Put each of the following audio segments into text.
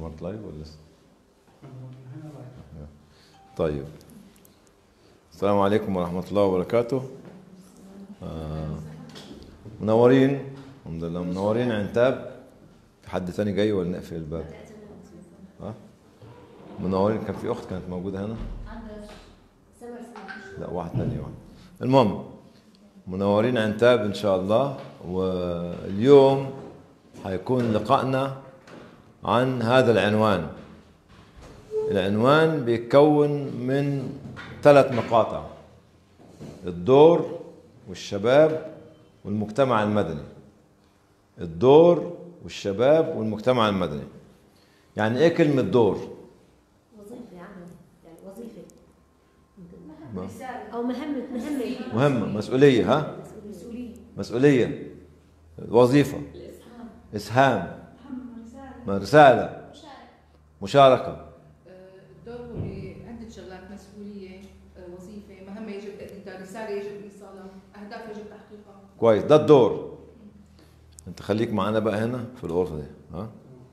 سمارت لايف ولا لسه؟ طيب السلام عليكم ورحمة الله وبركاته آه منورين الحمد لله منورين عنتاب في حد تاني جاي ولا نقفل الباب؟ ها؟ منورين كان في أخت كانت موجودة هنا؟ لا واحد تاني واحد المهم منورين عنتاب إن شاء الله واليوم حيكون لقائنا عن هذا العنوان العنوان بيتكون من ثلاث مقاطع الدور والشباب والمجتمع المدني الدور والشباب والمجتمع المدني يعني ايه كلمة دور؟ وظيفة عمل يعني وظيفة ما- أو مهمة مهمة مهمة مسؤولية ها؟ مسؤولية مسؤولية وظيفة إسهام رسالة مشاركة الدور هو بعدة شغلات مسؤولية آه، وظيفة مهمة يجب تأديتها رسالة يجب إيصالها أهداف يجب تحقيقها كويس ده الدور انت خليك معانا بقى هنا في الغرفة دي ها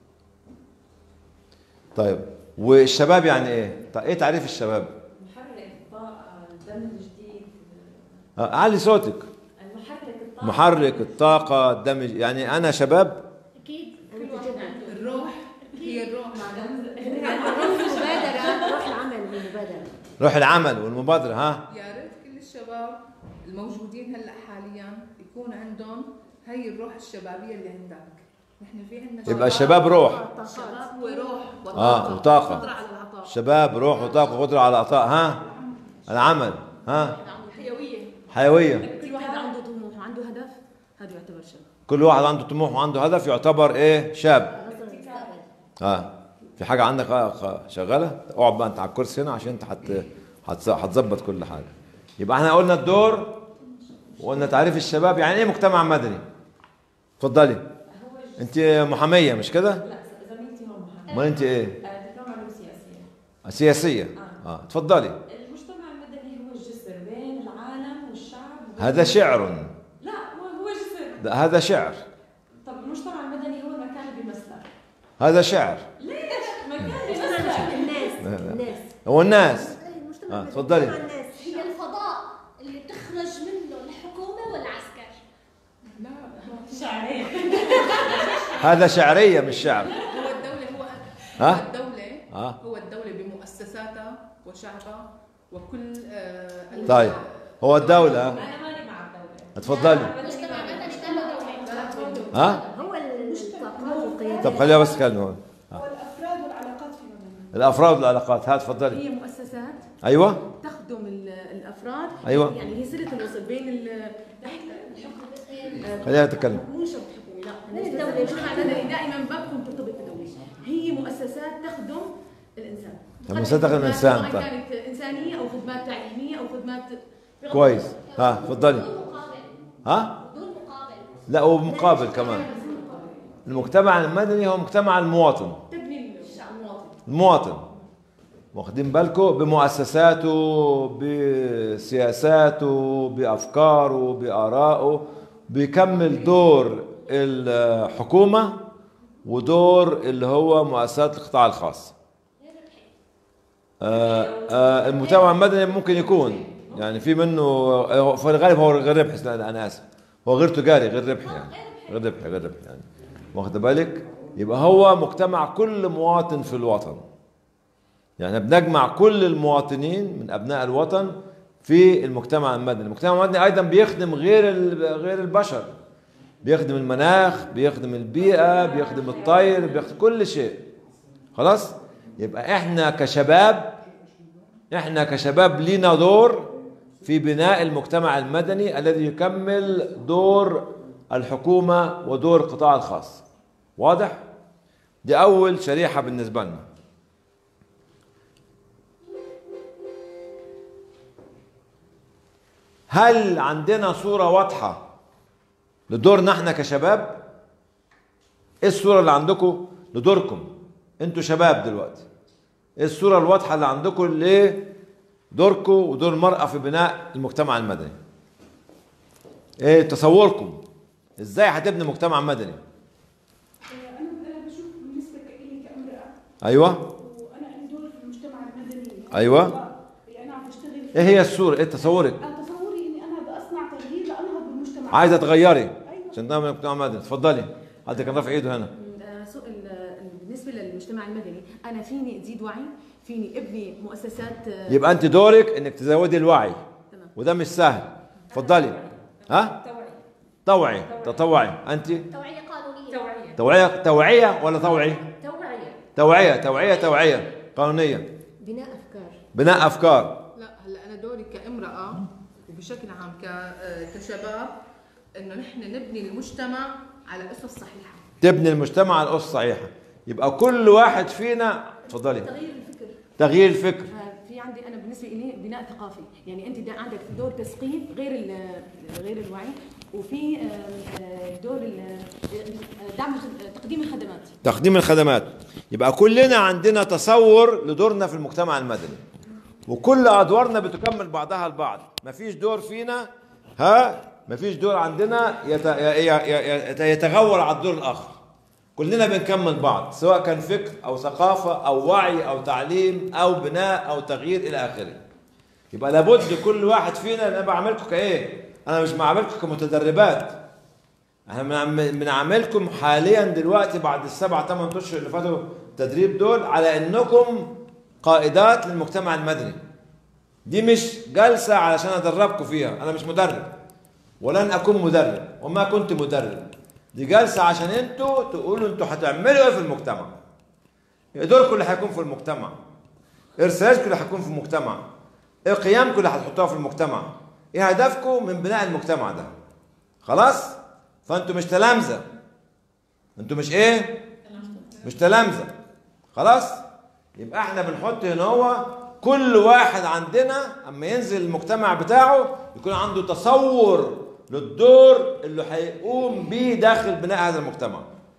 طيب والشباب يعني ايه؟ طيب ايه تعريف الشباب؟ محرك الطاقة الدم الجديد آه، علي صوتك المحرك الطاقة محرك الطاقة الدمج يعني أنا شباب أكيد كل أنا واحد تجربة عنده الروح هي الروح معنا مبادرة روح العمل والمبادرة روح العمل والمبادرة ها يا ريت كل الشباب الموجودين هلا حاليا يكون عندهم هي الروح الشبابية اللي عندك نحن في عندنا يبقى الشباب روح الشباب هو روح آه، وطاقة. قدرة على العطاء شباب روح وطاقة قدرة على العطاء ها العمل ها حيوية حيوية كل واحد عنده طموح وعنده هدف هذا يعتبر شباب كل واحد عنده طموح وعنده هدف يعتبر ايه شاب نظر المستقبل ها في حاجة عندك آه، خ- شغالة اقعد بقى انت على الكرسي هنا عشان انت حت هتز- هتظبط كل حاجة يبقى احنا قلنا الدور وقلنا تعريف الشباب يعني ايه مجتمع مدني اتفضلي انت محامية مش كده لا زميلتي هون محمد امال انت ايه دبلومة علوم سياسية سياسية اه اتفضلي المجتمع المدني هو الجسر بين العالم والشعب هذا شعر لا هو هو جسر ده هذا شعر طب المجتمع المدني هو المكان اللي بيمثلك هذا شعر ليش؟ مكان بيمثلك الناس الناس هو الناس إيه، المجتمع آه، المدني. تفضلي. مجتمع الناس هي الفضاء اللي بتخرج منه الحكومة والعسكر لا شعرين هذا شعرية مش شعر هو الدولة هو ها؟ هو الدولة آه. هو الدولة بمؤسساتها وشعبها وكل آه ال- طيب هو الدولة انا ماني مع الدولة اتفضلي مجتمع مدني كله دولة ها هو الطاقات والقيادات طب خليها بس تكلم هون والافراد والعلاقات فيما بينهم الافراد والعلاقات هات تفضلي هي مؤسسات ايوه تخدم ال- الافراد أيوة. يعني هي صله الوصل بين ال خليها تتكلم مو شرط حكومي لا الدولة المجتمع المدني دائما بابكم ترتبط بالدولة هي مؤسسات تخدم الانسان طب مؤسسات تخدم الإنسان، سواء طيب. كانت انسانيه او خدمات تعليميه او خدمات كويس ها تفضلي بدون مقابل ها بدون مقابل لا ومقابل كمان المجتمع المدني هو مجتمع المواطن تبني الشعب المواطن المواطن واخدين بالكم بمؤسساته بسياساته بافكاره بارائه بيكمل دور الحكومه ودور اللي هو مؤسسات القطاع الخاص آه، آه، المجتمع المدني ممكن يكون يعني في منه آه، في الغالب هو غير ربحي لا، انا اسف هو غير تجاري غير ربحي يعني غير ربحي غير ربحي يعني واخد بالك يبقى هو مجتمع كل مواطن في الوطن يعني بنجمع كل المواطنين من ابناء الوطن في المجتمع المدني المجتمع المدني ايضا بيخدم غير ال- غير البشر بيخدم المناخ بيخدم البيئه بيخدم الطير بيخدم كل شيء خلاص يبقى احنا كشباب احنا كشباب لينا دور في بناء المجتمع المدني الذي يكمل دور الحكومه ودور القطاع الخاص واضح دي اول شريحه بالنسبه لنا هل عندنا صورة واضحة لدورنا احنا كشباب؟ ايه الصورة اللي عندكم لدوركم؟ انتوا شباب دلوقتي. ايه الصورة الواضحة اللي عندكم لدوركم ودور المرأة في بناء المجتمع المدني؟ ايه تصوركم؟ ازاي هتبني مجتمع مدني؟ انا انا بشوف بالنسبه لي كامراه ايوه وانا عندي دور في المجتمع المدني أيوة. اللي انا عم بشتغل ايه هي الصوره ايه تصورك انا تصوري اني انا بصنع تغيير لانهض بالمجتمع عايزه تغيري عشان تعمل مجتمع مدني تفضلي حد كان رافع ايده هنا آه، سؤال آه، بالنسبه للمجتمع المدني انا فيني ازيد وعي فيني ابني مؤسسات آه، يبقى انت دورك انك تزودي الوعي تمام. وده مش سهل اتفضلي ها توعي تطوعي انت توعية قانونية توعيه توعيه توعيه ولا توعي توعيه توعيه توعيه توعيه قانونيه بناء افكار بناء افكار لا هلا انا دوري كامراه وبشكل عام ك- آه، كشباب انه نحن نبني المجتمع على اسس صحيحه تبني المجتمع على الاسس الصحيحه يبقى كل واحد فينا اتفضلي تغيير الفكر تغيير الفكر آه، في عندي انا بالنسبه لي بناء ثقافي يعني انت دا عندك دور تثقيف غير ال- غير الوعي وفي آه، آه، دور ال- آه، دعم الخد- تقديم الخدمات تقديم الخدمات يبقى كلنا عندنا تصور لدورنا في المجتمع المدني وكل ادوارنا بتكمل بعضها البعض مفيش دور فينا ها مفيش دور عندنا يت- ي- ي- ي- يتغول على الدور الاخر كلنا بنكمل بعض سواء كان فكر او ثقافه او وعي او تعليم او بناء او تغيير الى اخره يبقى لابد كل واحد فينا انا بعملكم كايه انا مش بعملكم كمتدربات احنا بنعم- بنعملكم حاليا دلوقتي بعد السبع ثمان اشهر اللي فاتوا التدريب دول على انكم قائدات للمجتمع المدني دي مش جلسه علشان ادربكم فيها انا مش مدرب ولن اكون مدرب وما كنت مدرب دي جلسه عشان انتوا تقولوا انتوا هتعملوا ايه في المجتمع دوركم اللي هيكون في المجتمع ارسالاتكم اللي هتكون في المجتمع ايه قيمكم اللي هتحطوها في المجتمع ايه هدفكم من بناء المجتمع ده خلاص فانتوا مش تلامذه انتوا مش ايه مش تلامذه خلاص يبقى احنا بنحط هنا هو كل واحد عندنا اما ينزل المجتمع بتاعه يكون عنده تصور للدور اللي هيقوم بيه داخل بناء هذا المجتمع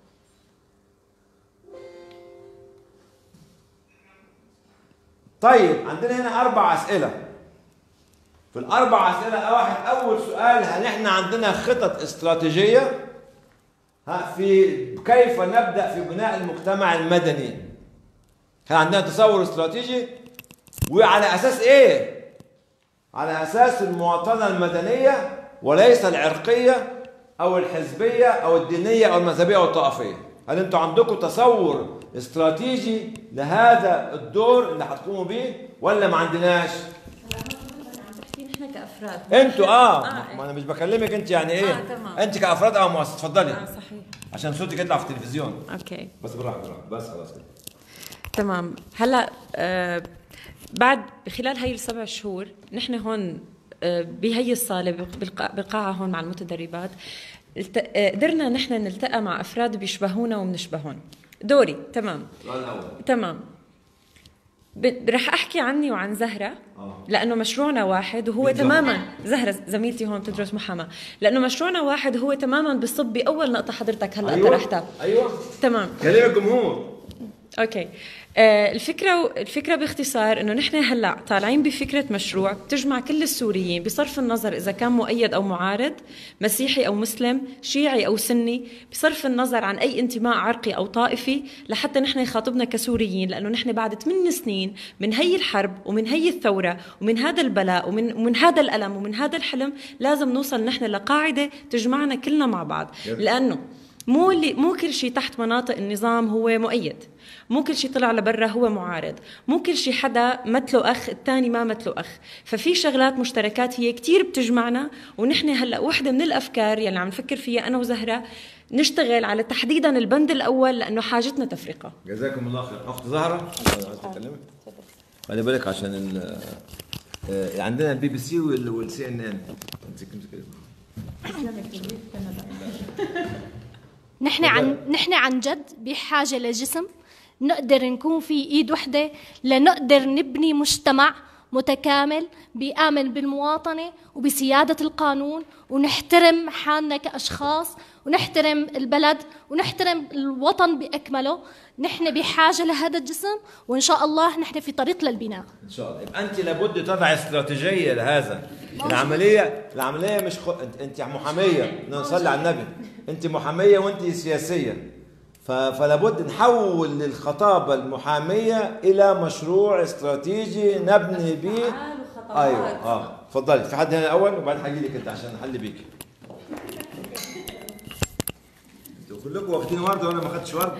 طيب عندنا هنا اربع اسئله في الاربع اسئله واحد اول سؤال هل احنا عندنا خطط استراتيجيه ها في كيف نبدا في بناء المجتمع المدني هل عندنا تصور استراتيجي وعلى اساس ايه على اساس المواطنه المدنيه وليس العرقيه او الحزبيه او الدينيه او المذهبيه او الطائفيه هل انتوا عندكم تصور استراتيجي لهذا الدور اللي هتقوموا بيه ولا ما عندناش بحكي نحن كافراد انتوا اه, آه، ما انا مش بكلمك انت يعني ايه آه، تمام. انت كافراد او مؤسسه اتفضلي اه صحيح عشان صوتك يطلع في التلفزيون اوكي بس بالراحه بالراحه بس خلاص كده تمام هلا آه بعد خلال هاي السبع شهور نحن هون آه بهي الصاله بالق- بالقاعه هون مع المتدربات الت- آه، قدرنا نحن نلتقى مع افراد بيشبهونا وبنشبهون دوري تمام السؤال الاول تمام ب- رح احكي عني وعن زهره آه. لانه مشروعنا واحد وهو مين زهرة؟ تماما زهره زميلتي هون بتدرس محاماه لانه مشروعنا واحد وهو تماما بصب باول نقطه حضرتك هلا ايوه طرحتها ايوه تمام كلم الجمهور اوكي آه الفكره الفكره باختصار انه نحن هلا طالعين بفكره مشروع بتجمع كل السوريين بصرف النظر اذا كان مؤيد او معارض مسيحي او مسلم شيعي او سني بصرف النظر عن اي انتماء عرقي او طائفي لحتى نحن يخاطبنا كسوريين لانه نحن بعد 8 سنين من هي الحرب ومن هي الثوره ومن هذا البلاء ومن ومن هذا الالم ومن هذا الحلم لازم نوصل نحن لقاعده تجمعنا كلنا مع بعض لانه مو اللي مو كل شيء تحت مناطق النظام هو مؤيد مو كل شيء طلع لبرا هو معارض مو كل شيء حدا مثله اخ الثاني ما مثله اخ ففي شغلات مشتركات هي كتير بتجمعنا ونحن هلا وحده من الافكار يلي عم نفكر فيها انا وزهره نشتغل على تحديدا البند الاول لانه حاجتنا تفرقه جزاكم الله خير اخت زهره عايز تكلمك خلي بالك عشان ال آه، عندنا البي بي سي والسي ان ان امسك امسك نحن عن نحن عن جد بحاجة لجسم نقدر نكون في ايد وحدة لنقدر نبني مجتمع متكامل بيآمن بالمواطنة وبسيادة القانون ونحترم حالنا كأشخاص ونحترم البلد ونحترم الوطن بأكمله نحن بحاجة لهذا الجسم وإن شاء الله نحن في طريق للبناء ان شاء الله يبقى انت لابد تضع استراتيجيه لهذا العمليه العمليه مش خ... انت انت محاميه نصلي على النبي انت محاميه وانت سياسيه ف- فلا بد نحول الخطابه المحاميه الى مشروع استراتيجي نبني به ايوه اه تفضلي في حد هنا الاول وبعدين حاجي لك انت عشان نحل بيك انتوا كلكم واخدين ورده وانا ما اخدتش ورده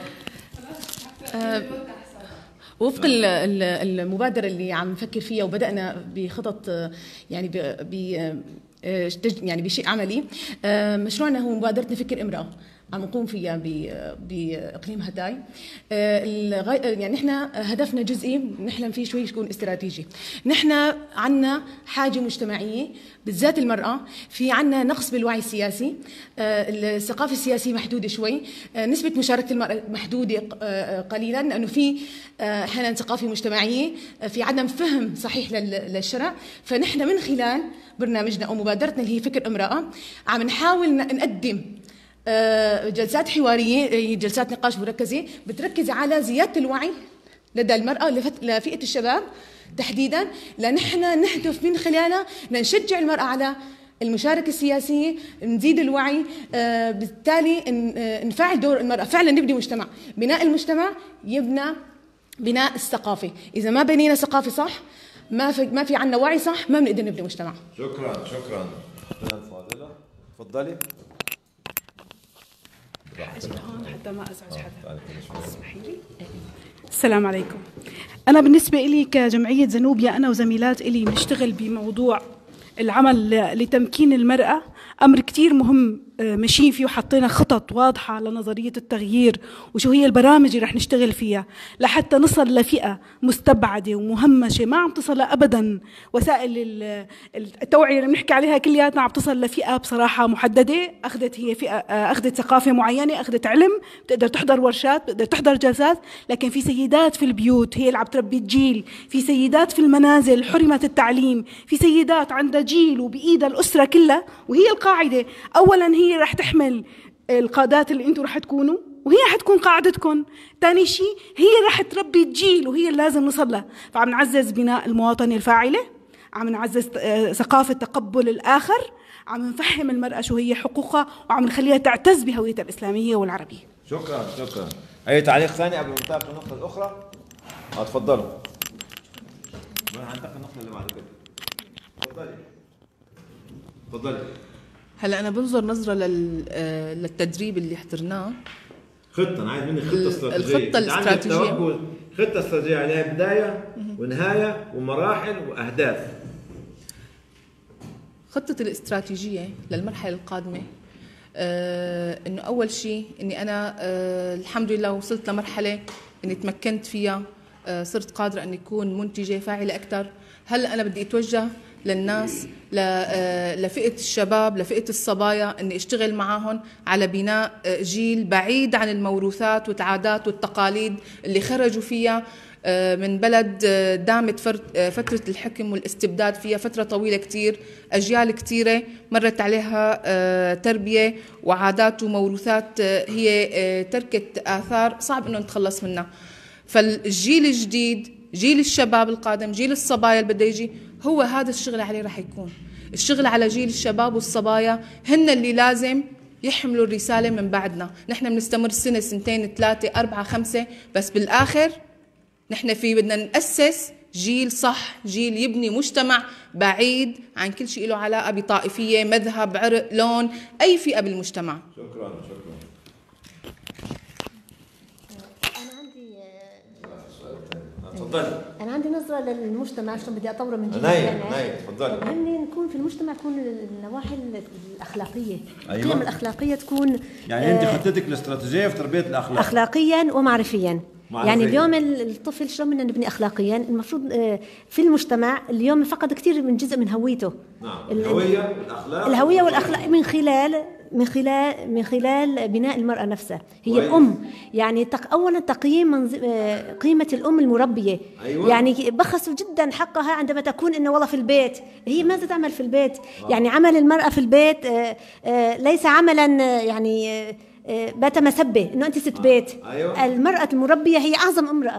وفق ال- ال- المبادرة اللي عم نفكر فيها وبدأنا بخطط آه، يعني ب ب- آه، تج- يعني بشيء عملي آه، مشروعنا هو مبادرة فكر امرأة عم نقوم فيها ب- باقليم هداي آه، الغاية- يعني نحن هدفنا جزئي نحلم فيه شوي يكون استراتيجي نحن عنا حاجه مجتمعيه بالذات المراه في عنا نقص بالوعي السياسي آه، الثقافه السياسيه محدوده شوي آه، نسبه مشاركه المراه محدوده آه، قليلا لانه في آه، احيانا ثقافه مجتمعيه آه، في عدم فهم صحيح لل- للشرع فنحن من خلال برنامجنا او مبادرتنا اللي هي فكر امراه عم نحاول ن- نقدم آه، جلسات حواريه هي جلسات نقاش مركزه بتركز على زياده الوعي لدى المراه لفت- لفئه الشباب تحديدا لنحن نهدف من خلالها لنشجع المراه على المشاركة السياسية نزيد الوعي آه، بالتالي ن- آه، نفعل دور المرأة فعلا نبني مجتمع بناء المجتمع يبنى بناء الثقافة إذا ما بنينا ثقافة صح ما في ما في عندنا وعي صح ما بنقدر نبني مجتمع شكرا شكرا اختنا الفاضله تفضلي حتى ما ازعج حدا تعالي كده شوي. اسمحي لي السلام عليكم أنا بالنسبة إلي كجمعية زنوبيا أنا وزميلات إلي بنشتغل بموضوع العمل ل- لتمكين المرأة أمر كتير مهم آه، ماشيين فيه وحطينا خطط واضحة لنظرية التغيير وشو هي البرامج اللي رح نشتغل فيها لحتى نصل لفئة مستبعدة ومهمشة ما عم تصل أبدا وسائل ال- التوعية اللي بنحكي عليها كلياتنا عم تصل لفئة بصراحة محددة أخذت هي فئة آه، أخذت ثقافة معينة أخذت علم بتقدر تحضر ورشات بتقدر تحضر جلسات لكن في سيدات في البيوت هي اللي عم تربي الجيل في سيدات في المنازل حرمت التعليم في سيدات عندها جيل وبإيدها الأسرة كلها وهي القاعدة أولا هي رح تحمل القادات اللي انتم رح تكونوا وهي رح تكون قاعدتكم ثاني شيء هي رح تربي الجيل وهي اللي لازم نصل لها فعم نعزز بناء المواطنة الفاعلة عم نعزز آه، ثقافة تقبل الآخر عم نفهم المرأة شو هي حقوقها وعم نخليها تعتز بهويتها الإسلامية والعربية شكرا شكرا اي تعليق ثاني قبل ما ننتقل للنقطه الاخرى اه تفضلوا ما هننتقل للنقطه اللي بعد كده تفضلي تفضلي هلا انا بنظر نظره لل... آه، للتدريب اللي حضرناه خطه انا عايز منك خطه ال- استراتيجيه الخطة أنت عندك الاستراتيجية. توجه- خطه استراتيجيه عليها بدايه ونهايه ومراحل واهداف خطة الاستراتيجية للمرحلة القادمة آه انه اول شيء اني انا آه الحمد لله وصلت لمرحلة اني تمكنت فيها آه صرت قادرة اني اكون منتجة فاعلة اكثر هلا انا بدي اتوجه للناس ل- آه، لفئة الشباب لفئة الصبايا اني اشتغل معهم على بناء آه، جيل بعيد عن الموروثات والعادات والتقاليد اللي خرجوا فيها آه، من بلد آه، دامت فر- آه، فترة الحكم والاستبداد فيها فترة طويلة كتير أجيال كتيرة مرت عليها آه، تربية وعادات وموروثات آه، هي آه، تركت آثار صعب أنه نتخلص منها فالجيل الجديد جيل الشباب القادم جيل الصبايا اللي بده يجي هو هذا الشغل عليه راح يكون الشغل على جيل الشباب والصبايا هن اللي لازم يحملوا الرسالة من بعدنا نحن بنستمر سنة سنتين ثلاثة أربعة خمسة بس بالآخر نحن في بدنا نأسس جيل صح جيل يبني مجتمع بعيد عن كل شيء له علاقة بطائفية مذهب عرق لون أي فئة بالمجتمع شكرا شكرا انا عندي تفضلي انا عندي نظره للمجتمع شلون بدي اطوره من جهه نايم يعني. نايم تفضلي بهمني نكون في المجتمع تكون النواحي الاخلاقيه أيوة. القيم الاخلاقيه تكون يعني انت آه، خطتك الاستراتيجيه في تربيه الاخلاق اخلاقيا ومعرفيا معرفياً. يعني اليوم ال- الطفل شلون بدنا نبني اخلاقيا المفروض آه، في المجتمع اليوم فقد كثير من جزء من هويته نعم ال- الهويه والاخلاق الهويه والاخلاق من خلال من خلال من خلال بناء المراه نفسها هي كويس. الام يعني تق اولا تقييم منظ... آه، قيمه الام المربيه أيوة. يعني بخسوا جدا حقها عندما تكون انه والله في البيت هي ماذا تعمل في البيت يعني عمل المراه في البيت آه، آه، ليس عملا آه، يعني آه، آه، بات مسبه انه انت ست بيت أيوة. المراه المربيه هي اعظم امراه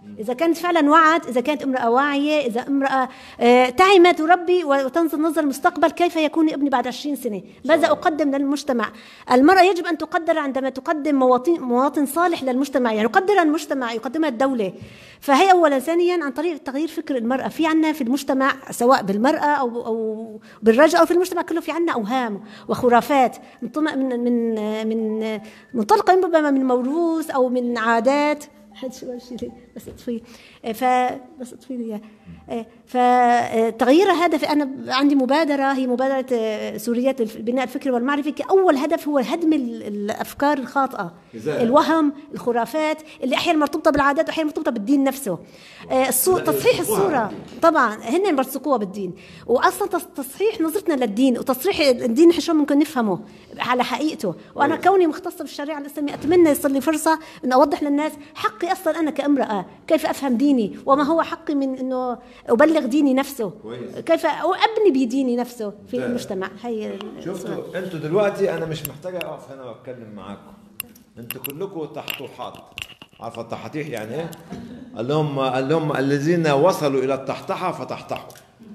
اذا كانت فعلا وعت اذا كانت امراه واعيه اذا امراه آه، تعي تربي وتنظر نظر المستقبل كيف يكون ابني بعد 20 سنه ماذا اقدم للمجتمع المراه يجب ان تقدر عندما تقدم مواطن مواطن صالح للمجتمع يعني يقدر المجتمع يقدمها الدوله فهي اولا ثانيا عن طريق تغيير فكر المراه في عندنا في المجتمع سواء بالمراه او او بالرجل او في المجتمع كله في عندنا اوهام وخرافات من من من منطلقه ربما من موروث او من عادات هذا شو بس اطفيه ف بس اطفي لي إيه، فتغيير هدف انا عندي مبادره هي مبادره آه، سوريات البناء الفكري والمعرفي كاول هدف هو هدم الافكار الخاطئه الوهم الخرافات اللي احيانا مرتبطه بالعادات واحيانا مرتبطه بالدين نفسه آه، الصور تصحيح الصوره طبعا هن مرسقوها بالدين واصلا تصحيح نظرتنا للدين وتصحيح الدين نحن شو ممكن نفهمه على حقيقته وانا كوني مختصه بالشريعه الاسلاميه اتمنى يصير لي فرصه ان اوضح للناس حقي اصلا انا كامراه كيف افهم ديني وما هو حقي من انه ابلغ ديني نفسه كويس. كيف ابني بديني نفسه في ده. المجتمع هي شفتوا انتوا دلوقتي انا مش محتاجه اقف هنا واتكلم معاكم انتوا كلكم تحطوحات عارفه التحطيح يعني ايه؟ قال لهم قال لهم الذين وصلوا الى التحتحه فتحتحوا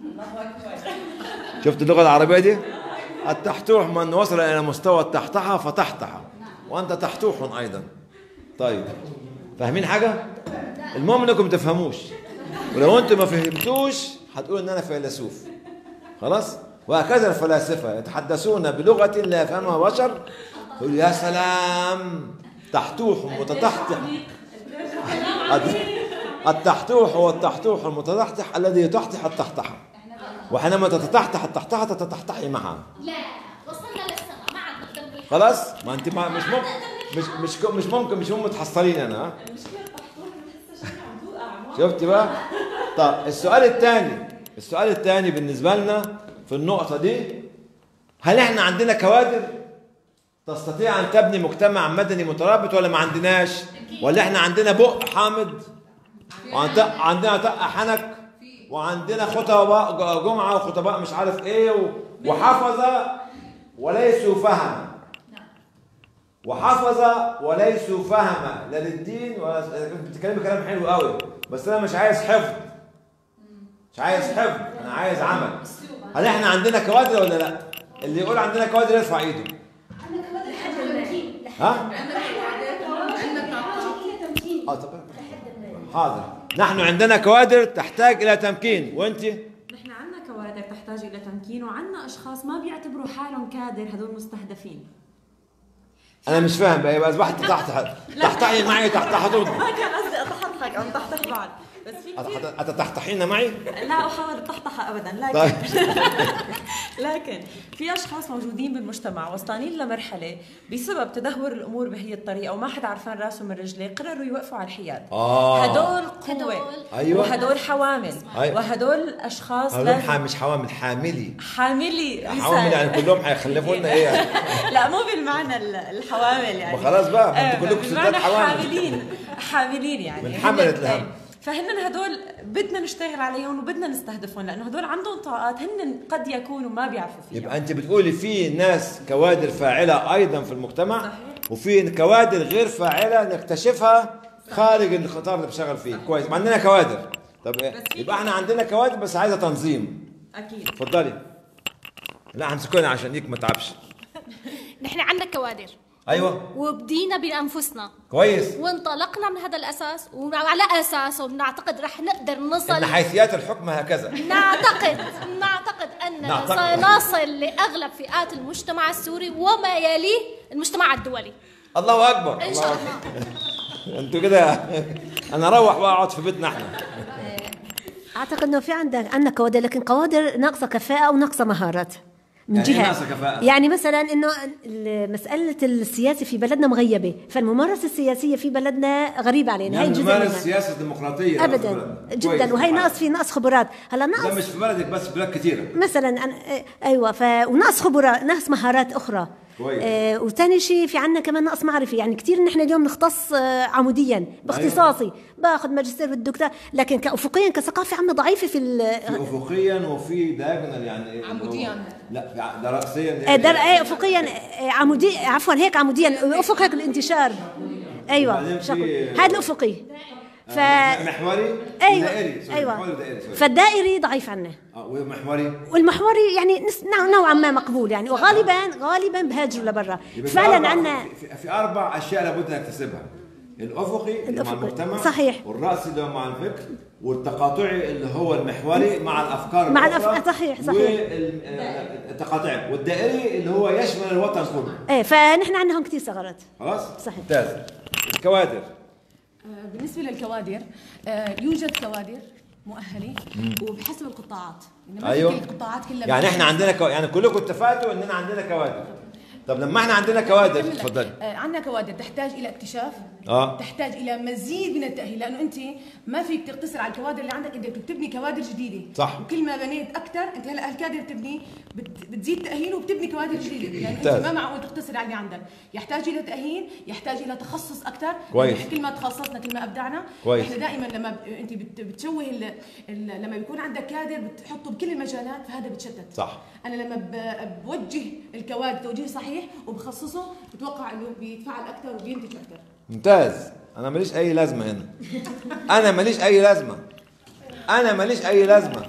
شفت اللغه العربيه دي؟ التحتوح من وصل الى مستوى التحتحه فتحتح وانت تحتوح ايضا طيب فاهمين حاجه؟ المهم انكم تفهموش ولو انتم ما فهمتوش هتقولوا ان انا فيلسوف خلاص وهكذا الفلاسفه يتحدثون بلغه لا يفهمها بشر يقول يا سلام تحتوح متتحتح التحتوح هو التحتوح المتتحتح الذي يتحتح التحتحة وحينما تتتحتح التحتحة تتتحتحي معها لا وصلنا للسماء ما عاد خلاص ما انت ما مش ممكن مش مش مش ممكن مش هم تحصلين انا شفت بقى طب السؤال الثاني السؤال الثاني بالنسبه لنا في النقطه دي هل احنا عندنا كوادر تستطيع ان تبني مجتمع مدني مترابط ولا ما عندناش ولا احنا عندنا بق حامض وعندنا طق حنك وعندنا خطباء جمعه وخطباء مش عارف ايه وحفظ وليسوا فهم وحفظ وليسوا فهم لا للدين ولا بتتكلمي كلام حلو قوي بس انا مش عايز حفظ مش عايز حفظ انا عايز عمل هل احنا عندنا كوادر ولا لا اللي يقول عندنا كوادر يرفع ايده ها اه طب حاضر نحن عندنا كوادر تحتاج الى تمكين وانت نحن عندنا كوادر تحتاج الى تمكين وعندنا اشخاص ما بيعتبروا حالهم كادر هذول مستهدفين انا مش فاهم بقى يبقى اصبحت تحت تحتحي معي تحت حدود ما كان قصدي اضحك او تحت بعض بس في أتتحتحين معي؟ لا أحاول التحتحة أبدا لكن طيب. لكن في أشخاص موجودين بالمجتمع وصلانين لمرحلة بسبب تدهور الأمور بهي الطريقة وما حدا عرفان راسه من رجليه قرروا يوقفوا على الحياد آه. هدول قوة أيوة. وهدول حوامل أيوة. وهدول أشخاص هدول مش حوامل حاملي حاملي حوامل يعني كلهم حيخلفوا لنا إيه لا مو بالمعنى الحوامل يعني خلاص بقى انتوا كلكم ستات حوامل حاملين حاملين يعني من حملة الهم فهن هدول بدنا نشتغل عليهم وبدنا نستهدفهم لانه هدول عندهم طاقات هن قد يكونوا ما بيعرفوا فيها يبقى انت بتقولي في ناس كوادر فاعله ايضا في المجتمع صحيح. وفي كوادر غير فاعله نكتشفها خارج القطار اللي بشتغل فيه كويس ما عندنا كوادر طب يبقى احنا عندنا كوادر بس عايزه تنظيم اكيد اتفضلي لا همسكوني عشان ديك ما تعبش نحن عندنا كوادر ايوه وبدينا بانفسنا كويس وانطلقنا من هذا الاساس وعلى اساسه بنعتقد رح نقدر نصل ان حيثيات الحكم هكذا نعتقد نعتقد اننا سنصل لاغلب فئات المجتمع السوري وما يليه المجتمع الدولي الله اكبر ان شاء الله انتوا كده انا اروح واقعد في بيتنا احنا اعتقد انه في عندك عندنا كوادر لكن كوادر ناقصه كفاءه وناقصه مهارات من يعني جهه يعني مثلا انه مساله السياسه في بلدنا مغيبه فالممارسه السياسيه في بلدنا غريبه علينا يعني هي جزء منها السياسه الديمقراطيه ابدا جدا وهي ناقص في نقص خبرات هلا ناقص ده مش في بلدك بس في بلاد كثيره مثلا أنا ايوه ف وناقص خبرات ناقص مهارات اخرى كويس آه وثاني شيء في عندنا كمان نقص معرفي يعني كثير نحن اليوم نختص آه عموديا باختصاصي أيوة. باخذ ماجستير بالدكتور لكن كافقيا كثقافه عندنا ضعيفه في, في افقيا وفي دايجونال يعني عموديا لا ده راسيا يعني در... ايه افقيا آه، عمودي عفوا هيك عموديا افق هيك الانتشار ايوه هذا الافقي ف محوري ايوه ودائري سوري، محوري ايوه ودائري سوري. فالدائري ضعيف عنا آه، ومحوري والمحوري يعني نس- نوع- نوعا ما مقبول يعني وغالبا غالبا بهاجروا لبرا يبقى في فعلا أربع- عنا في, في اربع اشياء لابد انك تحسبها الافقي اللي مع الأفقي. المجتمع صحيح. والراسي اللي هو مع الفكر والتقاطعي اللي هو المحوري مع الافكار مع الأخرى، الأف- صحيح، صحيح. والتقاطعي والدائري اللي هو يشمل الوطن كله ايه فنحن عندنا هون كثير ثغرات خلاص صحيح. ممتاز الكوادر آه، بالنسبة للكوادر آه، يوجد كوادر مؤهلة وبحسب القطاعات إنما ما ايوه في القطاعات كلها يعني احنا بتكون- عندنا كو... يعني كلكم اتفقتوا اننا عندنا كوادر طب لما احنا عندنا كوادر اتفضلي آه، عندنا كوادر تحتاج الى اكتشاف اه تحتاج الى مزيد من التاهيل لانه انت ما فيك تقتصر على الكوادر اللي عندك انت بدك تبني كوادر جديده صح. وكل ما بنيت اكثر انت هلا هالكادر بتبني بت- بتزيد تاهيل وبتبني كوادر جديده يعني ممتاز. انت ما معقول تقتصر على اللي عندك يحتاج الى تاهيل يحتاج الى تخصص اكثر كويس. كل ما تخصصنا كل ما ابدعنا كويس. احنا دائما لما ب... انت بت... بتشوه ال... ال... لما بيكون عندك كادر بتحطه بكل المجالات فهذا بتشتت صح. انا لما ب... بوجه الكوادر توجيه صحيح وبخصصه بتوقع انه بيتفاعل اكثر وبينتج اكثر ممتاز انا ماليش اي لازمه هنا انا ماليش اي لازمه انا ماليش اي لازمه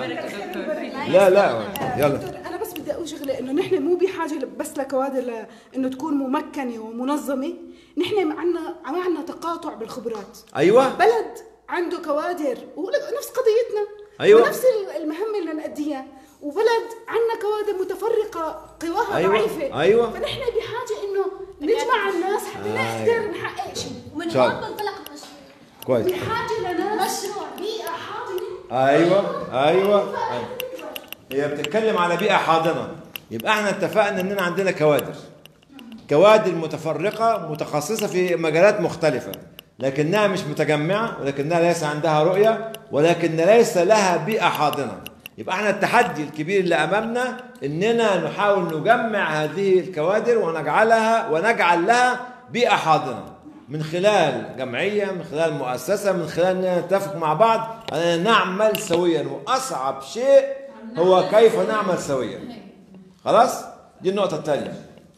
لا لا يلا دكتور انا بس بدي اقول شغله انه نحن مو بحاجه بس لكوادر ل- انه تكون ممكنه ومنظمه نحن عندنا عندنا تقاطع بالخبرات ايوه بلد عنده كوادر ونفس قضيتنا أيوة. ونفس المهمه اللي نأديها وبلد عندنا كوادر متفرقه قواها أيوة. ضعيفه أيوة. فنحن بحاجه انه نجمع الناس حتى نقدر نحقق شيء ومن شاء هون الله. بنطلق مشروع كويس بحاجه لناس بيئه حاضنه ايوه ايوه أيوة. هي بتتكلم على بيئه حاضنه يبقى احنا اتفقنا اننا عندنا كوادر كوادر متفرقه متخصصه في مجالات مختلفه لكنها مش متجمعه ولكنها ليس عندها رؤيه ولكن ليس لها بيئه حاضنه يبقى احنا التحدي الكبير اللي امامنا اننا نحاول نجمع هذه الكوادر ونجعلها ونجعل لها بيئه حاضنه من خلال جمعيه من خلال مؤسسه من خلال اننا نتفق مع بعض اننا نعمل سويا واصعب شيء هو كيف نعمل سويا خلاص دي النقطه الثانيه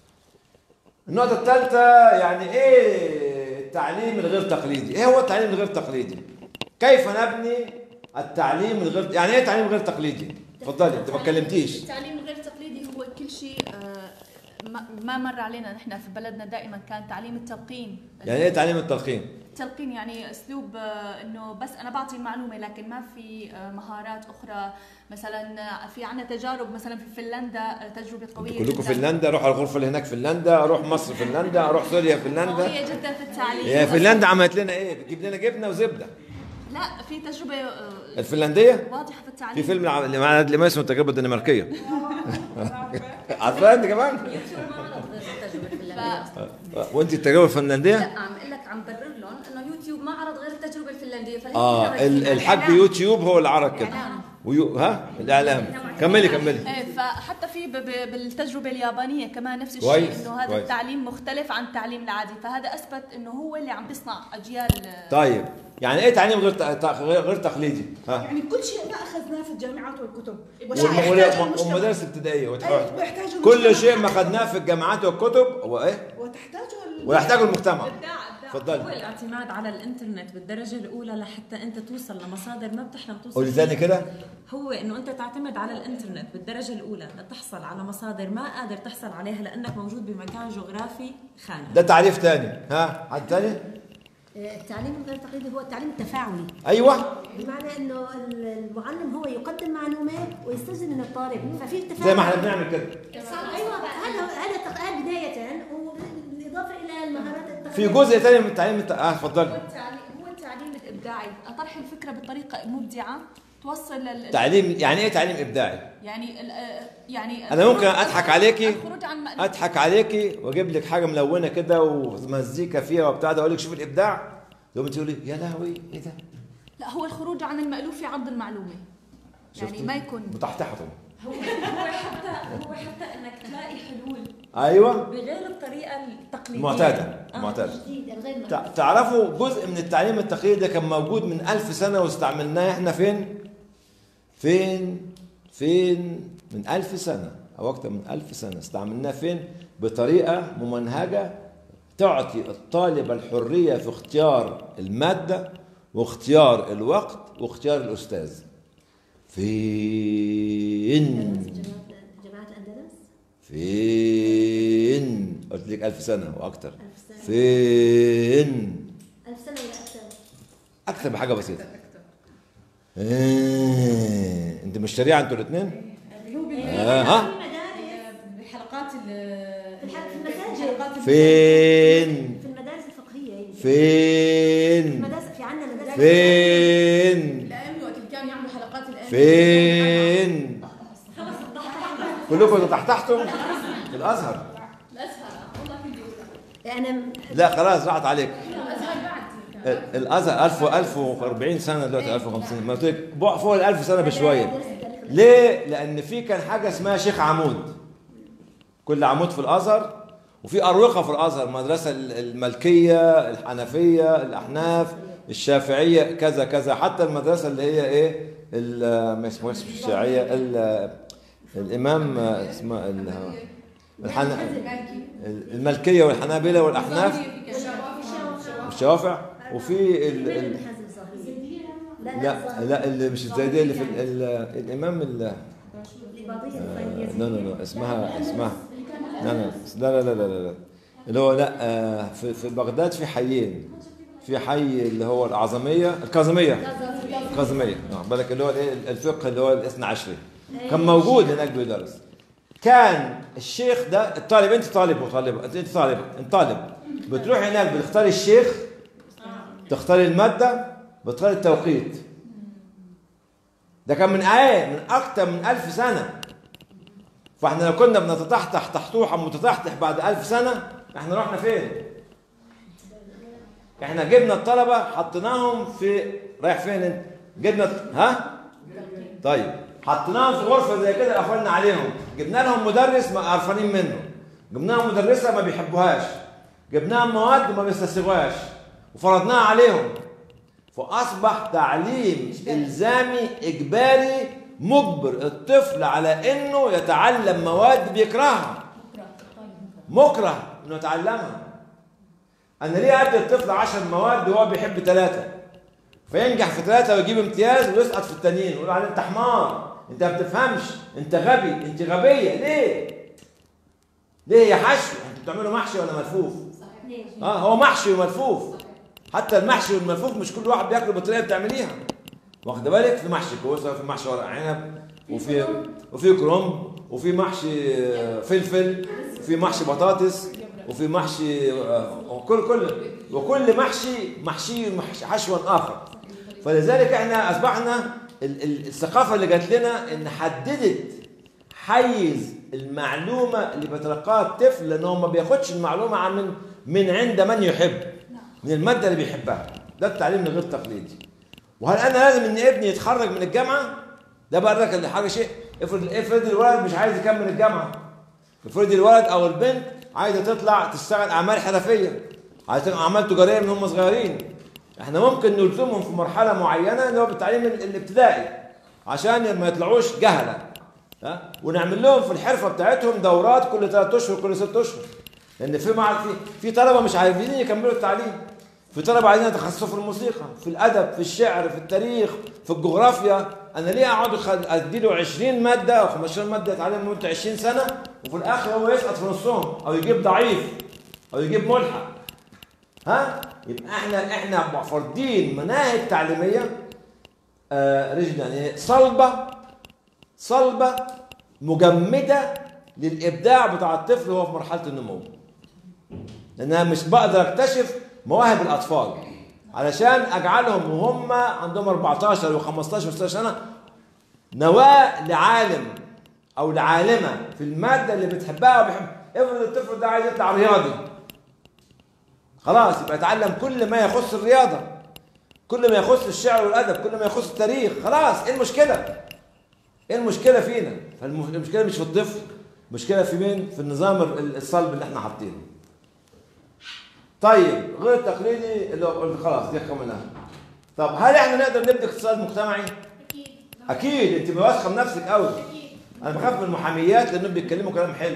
النقطة الثالثة يعني ايه التعليم الغير تقليدي؟ ايه هو التعليم الغير تقليدي؟ كيف نبني التعليم الغير يعني ايه تعليم غير تقليدي؟ اتفضلي انت ما اتكلمتيش التعليم الغير تقليدي هو كل شيء آه، ما- ما مر علينا نحن في بلدنا دائما كان تعليم التلقين يعني ايه تعليم التلقين؟ التلقين يعني اسلوب آه، انه بس انا بعطي المعلومه لكن ما في آه، مهارات اخرى مثلا آه، في عندنا تجارب مثلا في فنلندا آه، تجربه قويه كلكم جداً. فنلندا روحوا على الغرفه اللي هناك فنلندا اروح مصر فنلندا اروح سوريا فنلندا قويه جدا في التعليم هي فنلندا عملت لنا ايه؟ بتجيب لنا جبنه وزبده لا في تجربه آه، الفنلنديه واضحه في التعليم في فيلم الع- اللي معنا عادل امام اسمه التجربه الدنماركيه عارفاه انت كمان؟ وانت التجربه الفنلنديه؟ عم اقول لك عم برر لهم انه يوتيوب ما عرض غير التجربه الفنلنديه فهي اه كلها ال- رايحين الحاج على يوتيوب هو اللي عرض كده إعلام. ويو ها الاعلام كملي كملي ايه فحتى في ب- ب- بالتجربه اليابانيه كمان نفس كويس، الشيء انه هذا كويس. التعليم مختلف عن التعليم العادي فهذا اثبت انه هو اللي عم بيصنع اجيال آه، طيب يعني ايه تعليم غير ت- ت- غير غير تقليدي ها يعني كل شيء ما اخذناه في الجامعات والكتب والم- يحتاجه وال- المجتمع. والمدارس الابتدائيه وتح- أيوة، ويحتاجه كل المجتمع. شيء ما خدناه في الجامعات والكتب هو ايه وتحتاجه ال- ويحتاجه المجتمع هو اتفضلي الاعتماد على الانترنت بالدرجه الاولى لحتى انت توصل لمصادر ما بتحلم توصل قولي ثاني فيها. كده هو انه انت تعتمد على الانترنت بالدرجه الاولى لتحصل على مصادر ما قادر تحصل عليها لانك موجود بمكان جغرافي خانق ده تعريف ثاني ها حد ثاني التعليم الغير تقليدي هو التعليم التفاعلي ايوه بمعنى انه المعلم هو يقدم معلومات ويستلزم من الطالب ففي تفاعل زي ما احنا بنعمل كده ايوه هذا هذا تق- بدايه وبالاضافه الى المهارات التقنيه في جزء ثاني من التعليم الت- اه هو اتفضلي التعليم هو التعليم الابداعي طرح الفكره بطريقه مبدعه توصل لل تعليم يعني ايه تعليم ابداعي يعني ال- آه، يعني انا ممكن الخروج- اضحك عليكي الخروج عن مألوف. اضحك عليكي واجيب لك حاجه ملونه كده ومزيكا فيها وبتاع ده اقول لك شوف الابداع تقوم تقولي يا لهوي ايه ده لا هو الخروج عن المألوف في عرض المعلومه يعني شفتي؟ ما يكون متحتحته هو هو حتى هو حتى انك تلاقي حلول ايوه بغير الطريقه التقليديه معتاده آه. معتاده جديد الغير تع- تعرفوا جزء من التعليم التقليدي ده كان موجود من ألف سنة واستعملناه احنا فين؟ فين؟ فين؟ من ألف سنة أو أكثر من ألف سنة استعملناه فين؟ بطريقة ممنهجة تعطي الطالب الحرية في اختيار المادة واختيار الوقت واختيار الاستاذ فين جماعة الأندلس فين قلت لك ألف سنة وأكثر فين ألف سنة ولا أكثر أكثر بحاجة بسيطة إيه. أنت مش شريعة أنتوا الاثنين؟ آه ها؟ بحلقات في الح- في المساجد فين؟ في المدارس الفقهية هي. فين؟ المدارس في عندنا مدارس فين؟ الائمه وقت اللي كانوا يعملوا حلقات الائمه فين؟ كلكم تحتحتم في الازهر أنا لا خلاص راحت عليك ال- الازهر 1000 1040 سنه دلوقتي 1050 ما قلت لك بقى فوق ال 1000 سنه بشويه ليه؟ لان في كان حاجه اسمها شيخ عمود كل عمود في الازهر وفي اروقه في الازهر المدرسه ال- المالكيه الحنفيه الاحناف الشافعيه كذا كذا حتى المدرسه اللي هي ايه ال- ما اسمها اسمها الشيعيه ال- الامام اسمه ال- الحن... المالكيه والحنابله والاحناف والشوافع وفي ال... ال... لا لا اللي مش الزايديه اللي في ال... ال... الامام ال... لا لا لا اسمها اسمها لا لا لا لا لا لا, لا. اللي هو لا آه، في في بغداد في حيين في حي اللي هو الأعظمية الكاظمية الكاظمية نعم بالك اللي هو الايه الفقه اللي هو الاثنى عشري كان موجود هناك بيدرس كان الشيخ ده الطالب انت طالب وطالب انت طالب انت طالب بتروح هناك بتختار الشيخ تختار المادة بتختار التوقيت ده كان من ايه من اكتر من ألف سنة فاحنا لو كنا بنتتحتح تحتوحة متتحتح بعد ألف سنة احنا رحنا فين احنا جبنا الطلبة حطيناهم في رايح فين انت جبنا ها طيب حطيناهم في غرفة زي كده قفلنا عليهم جبنا لهم مدرس ما قرفانين منه جبنا لهم مدرسة ما بيحبوهاش جبنا لهم مواد ما بيستسيغوهاش وفرضناها عليهم فأصبح تعليم إلزامي إجباري مجبر الطفل على إنه يتعلم مواد بيكرهها مكره إنه يتعلمها أنا ليه أدي الطفل عشر مواد وهو بيحب ثلاثة فينجح في ثلاثة ويجيب امتياز ويسقط في التانيين يقول عليه أنت حمار أنت ما بتفهمش أنت غبي أنت غبية ليه؟ ليه يا حشو؟ أنتوا بتعملوا محشي ولا ملفوف؟ اه هو محشي وملفوف حتى المحشي والملفوف مش كل واحد بياكله بالطريقه اللي بتعمليها واخد بالك في محشي كوسه وفي محشي ورق عنب وفي وفي كرنب وفي محشي آه، فلفل وفي محشي بطاطس وفي محشي آه، وكل كل وكل محشي محشي محشي حشوا اخر فلذلك احنا اصبحنا ال- ال- الثقافه اللي جات لنا ان حددت حيز المعلومه اللي بيتلقاها الطفل لان هو ما بياخدش المعلومه عن من من عند من يحب من الماده اللي بيحبها ده التعليم الغير تقليدي وهل انا لازم ان ابني يتخرج من الجامعه ده بقى لك اللي حاجه شيء افرض افرض الولد مش عايز يكمل الجامعه افرض الولد او البنت عايزه تطلع تشتغل اعمال حرفيه عايزه تبقى اعمال تجاريه من هم صغيرين احنا ممكن نلزمهم في مرحله معينه اللي هو بالتعليم ال- الابتدائي عشان ما يطلعوش جهله ها ونعمل لهم في الحرفه بتاعتهم دورات كل ثلاث اشهر كل ست اشهر لان في مع في في طلبه مش عايزين يكملوا التعليم في طلبه عايزين يتخصصوا في الموسيقى في الادب في الشعر في التاريخ في الجغرافيا انا ليه اقعد أخد- اديله 20 ماده او 15 ماده يتعلم مده 20 سنه وفي الاخر هو يسقط في نصهم او يجيب ضعيف او يجيب ملحق ها يبقى احنا احنا فارضين مناهج تعليميه آه رجل يعني صلبه صلبه مجمده للابداع بتاع الطفل وهو في مرحله النمو لان انا مش بقدر اكتشف مواهب الاطفال علشان اجعلهم وهم عندهم 14 و15 و16 سنه نواه لعالم او لعالمه في الماده اللي بتحبها وبيحب افرض الطفل ده عايز يطلع رياضي خلاص يبقى يتعلم كل ما يخص الرياضه كل ما يخص الشعر والادب كل ما يخص التاريخ خلاص ايه المشكله ايه المشكله فينا فالمشكله مش في الطفل المشكله في مين في النظام ال- الصلب اللي احنا حاطينه طيب غير التقليدي اللي هو خلاص دي كملناها طب هل احنا نقدر نبدا اقتصاد مجتمعي اكيد انت واثقه من نفسك قوي انا بخاف من المحاميات لانهم بيتكلموا كلام حلو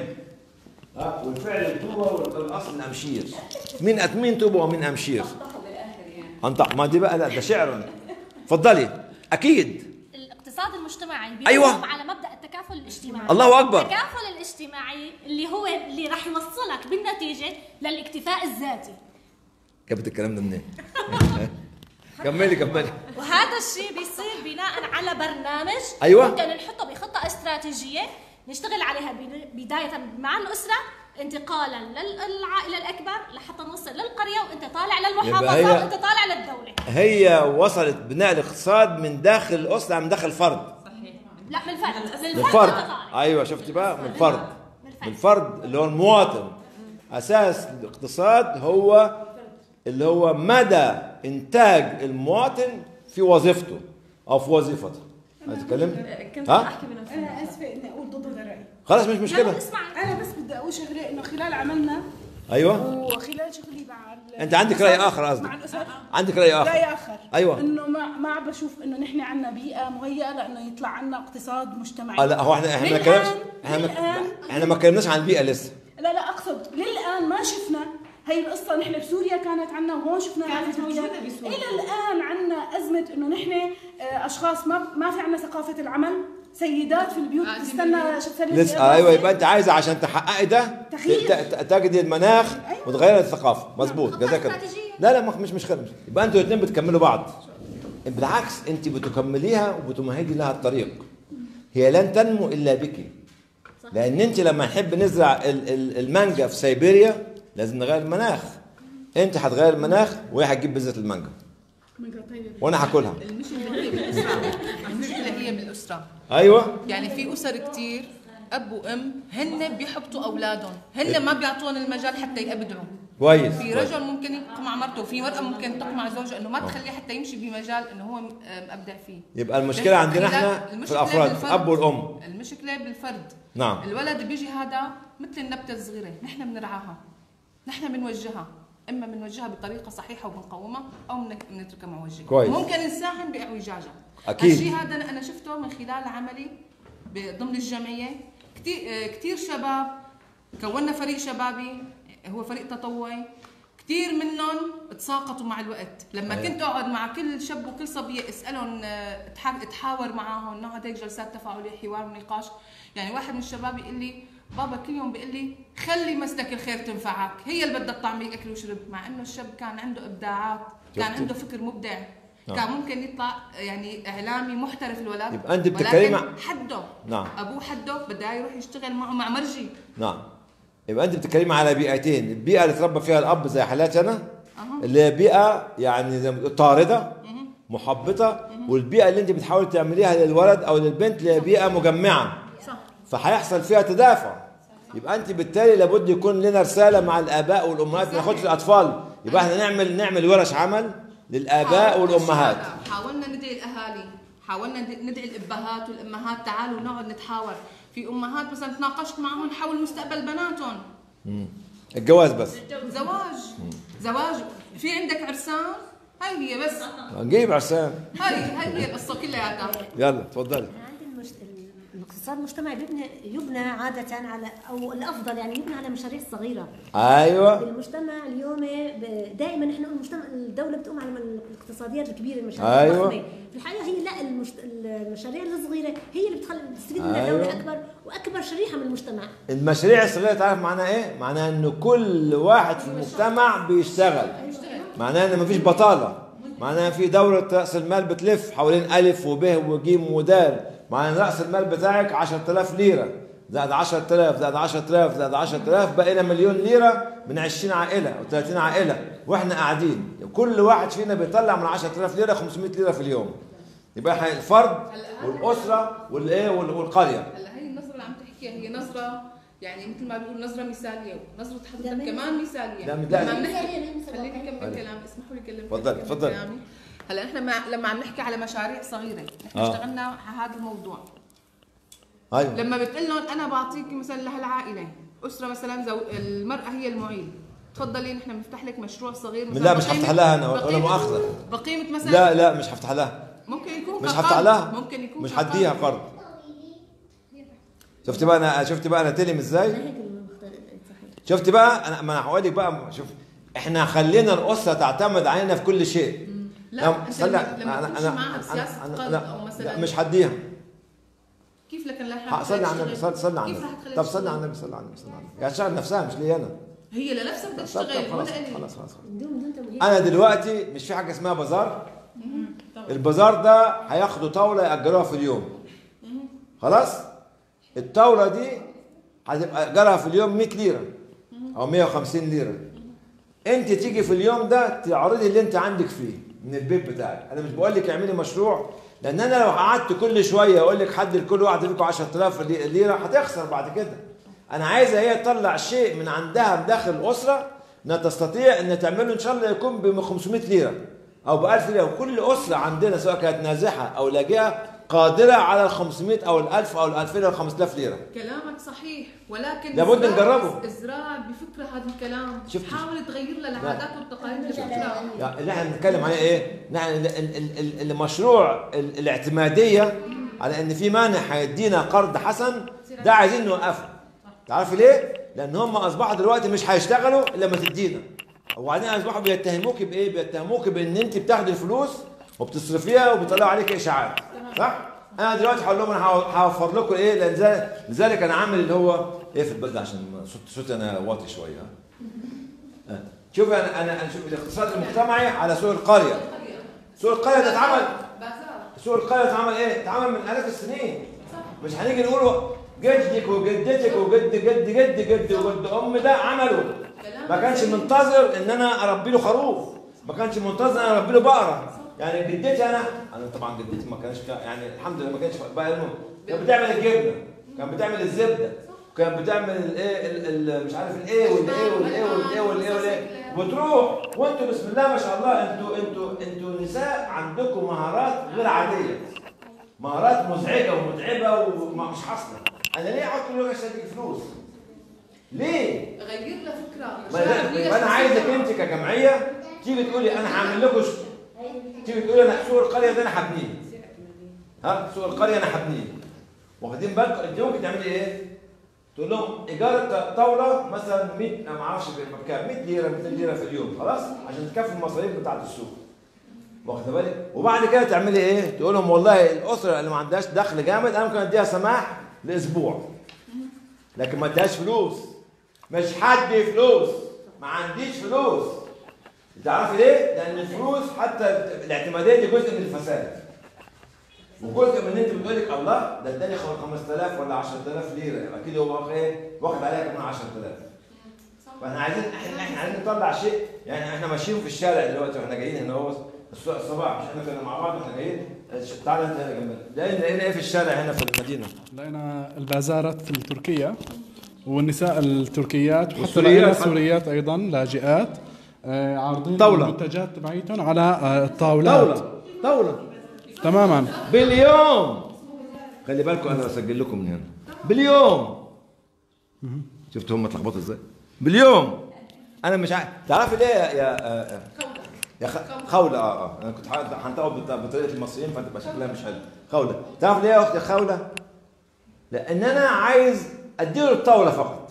ها والفعل التوبه والاصل الامشير مين مين توبه ومين امشير انطق ما دي بقى لا ده شعر تفضلي اكيد الاقتصاد المجتمعي أيوة. بيقوم على مبدا التكافل الاجتماعي الله أكبر. التكافل الاجتماعي اللي هو اللي راح يوصلك بالنتيجه للاكتفاء الذاتي جبت الكلام ده منين؟ كملي كملي وهذا الشيء بيصير بناء على برنامج أيوة. ممكن نحطه بخطه استراتيجيه نشتغل عليها بد- بدايه مع الاسره انتقالا للعائله الاكبر لحتى نوصل للقريه وانت طالع يبقى للمحافظه هي- وانت طالع للدوله هي وصلت بناء الاقتصاد من داخل الاسره من داخل الفرد لا من الفرد من من الفرد الفرد أنت طالع. ايوه شفتي بقى من الفرد من الفرد اللي هو المواطن اساس الاقتصاد هو اللي هو مدى انتاج المواطن في وظيفته او في وظيفته هتتكلم كنت ها؟ احكي بنفسي انا اسفه اني اقول ضد هذا الراي خلاص مش مشكله انا بس بدي اقول شغله انه خلال عملنا ايوه وخلال شغلي مع ال- انت عندك راي اخر قصدك مع الاسر عندك راي اخر راي اخر أيوة. انه ما ما عم بشوف انه نحن عندنا بيئه مهيئه لانه يطلع عنا اقتصاد مجتمعي آه لا هو احنا احنا ما للآن- كلمناش احنا ما للآن- احنا ما كلمناش عن البيئه لسه لا لا اقصد للان ما شفنا هي القصه نحن بسوريا كانت عنا وهون شفنا كانت في تركيا. موجودة بسوريا. الى الان عنا ازمه انه نحن آه، اشخاص ما ما في عنا ثقافه العمل سيدات في البيوت قاعدين تستنى شو لسه ايوه يبقى انت عايزه عشان تحققي ده تغيير. ت- ت- تجدي المناخ وتغيري الثقافه مظبوط جزاك الله استراتيجية. لا لا ما- مش مش خدمة. يبقى انتوا الاثنين بتكملوا بعض بالعكس انت بتكمليها وبتمهدي لها الطريق هي لن تنمو الا بك لان انت لما نحب نزرع ال- ال- المانجا في سيبيريا لازم نغير المناخ انت هتغير المناخ وهي هتجيب بذره المانجا وانا هاكلها المشكله هي بالاسره المشكله هي بالاسره ايوه يعني في اسر كتير اب وام هن بيحبطوا اولادهم هن ما بيعطوهم المجال حتى يبدعوا كويس في كويس. رجل ممكن يقمع مرته وفي مرأة ممكن تقمع زوجها انه ما تخليه حتى يمشي بمجال انه هو م- مبدع فيه يبقى المشكله عندنا خلال- احنا في المشكلة الافراد بالفرد. الاب والام المشكله بالفرد نعم الولد بيجي هذا مثل النبته الصغيره نحن بنرعاها نحن بنوجهها اما بنوجهها بطريقه صحيحه وبنقومها او بنك- بنتركها موجهه كويس. ممكن نساهم باعوجاجها أكيد. الشيء هذا أنا- انا شفته من خلال عملي ب- ضمن الجمعيه كثير كثير شباب كونا فريق شبابي هو فريق تطوعي كثير منهم تساقطوا مع الوقت لما أيوة. كنت اقعد مع كل شاب وكل صبيه اسالهم آه، أتح- اتحاور معاهم نقعد هيك جلسات تفاعليه حوار ونقاش يعني واحد من الشباب يقول لي بابا كل يوم بيقول لي خلي مسلك الخير تنفعك هي اللي بدها تطعمي اكل وشرب مع انه الشاب كان عنده ابداعات كان شفتي؟ عنده فكر مبدع نعم. كان ممكن يطلع يعني اعلامي محترف الولد يبقى أنت بتتكلمي ولكن مع- حده نعم. ابوه حده بده يروح يشتغل معه مع مرجي نعم يبقى انت بتتكلمي على بيئتين البيئه اللي تربى فيها الاب زي حالاتي انا أها. اللي هي بيئه يعني زي ما بتقول طارده محبطه والبيئه اللي انت بتحاولي تعمليها للولد او للبنت اللي هي بيئه مجمعه صح فهيحصل فيها تدافع يبقى انت بالتالي لابد يكون لنا رساله مع الاباء والامهات ما ناخدش الاطفال يبقى احنا نعمل نعمل ورش عمل للاباء حاولنا والامهات الشهداء، حاولنا ندعي الاهالي حاولنا ند- ندعي الابهات والامهات تعالوا نقعد نتحاور في امهات مثلا تناقشت معهم حول مستقبل بناتهم الجواز بس زواج زواج في عندك عرسان هاي هي بس نجيب عرسان هاي هاي هي القصه كلياتها يلا تفضلي أنا عندي المش... الاقتصاد المجتمعي بيبنى يبنى عادة على أو الأفضل يعني يبنى على مشاريع صغيرة ايوه المجتمع اليوم ب- دائما نحن نقول المجتمع الدولة بتقوم على الاقتصاديات الكبيرة المشاريع أيوة. الضخمة في الحقيقة هي لا المشت... المشاريع الصغيرة هي اللي بتخلي بتستفيد منها أيوة. دولة أكبر وأكبر شريحة من المجتمع المشاريع الصغيرة تعرف معناها ايه؟ معناها انه كل واحد في المجتمع بيشتغل معناها ان مفيش بطالة معناها في دورة رأس المال بتلف حوالين ألف وب وجيم ودال معناها إن رأس المال بتاعك 10000 ليرة زائد 10000 زائد 10000 زائد 10000 بقينا مليون ليرة من 20 عائلة أو 30 عائلة واحنا قاعدين كل واحد فينا بيطلع من 10000 ليرة 500 ليرة في اليوم يبقى احنا الفرد والأسرة والإيه وال- والقرية هلا هي النظره اللي عم تحكيها هي نظره يعني مثل ما بيقولوا نظره مثاليه ونظره حضرتك جميل. كمان مثاليه لا، لا. لما عم نحكي خليني اكمل كلامي اسمحوا لي اكلم تفضلي، تفضلي. هلا احنا مع... لما عم نحكي على مشاريع صغيره نحن آه. اشتغلنا على هذا الموضوع أيوه لما بتقول لهم انا بعطيك مثلا لهالعائله اسره مثلا زو... المراه هي المعيل تفضلي نحن بنفتح لك مشروع صغير مثلا لا، مش بقيمة- هفتح لها أنا، ولا بقيمة- مؤاخذة. بقيمه مثلا لا لا مش هفتح لها ممكن يكون مش كقرض. هفتح لها ممكن يكون مش كقرض. هديها قرض شفت بقى انا شفت بقى انا تلم ازاي شفت بقى انا ما انا هقول لك بقى شوف احنا خلينا الاسره تعتمد علينا في كل شيء لا انت صلي لما لما انا تمشي انا معها بسياسه انا قلب لا, او مثلا لا مش حديها كيف لكن لا ح- صلي على النبي صلي صلي على كيف رح النبي تخليها طب صلي تشتغل؟ على النبي صلي على النبي صلي على النبي قاعد تشتغل نفسها مش لي انا هي لنفسها بدها طب- طب تشتغل خلاص ولا الي خلاص خلاص بدون بدون تمويل انا دلوقتي مش في حاجه اسمها بازار البازار ده هياخدوا طاوله ياجروها في اليوم خلاص الطاوله دي هتبقى اجرها في اليوم 100 ليره او 150 ليره انت تيجي في اليوم ده تعرضي اللي انت عندك فيه من البيت بتاعك انا مش بقول لك اعملي مشروع لان انا لو قعدت كل شويه اقول لك حد لكل واحد فيكم 10000 لي- ليره هتخسر بعد كده انا عايزه هي تطلع شيء من عندها داخل الاسره انها تستطيع ان تعمله ان شاء الله يكون ب 500 ليره او ب 1000 ليره وكل اسره عندنا سواء كانت نازحه او لاجئه قادره على ال 500 او ال 1000 او ال 2000 او ال 5000 ليره كلامك صحيح ولكن لابد ازرع- نجربه. ازرع بفكره هذا الكلام شفت؟ حاول تغير لها العادات والتقاليد بفكره يعني اللي احنا بنتكلم عليه ايه؟ نحن ال- ال- ال- ال- المشروع ال- الاعتماديه على ان في مانع هيدينا قرض حسن ده عايزين نوقفه. تعرف ليه؟ لان هم اصبحوا دلوقتي مش هيشتغلوا الا لما تدينا. وبعدين اصبحوا بيتهموك بايه؟ بيتهموك بان انت بتاخدي الفلوس وبتصرفيها وبيطلعوا عليك اشاعات. صح؟ انا دلوقتي هقول لهم انا هو- هوفر لكم ايه؟ لان ذلك- لذلك انا عامل اللي هو ايه في البلد عشان صوت صوتي انا واطي شويه ها؟ شوف انا انا أنا شوف الاقتصاد المجتمعي على سوق القريه سوق القريه ده اتعمل بازار سوق القريه اتعمل ايه؟ اتعمل من الاف السنين مش هنيجي نقول جدك وجدتك وجد جد جد جد وجد ام ده عمله ما كانش منتظر ان انا اربي له خروف ما كانش منتظر ان انا اربي له بقره يعني جدتي انا انا طبعا جدتي ما كانش يعني الحمد لله ما كانش بقى علمه كانت بتعمل الجبنه كانت بتعمل الزبده كانت بتعمل الايه ال- ال- مش عارف الايه والايه والايه والايه والايه والايه وتروح وانتوا بسم الله ما شاء الله انتوا انتوا انتوا نساء عندكم مهارات غير عاديه مهارات مزعجه ومتعبه ومش حاصله انا ليه اقعد كل يوم عشان اديك فلوس؟ ليه؟ غير لها فكره ما ده- يبقى انا عايزك انت كجمعيه تيجي تقولي انا هعمل لكم ش- تيجي تقولي انا سوق القريه ده انا هبنيه ها سوق القريه انا هبنيه واخدين بالكم انت ممكن تعملي ايه؟ تقول لهم ايجار الط- طاوله مثلا 100 انا ما اعرفش بكام 100 ليره 200 ليره في اليوم خلاص عشان تكفي المصاريف بتاعت السوق واخد بالك وبعد كده تعملي ايه تقول لهم والله الاسره اللي ما عندهاش دخل جامد انا ممكن اديها سماح لاسبوع لكن ما اديهاش فلوس مش حد فلوس ما عنديش فلوس تعرفي ليه لان الفلوس حتى الاعتماديه دي جزء من الفساد وجزء من ان انت بتقول لك الله ده اداني 5000 ولا 10000 ليره يبقى اكيد هو واخد ايه واخد عليها كمان 10000 فاحنا عايزين احنا احنا عايزين نطلع شيء يعني احنا ماشيين في الشارع دلوقتي واحنا جايين هنا هو الص- الصباح مش احنا كنا مع بعض واحنا جايين تعالى انت هنا جنبنا لقينا لقينا ايه في الشارع هنا في المدينه لقينا البازارات التركية والنساء التركيات وحتى والسوريات لقينا حتى. السوريات ايضا لاجئات آه، عارضين طاولة. المنتجات تبعيتهم على آه، الطاولات طاوله طاوله تماما باليوم خلي بالكم انا بسجل لكم من هنا باليوم شفتوا هم اتلخبطوا ازاي باليوم انا مش عارف تعرفي ليه يا يا آه، آه، يا خ- خولة اه اه انا كنت ح- هنطقه بط- بطريقه المصريين فتبقى شكلها مش حلو خولة تعرف ليه يا اختي خولة؟ لان انا عايز اديله الطاوله فقط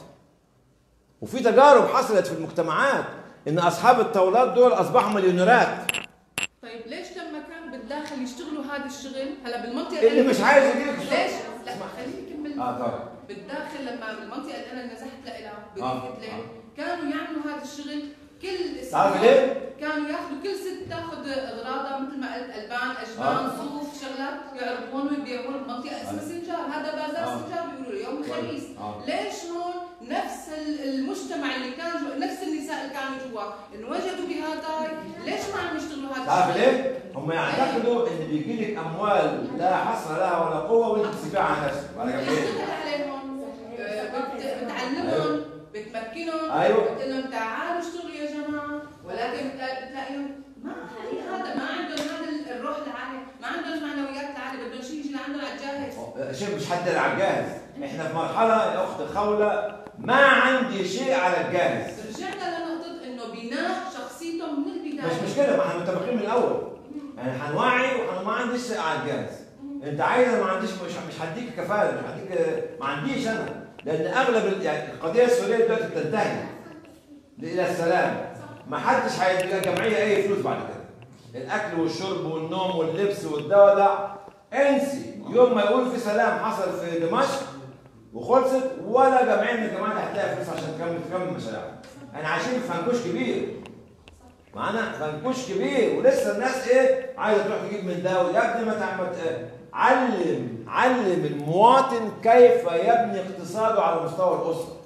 وفي تجارب حصلت في المجتمعات ان اصحاب الطاولات دول اصبحوا مليونيرات طيب ليش لما كان بالداخل يشتغلوا هذا الشغل هلا بالمنطقه اللي مش عايز يجيلك الشغل. ليش لا خليني اكمل اه طبعا بالداخل لما بالمنطقه اللي انا نزحت لها آه. بضيفه ليل كانوا يعملوا هذا الشغل كل تعرفي أسبوع ليه؟ كانوا ياخذوا كل ست تاخذ اغراضها مثل ما قلت البان اجبان آه. صوف شغلات يعرضون ويبيعون بمنطقه اسمها آه. سنجار هذا بازار آه. سنجار بيقولوا له يوم الخميس آه. ليش هون نفس ال- المجتمع اللي كان جوا نفس النساء اللي كانوا جوا انوجدوا بهذا ليش ما عم يشتغلوا هذا تعرف الشغل؟ ليه؟ هم يعتقدوا ان بيجي لك اموال لا حصر لها ولا قوه وانت بتسيبها على نفسك على جنبين بتشتغل عليهم آه، بت- بتعلمهم بتمكنهم أيوة. بتقول لهم تعالوا اشتغلوا يا جماعه ولكن بتلا- بتلاقيهم ما في هذا ما عندهم هذا الروح العاليه ما عندهم المعنويات العاليه بدهم شيء يجي لعندهم على الجاهز شوف مش حد على الجاهز احنا في مرحله يا اخت خوله ما عندي شيء على الجاهز رجعنا لنقطه انه بناء شخصيتهم من البدايه مش مشكله ما احنا متفقين من الاول يعني هنوعي وما عنديش شيء على الجاهز انت عايز أنا ما عنديش مش مش هديك كفاله مش هديك ما عنديش انا لان اغلب ال- يعني القضيه السوريه دلوقتي بتنتهي الى السلام ما حدش هيدي جمعيه اي فلوس بعد كده الاكل والشرب والنوم واللبس والدواء ده انسي يوم ما يقول في سلام حصل في دمشق وخلصت ولا جمعيه من الجماعات هتلاقي فلوس عشان تكمل تكمل مشاريعها احنا عايشين في فنكوش كبير معانا فنكوش كبير ولسه الناس ايه عايزه تروح تجيب من ده يا ابني ما تعمل إيه؟ علم علم المواطن كيف يبني اقتصاده على مستوى الاسره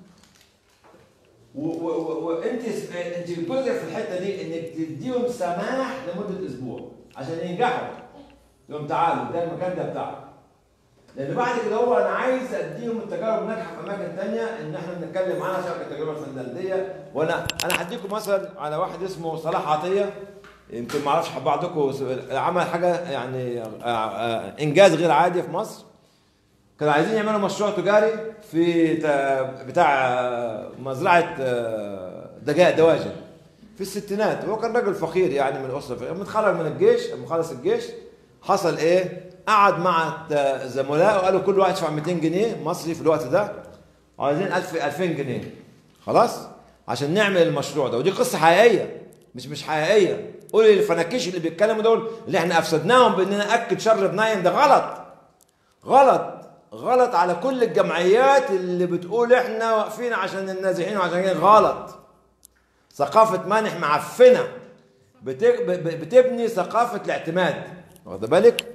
وانت انت الجزء في الحته دي انك تديهم سماح لمده اسبوع عشان ينجحوا يوم تعالوا ده المكان ده بتاعك لان بعد كده هو انا عايز اديهم التجارب الناجحه في اماكن ثانيه ان احنا بنتكلم عنها شبكه التجربه الفنلنديه وانا انا هديكم مثل على واحد اسمه صلاح عطيه يمكن ما اعرفش بعضكم عمل حاجه يعني آه، آه، انجاز غير عادي في مصر كانوا عايزين يعملوا مشروع تجاري في تا- بتاع آه، مزرعه آه، دجاج دواجن في الستينات هو كان راجل فقير يعني من اسره فقيرة متخرج من الجيش لما خلص الجيش حصل ايه؟ قعد مع ت- زملائه وقالوا كل واحد يدفع 200 جنيه مصري في الوقت ده وعايزين 1000 2000 جنيه خلاص؟ عشان نعمل المشروع ده ودي قصه حقيقيه مش مش حقيقيه قولي الفناكيش اللي بيتكلموا دول اللي احنا افسدناهم باننا اكد شر بنايم ده غلط غلط غلط على كل الجمعيات اللي بتقول احنا واقفين عشان النازحين وعشان كده غلط ثقافة مانح معفنة بت- ب- ب- بتبني ثقافة الاعتماد واخد بالك؟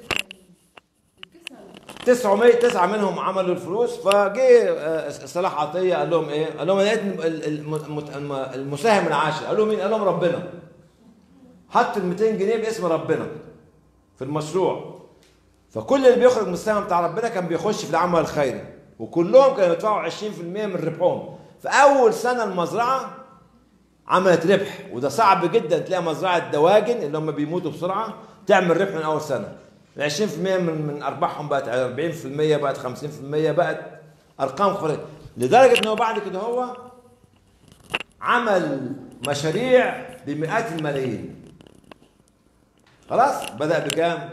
900 تسعة منهم عملوا الفلوس فجه آه، صلاح عطية قال لهم ايه؟ قال لهم أنا لقيت ال- الم- الم- المساهم العاشر قال لهم مين؟ قال لهم ربنا حط ال 200 جنيه باسم ربنا في المشروع فكل اللي بيخرج من السهم بتاع ربنا كان بيخش في العمل الخيري وكلهم كانوا يدفعوا 20% من ربحهم في اول سنه المزرعه عملت ربح وده صعب جدا تلاقي مزرعه دواجن اللي هم بيموتوا بسرعه تعمل ربح من اول سنه ال 20% من من ارباحهم بقت 40% بقت 50% بقت ارقام خرافيه لدرجه ان هو بعد كده هو عمل مشاريع بمئات الملايين خلاص بدا بكام؟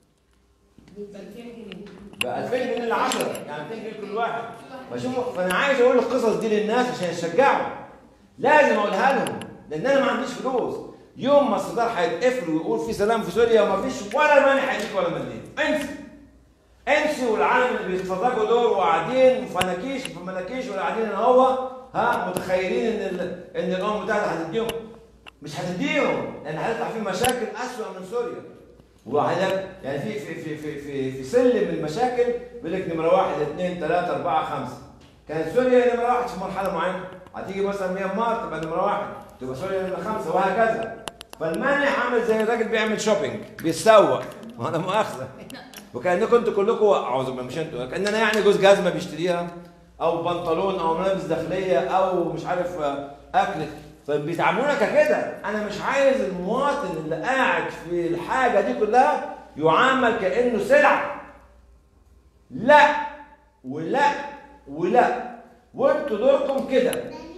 ب 2000 جنيه ل 10 يعني 200 جنيه كل واحد فشوفوا فانا عايز اقول القصص دي للناس عشان يشجعوا لازم اقولها لهم لان انا ما عنديش فلوس يوم ما الصدار هيتقفل ويقول في سلام في سوريا وما فيش ولا مانع هيديك ولا مليم انسى انسي والعالم اللي بيتفرجوا دول وقاعدين فناكيش في مناكيش ولا قاعدين ان هو ها متخيلين ان ال- ان الامم المتحده هتديهم مش هتديهم لان هيطلع في مشاكل اسوء من سوريا وعلى يعني في في في في في, في سلم المشاكل بيقول لك نمره واحد اثنين ثلاثه اربعه خمسه كانت سوريا نمره واحد في مرحله معينه هتيجي مثلا ميانمار تبقى نمره واحد تبقى سوريا نمره خمسه وهكذا فالمانع عامل زي الراجل بيعمل شوبينج بيتسوق وانا مؤاخذه وكانكم انتوا كلكم اعوذ بالله مش انتوا كاننا يعني جوز جزمه بيشتريها او بنطلون او ملابس داخليه او مش عارف آه، اكل فبيتعاملونا ككده انا مش عايز المواطن اللي قاعد في الحاجه دي كلها يعامل كانه سلعه لا ولا ولا وانتوا دوركم كده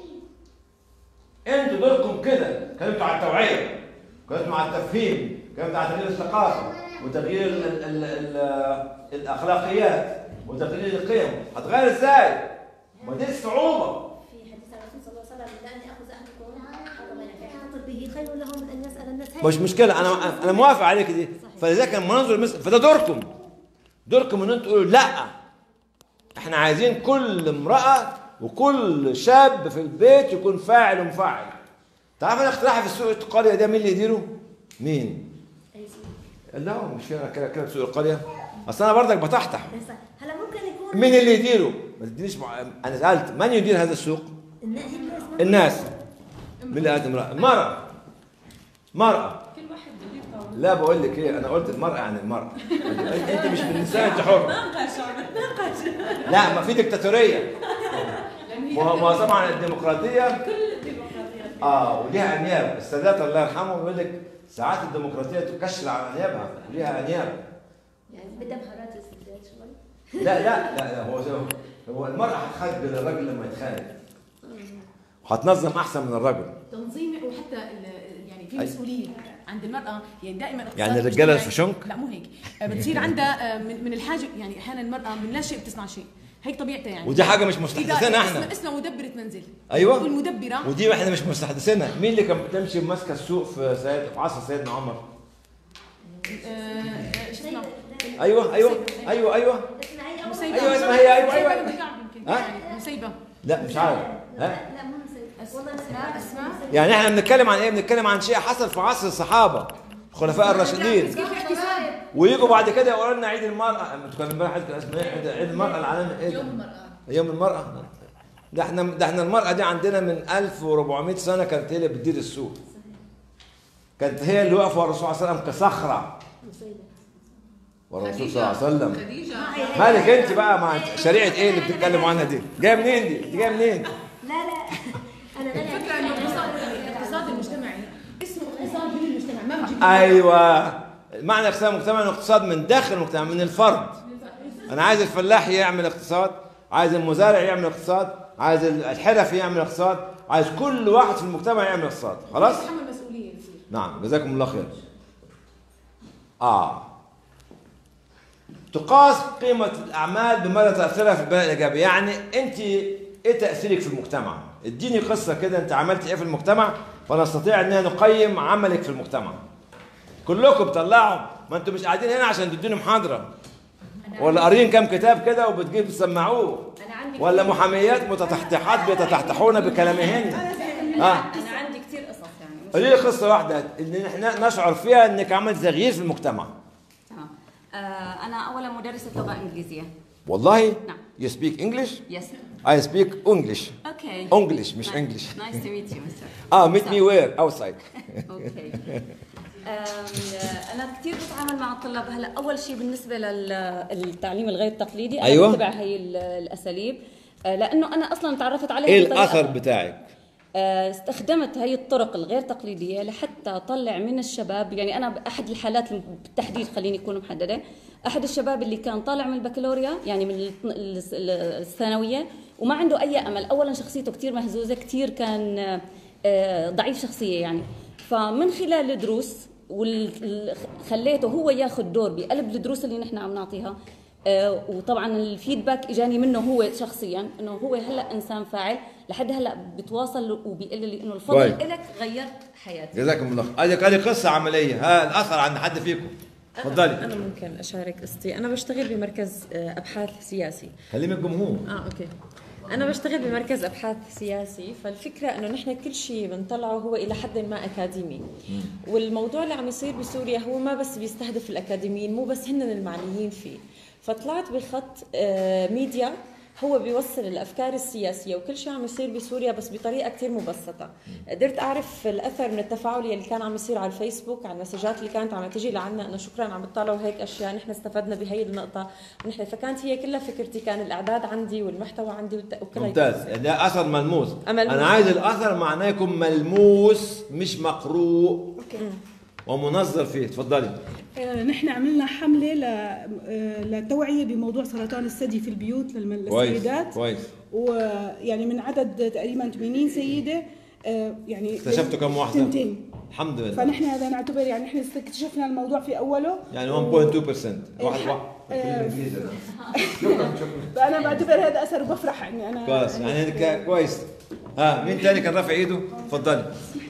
انتوا دوركم كده كلمتوا على التوعيه كلمتوا على التفهيم كلمتوا على تغيير الثقافه وتغيير ال ال ال الاخلاقيات وتغيير القيم هتغير ازاي؟ ما دي الصعوبه في حديث الرسول صلى الله عليه وسلم لأن أخذ أهلكم حرم يحيط به خير لهم من أن يسأل الناس هل مش مشكله انا انا موافق عليك دي فلذلك المناظر مثل فده دوركم دوركم ان انتوا تقولوا لا احنا عايزين كل امراه وكل شاب في البيت يكون فاعل ومفعل تعرف انا اقتراحي في السوق القريه ده مين اللي يديره؟ مين؟ لا مش فيها كده كده في سوق القريه اصل انا برضك بتحتح هلا ممكن يكون مين اللي يديره؟ ما تدينيش مع... انا سالت من يدير هذا السوق؟ الناس الناس مين اللي قالت امراه؟ المراه مرأة كل واحد يدير طاولة لا بقول لك ايه انا قلت المرأة يعني المرأة انت انت مش من النساء انت حر ناقش عم نتناقش لا ما في ديكتاتورية ما هو- ما هو طبعا الديمقراطية كل الديمقراطيات اه وليها انياب السادات الله يرحمه بيقول لك ساعات الديمقراطية تكشر على انيابها وليها انياب يعني بدها بهارات السداد شوي لا لا لا, لا هو هو المرأة هتخجل الراجل لما يتخانق وهتنظم احسن من الرجل تنظيم وحتى ال- يعني في أي. مسؤوليه عند المراه يعني دائما اقتصاد يعني الرجالة اجتماعي- الفشنك؟ لا مو هيك آه، بتصير عندها آه، من من الحاجه يعني احيانا المراه من لا شيء بتصنع شيء هيك طبيعتها يعني ودي حاجة مش إذا مستحدثينها احنا اسمها اسمها مدبره منزل ايوه والمدبره ودي احنا مش مستحدثينها مين اللي كان بتمشي ماسكه السوق في سيد في عصر سيدنا عمر ايوه ايوه ايوه ايوه ايوه مسيبة ايوه اسمها هي ايوه ايوه ها يعني مسيبة لا مش عارف ها لا مو مسيبة والله اسماء اسماء يعني احنا بنتكلم عن ايه بنتكلم عن شيء حصل في عصر الصحابه الخلفاء الراشدين كيف احتساب ويجوا بعد كده يقولوا لنا عيد المرأة انتوا كان امبارح كان اسمه ايه عيد- عيد المرأة العالمي ايه يوم المرأة يوم المرأة ده احنا ده احنا المرأة دي عندنا من 1400 سنة كانت هي اللي بتدير السوق كانت هي اللي واقفة ورا الرسول صلى الله عليه وسلم كصخرة ورا الرسول صلى الله عليه وسلم خديجه مالك انت بقى مع شريعة ايه اللي بتتكلموا عنها دي؟ جاية منين دي؟ انت جاية منين؟ لا لا انا لا الفكرة انه الاقتصاد الاقتصاد المجتمعي اسمه اقتصاد من المجتمع ما بجيب ايوه معنى اقتصاد المجتمع انه اقتصاد من داخل المجتمع من الفرد انا عايز الفلاح يعمل اقتصاد عايز المزارع يعمل اقتصاد عايز الحرفي يعمل اقتصاد عايز كل واحد في المجتمع يعمل اقتصاد خلاص تحمل مسؤولية يصير نعم جزاكم الله خير اه تقاس قيمة الأعمال بمدى تأثيرها في البناء الإيجابي يعني أنت إيه تأثيرك في المجتمع اديني قصة كده أنت عملت إيه في المجتمع فنستطيع أننا نقيم عملك في المجتمع كلكم طلعوا ما أنتم مش قاعدين هنا عشان تدوني محاضرة ولا قارين كام كتاب كده وبتجيب تسمعوه ولا محاميات متتحتحات بيتتحتحون بكلامهن اه انا عندي كثير قصص يعني مش قولي لي قصة واحدة اللي احنا نشعر فيها انك عملت تغيير في المجتمع تمام آه انا اولا مدرسه لغه انجليزيه والله نعم. you speak English يس I speak English اوكي English مش English نايس تو ميت يو مستر اه meet me where outside اوكي آم، انا كثير بتعامل مع الطلاب هلا اول شيء بالنسبه للتعليم الغير التقليدي انا أيوة. بتبع هي ال- الاساليب آه، لانه انا اصلا تعرفت عليها ايه بطريقة- الاثر بتاعك آه، استخدمت هي الطرق الغير تقليديه لحتى اطلع من الشباب يعني انا باحد الحالات بالتحديد خليني اكون محدده احد الشباب اللي كان طالع من البكالوريا يعني من الث- الس- الثانويه وما عنده اي امل اولا شخصيته كثير مهزوزه كثير كان آه، آه، ضعيف شخصيه يعني فمن خلال الدروس وخليته هو ياخذ دور بقلب الدروس اللي نحن عم نعطيها آه، وطبعا الفيدباك اجاني منه هو شخصيا انه هو هلا انسان فاعل لحد هلا بتواصل وبيقول لي انه الفضل كويس. لك غيرت حياتي جزاكم الله خير هذه هذه قصه عمليه ها الاثر عند حد فيكم تفضلي انا ممكن اشارك قصتي انا بشتغل بمركز آه، ابحاث سياسي كلمي الجمهور اه اوكي انا بشتغل بمركز ابحاث سياسي فالفكره انه نحن كل شيء بنطلعه هو الى حد ما اكاديمي والموضوع اللي عم يصير بسوريا هو ما بس بيستهدف الاكاديميين مو بس هن المعنيين فيه فطلعت بخط آه، ميديا هو بيوصل الافكار السياسيه وكل شيء عم يصير بسوريا بس بطريقه كثير مبسطه قدرت اعرف الاثر من التفاعل اللي كان عم يصير على الفيسبوك على المسجات اللي كانت عم تجي لعنا انه شكرا عم بتطلعوا هيك اشياء نحن استفدنا بهي النقطه ونحن فكانت هي كلها فكرتي كان الاعداد عندي والمحتوى عندي والت- وكلها ممتاز يعني ده اثر ملموس ملموس. انا عايز الاثر معناه يكون ملموس مش مقروء ومنظر فيه تفضلي آه، نحن عملنا حملة ل- آه، للتوعية بموضوع سرطان الثدي في البيوت للم- كويس للسيدات كويس ويعني من عدد تقريبا 80 سيدة آه، يعني اكتشفتوا كم واحده؟ تنتين الحمد لله فنحن هذا نعتبر يعني نحن اكتشفنا الموضوع في اوله يعني 1.2% واحد واحد آه، فانا بعتبر هذا اثر وبفرح اني انا كويس يعني هيك كويس ها مين تاني كان رافع ايده؟ تفضلي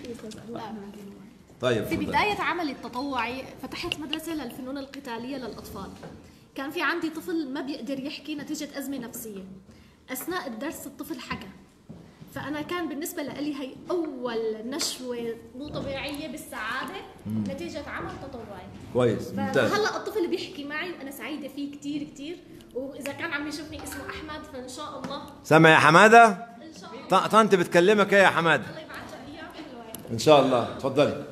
طيب في تفضلي. بداية عملي التطوعي فتحت مدرسة للفنون القتالية للأطفال كان في عندي طفل ما بيقدر يحكي نتيجة أزمة نفسية أثناء الدرس الطفل حكى فأنا كان بالنسبة لي هي أول نشوة مو طبيعية بالسعادة نتيجة عمل تطوعي كويس ممتاز فهلا الطفل بيحكي معي وأنا سعيدة فيه كتير كتير وإذا كان عم يشوفني اسمه أحمد فإن شاء الله سامع يا حماده؟ إن شاء الله ط- طنط بتكلمك ايه يا حماده؟ الله يبعثها إياه حلوة ان شاء الله تفضلي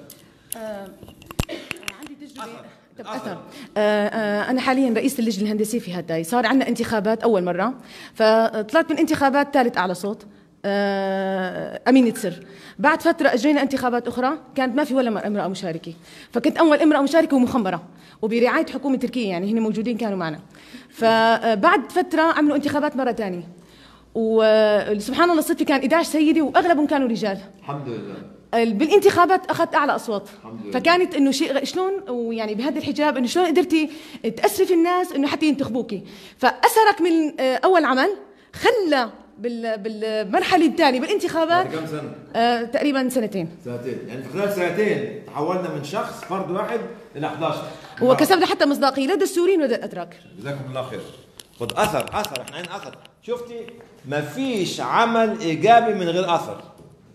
عندي تجربه طب اثر آه، آه، انا حاليا رئيس اللجنه الهندسيه في هداي صار عندنا انتخابات اول مره فطلعت من انتخابات ثالث اعلى صوت آه، أمينة سر بعد فترة أجرينا انتخابات أخرى كانت ما في ولا امرأة مشاركة فكنت أول امرأة مشاركة ومخمرة وبرعاية حكومة تركيا يعني هن موجودين كانوا معنا فبعد فترة عملوا انتخابات مرة ثانية وسبحان الله الصدفة كان 11 سيدة وأغلبهم كانوا رجال الحمد لله بالانتخابات اخذت اعلى اصوات الحمد لله. فكانت انه شيء شلون ويعني بهذا الحجاب انه شلون قدرتي تاسري في الناس انه حتى ينتخبوكي فاثرك من آه، اول عمل خلى بال بالمرحله الثانيه بالانتخابات بعد كم سنه؟ آه تقريبا سنتين سنتين يعني في خلال سنتين تحولنا من شخص فرد واحد الى 11 وكسبنا حتى مصداقيه لدى السوريين ولدى الاتراك جزاكم الله خير خد اثر اثر احنا عندنا اثر شفتي ما فيش عمل ايجابي من غير اثر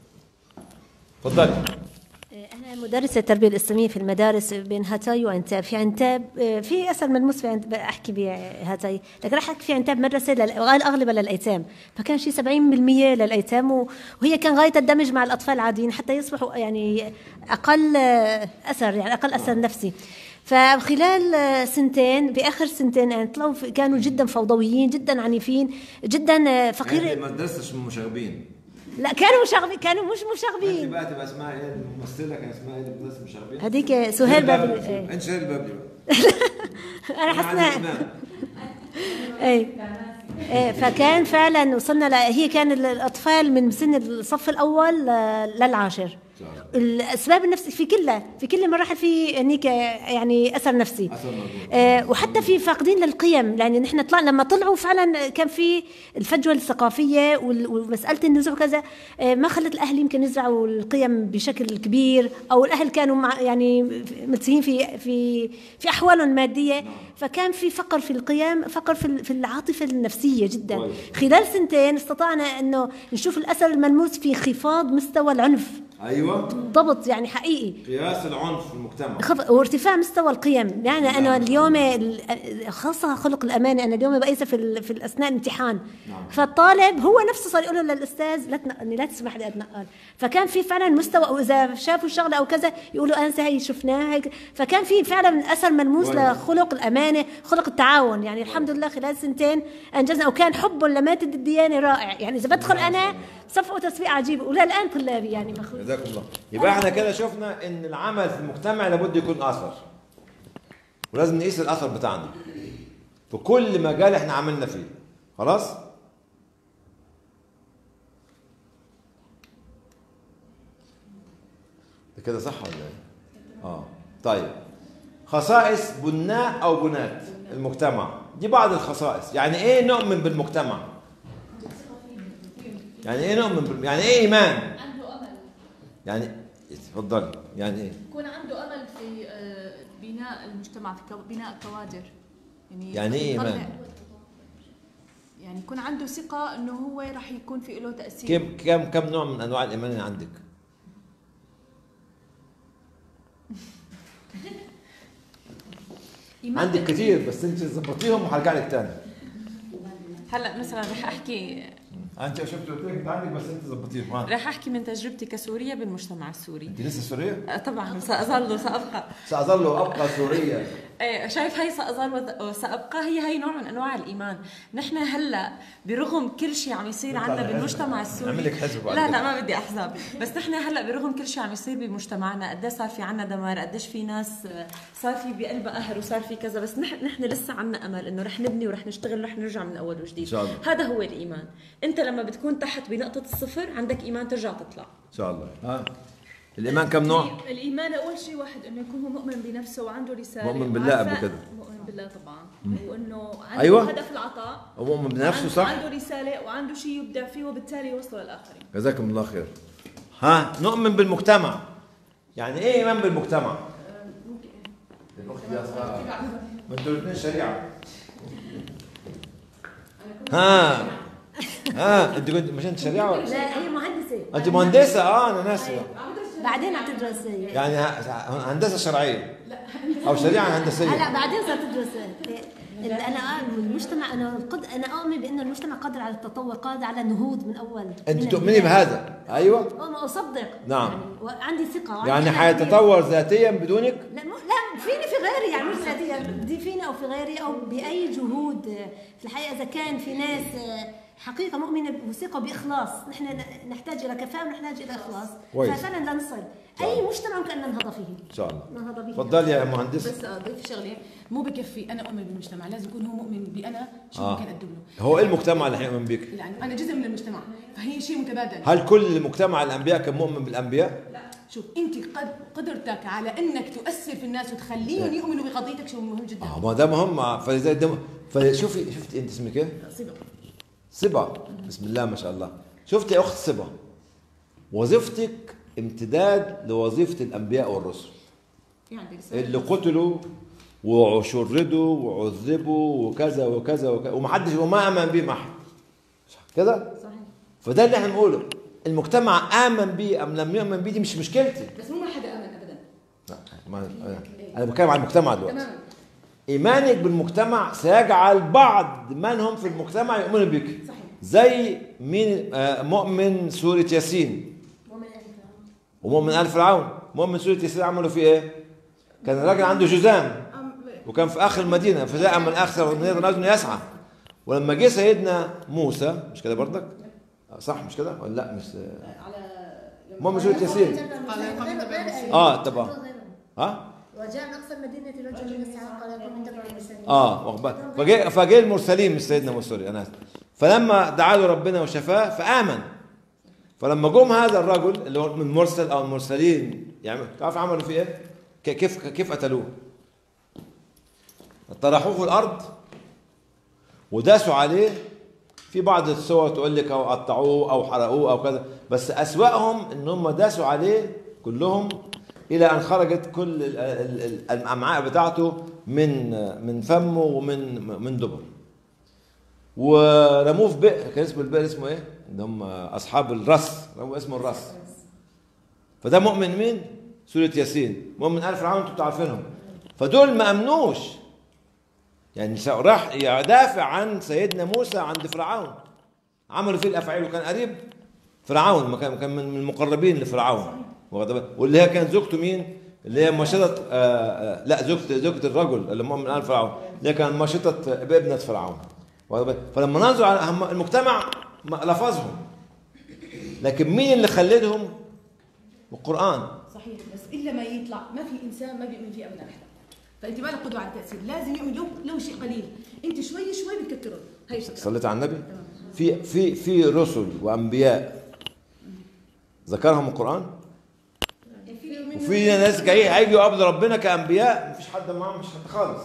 تفضلي أنا مدرسة التربية الإسلامية في المدارس بين هاتاي وعنتاب، في عنتاب آه، في أثر ملموس في عنتاب أحكي بهاتاي، لكن راح أحكي في عنتاب مدرسة لل- وغال أغلبها للأيتام، فكان شيء 70% للأيتام و- وهي كان غاية الدمج مع الأطفال العاديين حتى يصبحوا يعني أقل آه، أثر يعني أقل أثر نفسي. فخلال آه، سنتين باخر سنتين يعني طلعوا في- كانوا جدا فوضويين جدا عنيفين جدا آه، فقير انت مدرسة مشاغبين لا كانوا مشاغبين كانوا مش انت مشاغبين بقى تبقى اسمها ايه الممثلة كان اسمها ايه المدرسة مشاغبين هذيك سهير بابلي إيه. انت سهير بابلي بقى انا أنا حسنا عادل إمام. اي إيه فكان فعلا وصلنا ل... هي كان ال- الاطفال من سن الصف الاول ل- للعاشر الاسباب النفسيه في كلها في كل مراحل في هنيك يعني اثر نفسي أثر موجود. آه وحتى في فاقدين للقيم يعني نحن طلع لما طلعوا فعلا كان في الفجوه الثقافيه وال- ومساله النزوع كذا آه ما خلت الاهل يمكن يزرعوا القيم بشكل كبير او الاهل كانوا مع يعني متسهين في في في احوالهم الماديه فكان في فقر في القيم فقر في ال- في العاطفه النفسيه جدا كويس. خلال سنتين استطعنا انه نشوف الاثر الملموس في انخفاض مستوى العنف ايوه ضبط يعني حقيقي قياس العنف في المجتمع خف... وارتفاع مستوى القيم يعني انا اليوم ال- خاصه خلق الامانه انا اليوم بقيسها في ال... في اثناء الامتحان فالطالب هو نفسه صار يقول له للاستاذ لا تنقلني لا تسمح لي اتنقل فكان في فعلا مستوى او اذا شافوا شغله او كذا يقولوا انسى هي شفناها هيك فكان في فعلا اثر ملموس كويس. لخلق الامانه خلق التعاون يعني الحمد لله خلال سنتين انجزنا وكان حبهم لماده الديانه رائع يعني اذا بدخل انا صفقه تسويق عجيب وللان طلابي يعني مخلوق جزاكم الله يبقى احنا كده شفنا ان العمل في المجتمع لابد يكون اثر ولازم نقيس الاثر بتاعنا في كل مجال احنا عملنا فيه خلاص ده كده صح ولا ايه اه طيب خصائص بناء او بنات المجتمع دي بعض الخصائص يعني ايه نؤمن بالمجتمع يعني ايه نؤمن بال... يعني ايه ايمان عنده امل يعني اتفضلي يعني ايه يكون عنده امل في آه، بناء المجتمع في كو- بناء الكوادر يعني يعني ايه يطلع- إيمان؟ يعني يكون عنده ثقه انه هو راح يكون في له تاثير كم كم كم نوع من انواع الايمان اللي عندك إيمان عندك كتير بس انت ظبطيهم وهرجع لك تاني هلا مثلا رح احكي انت شفت قلت لك انت عندك بس انت ظبطيهم ها رح احكي من تجربتي كسوريه بالمجتمع السوري انت لسه سوريه؟ آه، طبعا ساظل سابقى ساظل وابقى سوريه ايه شايف هي ساظل وث- وسابقى هي هي نوع من انواع الايمان نحن هلا برغم كل شيء عم يصير عندنا حزب. بالمجتمع السوري نعمل لك حزب بعد لا كده. لا ما بدي احزاب بس نحن هلا برغم كل شيء عم يصير بمجتمعنا قد صار في عنا دمار قديش في ناس آه، صار في بقلبها قهر وصار في كذا بس نحن نحن لسه عنا امل انه رح نبني ورح نشتغل ورح نرجع من اول وجديد إن شاء الله. هذا هو الايمان انت لما بتكون تحت بنقطه الصفر عندك ايمان ترجع تطلع ان شاء الله ها الايمان كم نوع؟ الايمان اول شيء واحد انه يكون هو مؤمن بنفسه وعنده رساله مؤمن بالله وعارفة- قبل كده. مؤمن بالله طبعا وانه عنده أيوة. هدف العطاء ومؤمن بنفسه وعنده- صح؟ عنده رساله وعنده شيء يبدع فيه وبالتالي يوصله للاخرين جزاكم الله خير ها نؤمن بالمجتمع يعني ايه ايمان بالمجتمع؟ الاخت دي أصغر. ما انتوا الاثنين شريعه ها ها انت كنت مش انت شريعه ولا لا هي مهندسه انت مهندسه اه انا ناسي بعدين هتدرس يعني ه- هندسه شرعيه او شريعه هندسيه هلا بعدين صارت تدرس ال- انا أؤمن المجتمع انا قد انا اؤمن بانه المجتمع قادر على التطور قادر على النهوض من اول انت من تؤمني البداية. بهذا ايوه أؤمن- اصدق نعم. يعني وعندي ثقه وعندي يعني إيمان كبير. حيتطور ذاتيا بدونك لا مو لا فيني في غيري يعني مش ذاتيا دي فيني او في غيري او باي جهود في الحقيقه اذا كان في ناس حقيقه مؤمنه وثقه باخلاص نحن نحتاج الى كفاءه ونحتاج الى اخلاص كويس. ففعلا لا نصل اي مجتمع ممكن ان ننهض فيه ان شاء الله ننهض به تفضلي يا مهندس بس اضيف شغله مو بكفي انا اؤمن بالمجتمع لازم يكون هو مؤمن بانا شو آه. ممكن اقدم له هو ايه المجتمع اللي حيؤمن بك؟ لانه انا جزء من المجتمع فهي شيء متبادل هل كل مجتمع الانبياء كان مؤمن بالانبياء؟ شوف انت قد قدرتك على انك تؤثر في الناس وتخليهم يؤمنوا بقضيتك شيء مهم جدا اه ما ده مهم فلذلك ده فشوفي شفت انت اسمك ايه؟ صبا صبا بسم الله ما شاء الله شفت يا اخت صبا وظيفتك امتداد لوظيفه الانبياء والرسل يعني رسالة. اللي قتلوا وشردوا وعذبوا وكذا وكذا وكذا ومحدش وما امن بيه احد صح كده صحيح فده اللي احنا بنقوله المجتمع امن بيه ام لم يؤمن بيه دي مش مشكلتي بس مو ما حدا امن ابدا لا ما انا بتكلم عن المجتمع دلوقتي تماما ايمانك بالمجتمع سيجعل بعض من هم في المجتمع يؤمنوا بك صحيح. زي مين آه، مؤمن سورة ياسين ومؤمن آل فرعون مؤمن سورة ياسين عملوا فيه ايه كان الراجل عنده جزام وكان في اخر المدينه فجاء من اخر المدينه رجل يسعى ولما جه سيدنا موسى مش كده برضك آه، صح مش كده ولا لا مش مؤمن سورة ياسين اه طبعا ها وجاء من اقصى المدينه رجل يسعى قال لكم تبع المرسلين اه واخد بالك فجاء فجاء المرسلين مش سيدنا موسى سوري انا آسف. فلما دعا له ربنا وشفاه فامن فلما جم هذا الرجل اللي هو من مرسل او المرسلين يعني تعرف عملوا فيه ايه؟ ك- كيف كيف قتلوه؟ طرحوه في الارض وداسوا عليه في بعض الصور تقول لك او قطعوه او حرقوه او كذا بس اسوأهم ان هم داسوا عليه كلهم الى ان خرجت كل ال- ال- ال- الامعاء بتاعته من من فمه ومن من دبر ورموه في بئر كان اسم البئر اسمه ايه؟ اللي هم اصحاب الرس رموه اسمه الرس فده مؤمن مين؟ سورة ياسين مؤمن آل فرعون انتوا عارفينهم فدول ما امنوش يعني سا- راح يدافع عن سيدنا موسى عند فرعون عملوا فيه الافاعيل وكان قريب فرعون ما كان كان من من المقربين لفرعون واخد بالك؟ واللي هي كانت زوجته مين؟ اللي هي مشطة آه آه لا زوجة زوجة الرجل اللي مؤمن آل فرعون اللي هي كانت مشطة بابنة فرعون واخد بالك؟ فلما ننظر على هم- المجتمع ما- لفظهم لكن مين اللي خلدهم؟ القرآن صحيح بس الا ما يطلع ما في انسان ما بيؤمن فيه ابدا احد فانت ما لك قدوه على التاثير لازم يؤمن لو لو شيء قليل انت شوي شوي بتكترهم هي الفكره صليت على النبي في في في رسل وانبياء ذكرهم القران وفي ناس جاي هيجوا قبل ربنا كانبياء مفيش حد معاهم مش حد خالص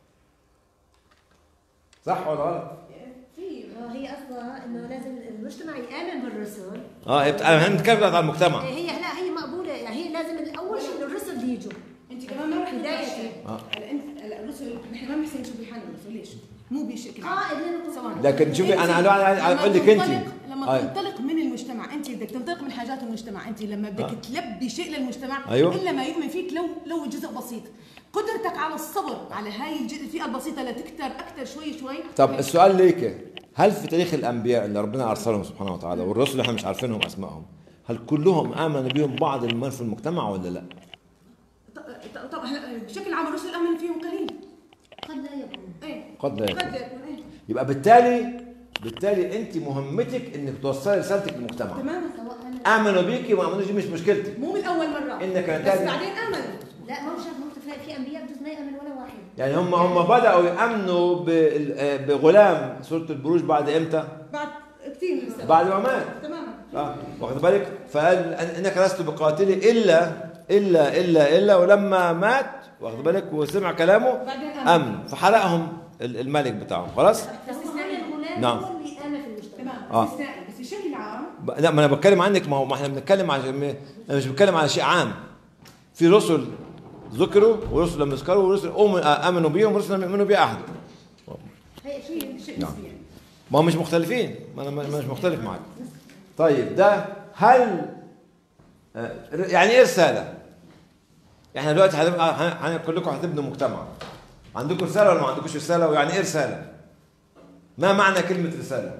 صح ولا غلط؟ في ما هي اصلا انه لازم المجتمع يامن بالرسل اه هي بت- انا بنتكلم على المجتمع هي لا هي مقبوله يعني هي لازم الاول شيء إنه الرسل يجوا انت كمان ما رح بداية. آه. هلا انت هلا الرسل نحن ما بنحسن نشوف بحالنا الرسل ليش؟ مو بشكل قائد لنا سواء لكن شوفي انا انا أنا اقول لك انت لما آه. تنطلق من المجتمع انت بدك تنطلق من حاجات المجتمع انت لما بدك آه. تلبي شيء للمجتمع أيوه. الا ما يؤمن فيك لو لو جزء بسيط قدرتك على الصبر على هاي الج- الفئه البسيطه لتكتر اكثر شوي شوي طب السؤال ليك هل في تاريخ الانبياء اللي ربنا ارسلهم سبحانه وتعالى والرسل اللي احنا مش عارفينهم اسمائهم هل كلهم امن بهم بعض المن في المجتمع ولا لا؟ ط- ط- طبعا بشكل عام الرسل امن فيهم قليل قد لا يكون ايه قد لا يكون. قد يكون ايه يبقى بالتالي بالتالي انت مهمتك انك توصلي رسالتك للمجتمع تماما امنوا بيكي وما امنوش دي مش مشكلتي مو من اول مره إنك بس تهدي. بعدين امنوا لا ما هو شرط مو في انبياء بجوز ما يامن ولا واحد يعني هم هم بداوا يامنوا بال- آه، بغلام سوره البروج بعد امتى؟ بعد كثير من السنة. بعد ما مات تماما اه واخد بالك؟ فقال أن- انك لست بقاتلي الا الا الا الا ولما مات واخد بالك وسمع كلامه بعدين امن امن فحرقهم ال- الملك بتاعهم خلاص؟ استثناء الغلام نعم. هو اللي امن في المجتمع تمام آه. استثنائي بس بشكل عام ب- لا ما انا بتكلم عنك ما هو ما احنا بنتكلم عن انا مش بتكلم على شيء عام في رسل ذكروا ورسل لم يذكروا ورسل أؤمن- امنوا بيهم ورسل لم يؤمنوا بيه احد هي شيء شيء نعم. نسبي يعني ما هم مش مختلفين ما انا ما- مش مختلف معاك طيب ده هل آه، يعني ايه رساله؟ احنا دلوقتي هنبقى هن- هن- كلكم هتبنوا مجتمع عندكم رساله ولا ما عندكوش رساله ويعني ايه رساله؟ ما معنى كلمه رساله؟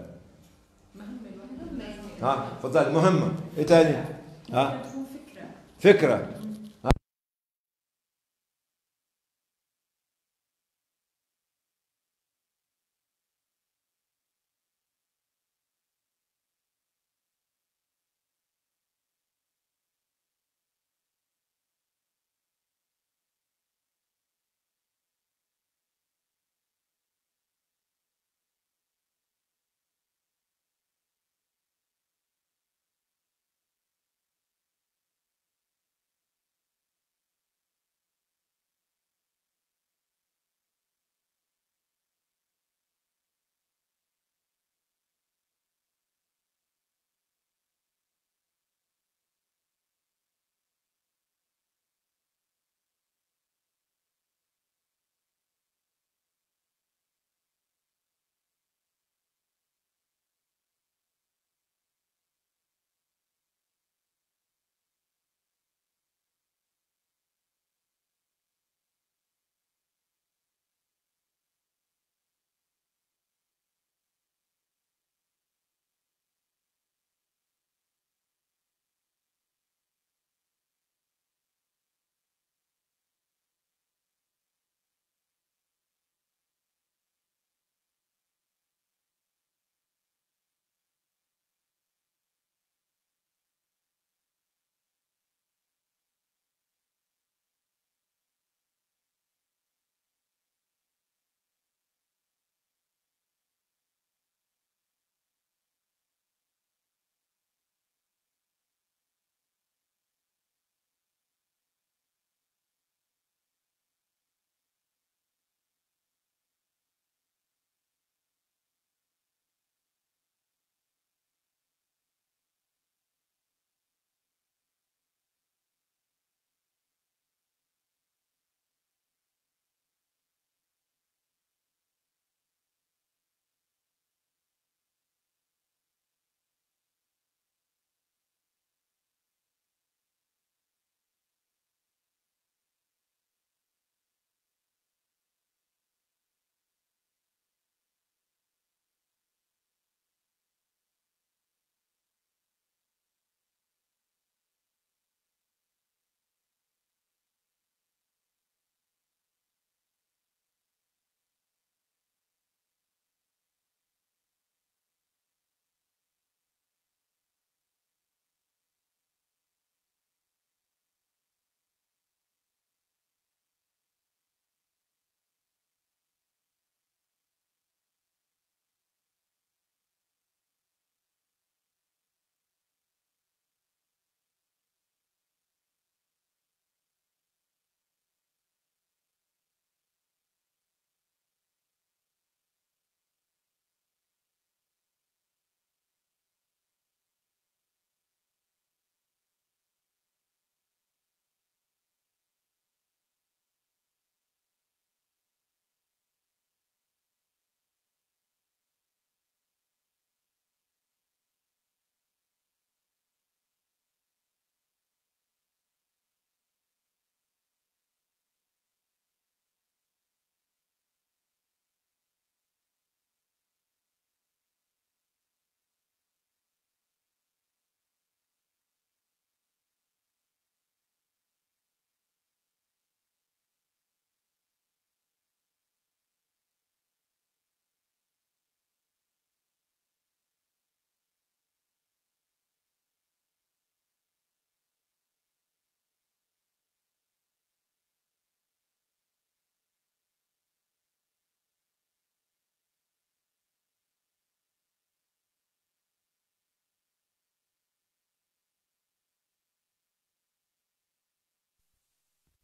ها اتفضل مهمه ايه تاني؟ ها فكره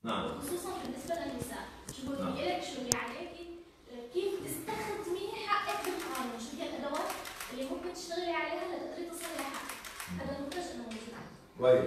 نعم خصوصا بالنسبه للنساء شو نعم. بدي لك شو اللي عليكي كيف تستخدمي حقك بالقانون شو هي الادوات اللي ممكن تشتغلي عليها لتقدري تصلي لحقك هذا المنتج انه موجود كويس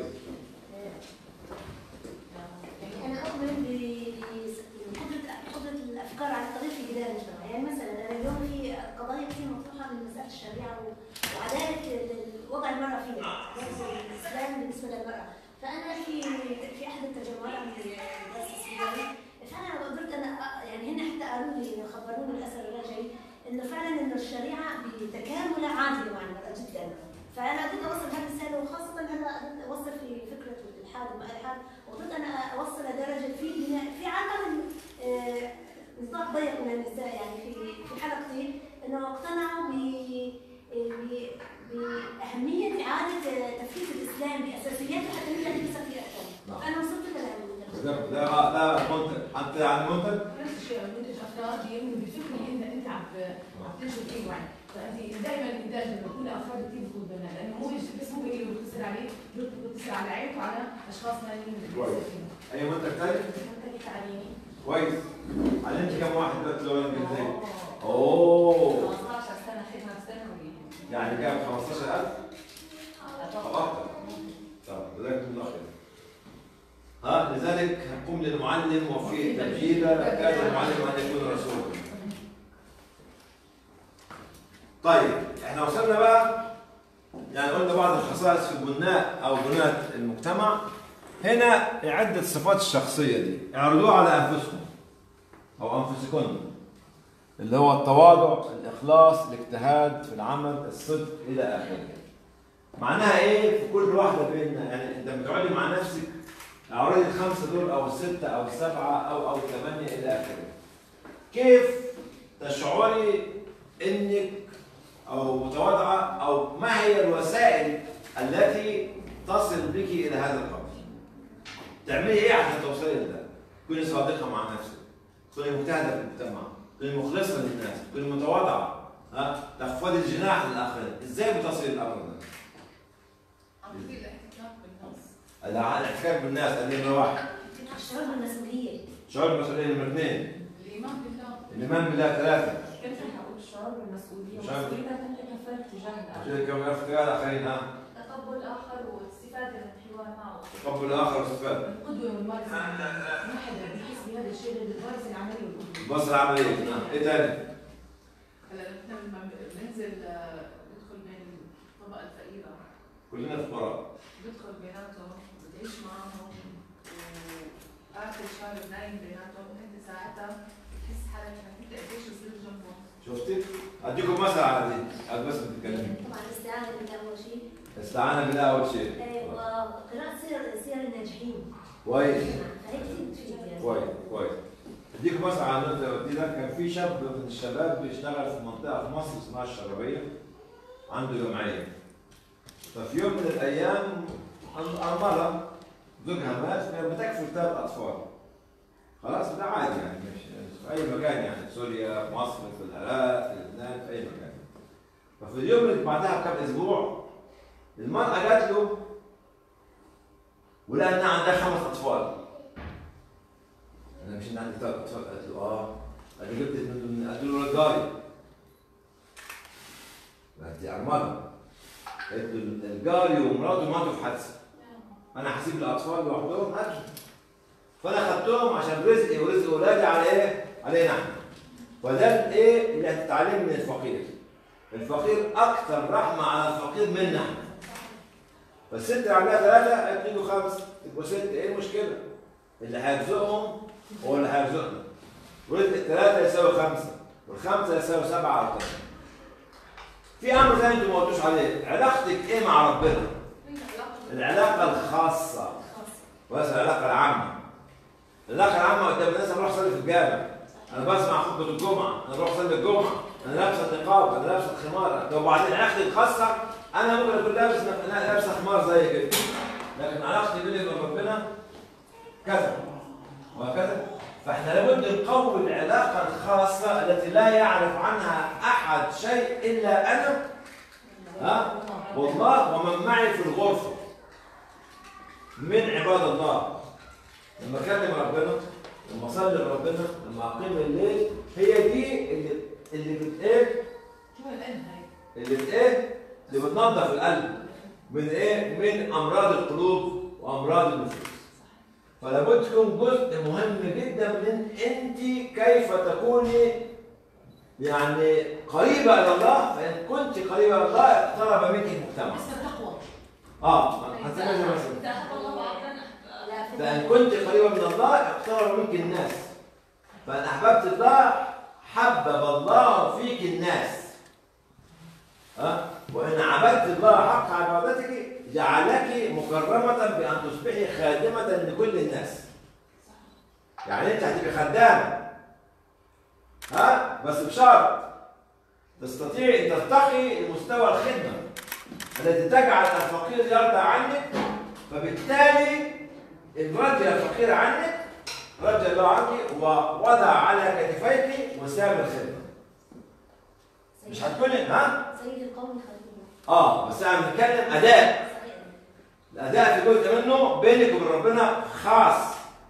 يعني انا اؤمن بقدره قدره الافكار على التغيير في جدار المجتمع، يعني مثلا انا اليوم في قضايا كثير مطروحه من مساله الشريعه و- وعداله ال- وضع المراه فيها، يعني الاسلام بالنسبه للمراه، فانا في في احد التجمعات عن الدرس السوري فانا قدرت انا أ- يعني هن حتى قالوا لي خبروني الاثر الرجعي انه فعلا انه الشريعه بتكاملها عادله مع المراه جدا فانا قدرت اوصل هذه الرساله وخاصه هلا قدرت اوصل في فكره الالحاد وما الحاد وقدرت انا اوصل لدرجه في بناء في عالم آه، نطاق ضيق من النساء يعني في في حلقتي انه اقتنعوا ب ب- باهميه اعاده تفكيك الاسلام باساسياته حتى نرجع نكسر فيه نعم. اكثر. انا وصلت لهذا ده ده ده منتج انت عن المنتج نفس الشيء منتج افراد يؤمنوا بالفكر اللي انت انت عم عم تنشر فيه وعي فانت دائما الانتاج لما يكون افراد كثير بيكون بناء لانه مو بس مو بيقولوا بيقتصر عليه بيقتصر على عيب وعلى اشخاص ثانيين كويس. اي منتج ثاني منتج تعليمي كويس علمت كم واحد دلوقتي لغه انجليزيه اوه 15 سنه خدمه ثانوي يعني كام 15000 او اكثر طب جزاك الله خير ها لذلك قم للمعلم وفي تبجيلا كاد المعلم ان يكون رسولا طيب احنا وصلنا بقى يعني قلنا بعض الخصائص في بناء او بناء المجتمع هنا عدة صفات الشخصية دي اعرضوها على أنفسكم أو أنفسكن اللي هو التواضع الإخلاص الاجتهاد في العمل الصدق إلى آخره معناها إيه في كل واحدة بيننا يعني أنت بتقعدي مع نفسك اعرضي الخمسة دول أو الستة أو السبعة أو أو الثمانية إلى آخره كيف تشعري إنك أو متواضعة أو ما هي الوسائل التي تصل بك إلى هذا القدر تعملي ايه عشان توصلي لده؟ تكوني صادقه مع نفسك، تكوني مجتهده في المجتمع، تكوني مخلصه للناس، تكوني متواضعه، ها؟ تخفضي الجناح للاخرين، ازاي بتصلي الامر ده؟ عم تقول الاحتكاك بالناس الع- الاحتكاك بالناس هذه نمره واحد، الشعور بالمسؤوليه شعور المسؤوليه نمره اثنين، الايمان بالله الايمان بالله ثلاثه، كنت رح اقول الشعور بالمسؤوليه شعور- ومسؤوليتك انت كفرد تجاه الاخر عشان كم يعرف تجاه الاخرين ها؟ تقبل الاخر والاستفاده من الحوار معه تقبل الاخر واستفاده، القدوه والممارسه الواحد بيحس بهذا الشيء بالممارسه العمليه والقدوه بصر عمليه، ها؟ ايه ثاني؟ هلا نحن لما بننزل آه، ندخل بين الطبقه الفقيره كلنا فقراء، بدخل بيناتهم بتعيش معهم واخر شهر نايم بيناتهم انت ساعتها بتحس حالك انك انت قديش صرت جنبهم شفتي؟ اديكم مثل على دي، هات بس بتتكلمي، طبعا الاستعانه بالله اول شيء استعانة بالله اول شيء، آه، وقراءه سير سير الناجحين كويس فهي كثير بتفيد يعني كويس كويس اديك مثلا على النقطه اللي قلت لك كان في شاب من الشباب بيشتغل في منطقه في مصر اسمها الشرابيه عنده جمعيه ففي يوم من الايام ارمله زوجها مات كانت بتكفل ثلاث اطفال خلاص ده عادي يعني مش في اي مكان يعني في سوريا في مصر في العراق في لبنان في اي مكان ففي اليوم اللي بعدها بكم اسبوع المراه جات له ولقى انها عندها خمس اطفال انا مش إن عندي ثلاث اطفال قالت له اه قال لي جبت من من قالت له الجاري قالت لي ارمله قالت له الجاري ومراته ماتوا في حادثه انا هسيب الاطفال لوحدهم اكل فانا خدتهم عشان رزقي ورزق اولادي على ايه؟ علينا احنا وده الايه اللي هتتعلم من الفقير الفقير اكثر رحمه على الفقير منا احنا فالست اللي عندها ثلاثه قالت له خمسه تبقوا ست ايه المشكله؟ اللي هيرزقهم هو اللي هيرزقنا ورزق الثلاثة يساوي خمسة والخمسة يساوي سبعة أو ثمانية في أمر ثاني أنتوا ما قلتوش عليه علاقتك إيه مع ربنا؟ العلاقة الخاصة وليس العلاقة العامة العلاقة العامة قدام الناس أنا بروح أصلي في الجامع أنا بسمع خطبة الجمعة أنا بروح أصلي الجمعة أنا لابس النقاب أنا لابس الخمار طب وبعدين علاقتي الخاصة أنا ممكن أكون لابس أنا لابس خمار زي كده لكن علاقتي بيني وبين ربنا كذا وهكذا فاحنا لابد نقوي العلاقة الخاصة التي لا يعرف عنها أحد شيء إلا أنا ها والله ومن معي في الغرفة من عباد الله لما اكلم ربنا لما اصلي لربنا لما اقيم الليل هي دي اللي اللي بت ايه اللي بت ايه اللي بتنظف القلب من ايه من امراض القلوب وامراض النفوس فلا بد تكون جزء مهم جدا من انت كيف تكوني يعني قريبه الى الله فان كنت قريبه الى الله اقترب منك المجتمع اه هسميها مثلا فإن كنت قريبا من الله اقترب منك الناس فإن أحببت الله حبب الله فيك الناس ها وإن عبدت الله حق عبادتك جعلك مكرمة بأن تصبحي خادمة لكل الناس يعني أنت هتبقي خدامة ها بس بشرط تستطيع أن ترتقي لمستوى الخدمة التي تجعل الفقير يرضى عنك فبالتالي إن رجل الفقير عنك رجل الله عنك ووضع على كتفيك وسام الخدمة مش هتكوني ها؟ سيد القوم خليل اه بس انا بنتكلم اداء الاداء في جزء منه بينك وبين ربنا خاص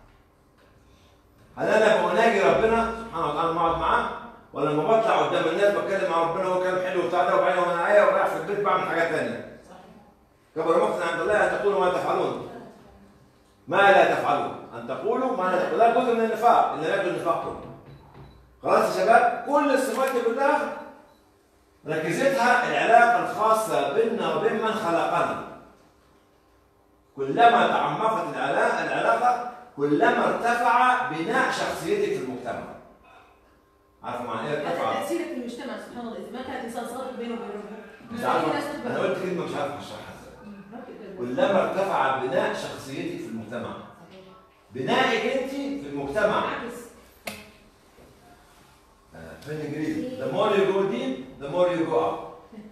هل انا بناجي ربنا سبحانه وتعالى بقعد معاه ولا لما بطلع قدام الناس بتكلم مع ربنا هو كلام حلو وبتاع ده وبعدين وانا معايا ورايح في البيت بعمل حاجات ثانيه كبر مقتا عند الله ان تقولوا ما تفعلون ما لا تفعلون ان تقولوا ما لا تفعلون ده جزء من النفاق اللي يبدو نفاقكم خلاص يا شباب كل الصفات دي كلها ركزتها العلاقة الخاصة بيننا وبين من خلقنا كلما تعمقت العلاقة العلاقة كلما ارتفع بناء شخصيتك في المجتمع عارف معنى ايه ارتفع؟ تأثيرك في المجتمع سبحان الله إذا ما كان الإنسان صادق بينه وبين ربه مش في ناس عارف تكبر. انا قلت كلمة مش عارف اشرحها ازاي كلما ارتفع بناء شخصيتك في المجتمع بنائك انت في المجتمع آه، في الانجليزي the more you go deep the more you go up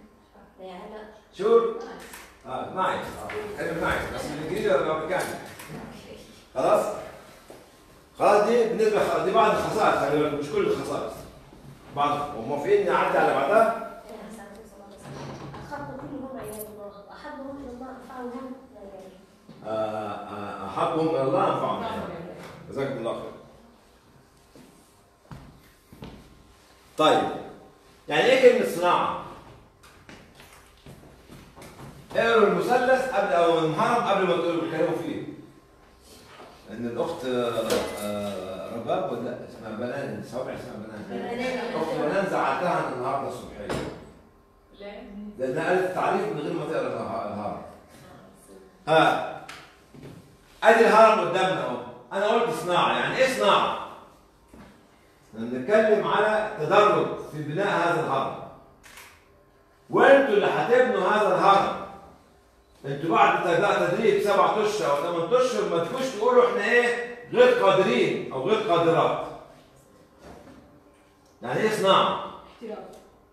شور اه نايس كلمة نايس بس بالانجليزي ولا بالامريكاني خلاص خلاص دي بالنسبة لخ- دي بعض الخصائص خلي بالك مش كل الخصائص بعض وموافقين نعدي على بعضها الخلق كلهم عباد الله احبهم الى الله انفعهم آه، آه، احبهم الى الله انفعهم جزاكم الله خير طيب يعني ايه كلمة صناعة؟ اقروا المثلث قبل او المهرم قبل ما تقولوا تتكلموا فيه. ان الاخت آه، آه، رباب ولا لا؟ اسمها بنان صوابع اسمها بنان. بنان. اخت بنان زعلتها النهارده الصبحيه. لانها قالت التعريف من غير ما تقرا الها- الهرم. ها ادي الهرم قدامنا اهو. انا قلت صناعه، يعني ايه صناعه؟ احنا بنتكلم على تدرج في بناء هذا الهرم. وانتوا اللي هتبنوا هذا الهرم. انتوا بعد تد- تدريب سبعة اشهر او ثمان اشهر ما تجوش تقولوا احنا ايه غير قادرين او غير قادرات. يعني ايه صناعه؟ احتراف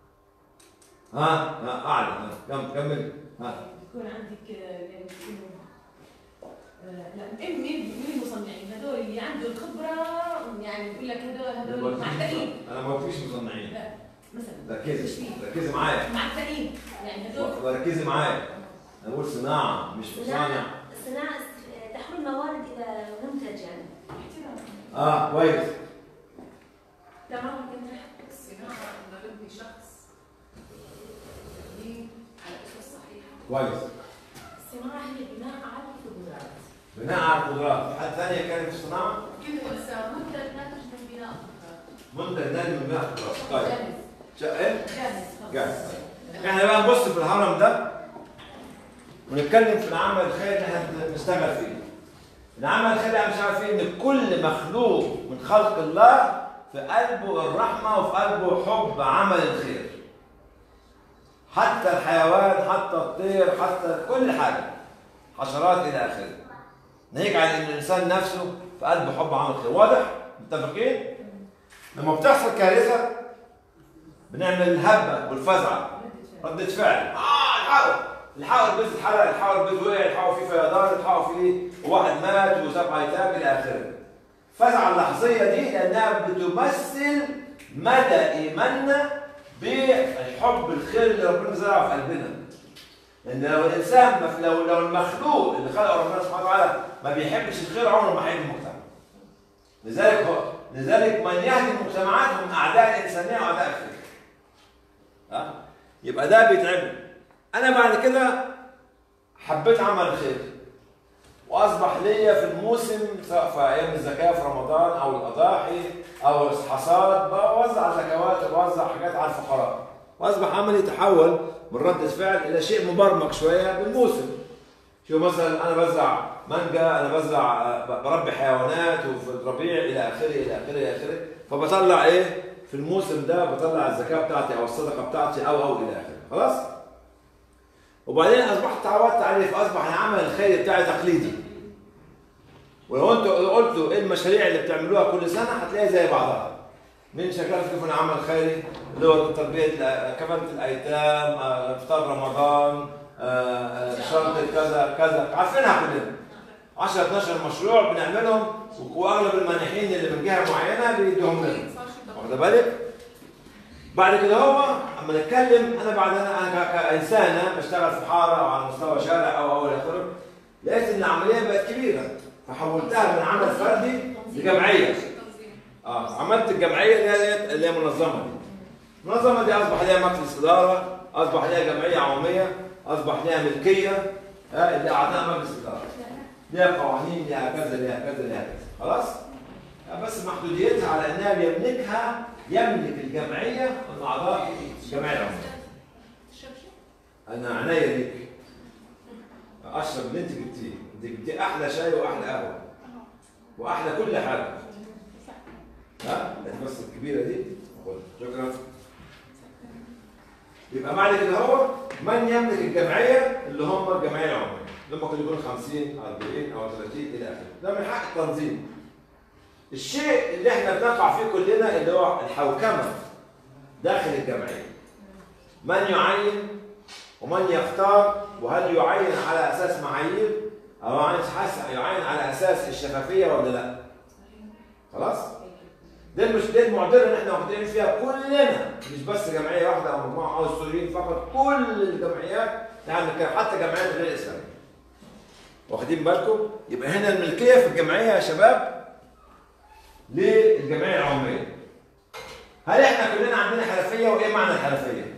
ها ها اعلى ها كم كمل ها يكون عندك آه، يعني إنه، آه، لا مين مين مين المصنعين هذول اللي عنده الخبره يعني بيقول لك هذول هذول معتقين انا ما قلتليش مصنعين لا مثلا ركزي ركزي معايا معتقين يعني هذول وركزي معايا انا بقول صناعه مش مصانع صناعة صناعة تحويل موارد إلى منتج يعني اه كويس تمام الصناعة إنه نبني شخص يبنيه على أسس صحيحة كويس الصناعه هي بناء على القدرات بناء على القدرات حد ثاني يتكلم في الصناعه كلمة بس منتج ناتج من بناء منتج نادي من بناء القدرات طيب جاهز شا- ايه جاهز جاهز احنا بقى نبص في الهرم ده ونتكلم في العمل الخيري اللي احنا بنشتغل فيه. العمل الخيري اللي احنا بنشتغل فيه ان كل مخلوق من خلق الله في قلبه الرحمه وفي قلبه حب عمل الخير. حتى الحيوان حتى الطير حتى كل حاجه حشرات الى اخره. نجعل ان الانسان نفسه في قلبه حب عمل الخير، واضح؟ متفقين؟ لما بتحصل كارثه بنعمل الهبه والفزعه ردة فعل اه الحقوا الحقوا البيت اتحرق الحقوا البيت وقع الحقوا فيه فيضان الحقوا فيه واحد مات وسبع ايتام الى اخره الفزعه اللحظيه دي لانها بتمثل مدى ايماننا بالحب الخير اللي ربنا زرعه في قلبنا لان لو الانسان ما في- لو لو المخلوق اللي خلقه ربنا سبحانه وتعالى ما بيحبش الخير عمره ما هيحب المجتمع لذلك هو لذلك من يهدي المجتمعات هم اعداء الانسانيه واعداء الفكر ها يبقى ده بيتعمل انا بعد كده حبيت عمل الخير واصبح ليا في الموسم سواء في ايام الزكاه في رمضان او الاضاحي او الحصاد بوزع زكوات وبوزع حاجات على الفقراء واصبح عملي يتحول من رده فعل الى شيء مبرمج شويه بالموسم شوف مثلا انا بزرع مانجا انا بزرع آه، بربي حيوانات وفي الربيع الى اخره الى اخره الى اخره فبطلع ايه في الموسم ده بطلع الزكاه بتاعتي او الصدقه بتاعتي او او الى اخره خلاص وبعدين اصبحت تعودت عليه فاصبح العمل الخيري بتاعي تقليدي ولو انتوا قلتوا ايه المشاريع اللي بتعملوها كل سنه هتلاقيها زي بعضها مين شغال فيكم عمل خيري اللي هو تربيه الأ- كفاله الايتام آه، افطار رمضان آه، آه، شنطه كذا كذا عارفينها كلنا 10 12 مشروع بنعملهم واغلب المانحين اللي من جهه معينه بيدوهم لنا واخد بالك؟ بعد كده هو اما نتكلم انا بعد انا انا ك- كانسان أنا بشتغل في حاره او على مستوى شارع او او الى اخره لقيت ان العمليه بقت كبيره فحولتها من عمل فردي لجمعيه اه عملت الجمعيه اللي هي اللي هي منظمه دي المنظمه دي اصبح ليها مجلس اداره اصبح ليها جمعيه عموميه اصبح ليها ملكيه آه اللي اعضاء مجلس اداره ليها قوانين ليها كذا ليها كذا ليها كذا خلاص بس محدوديتها على انها يملكها يملك الجمعيه من اعضاء الجمعيه العموميه انا عناية ليك اشرب اللي انت جبتيه انت جبتيه احلى شاي واحلى قهوه واحلى كل حاجه ها بس الكبيره دي خد شكرا يبقى معنى كده هو من يملك الجمعيه اللي هم الجمعيه العموميه اللي ممكن يكون 50 40 او 30 الى اخره ده من حق التنظيم الشيء اللي احنا بنقع فيه كلنا اللي هو الحوكمه داخل الجمعيه من يعين ومن يختار وهل يعين على اساس معايير او يعين حس- يعين على اساس الشفافيه ولا لا خلاص ده مش دي المعضله اللي احنا واخدين فيها كلنا مش بس جمعيه واحده او مجموعه او السوريين فقط كل الجمعيات يعني كان حتى جمعيات غير اسلاميه واخدين بالكم يبقى هنا الملكيه في الجمعيه يا شباب للجمعيه العموميه هل احنا كلنا عندنا حرفيه وايه معنى الحرفيه؟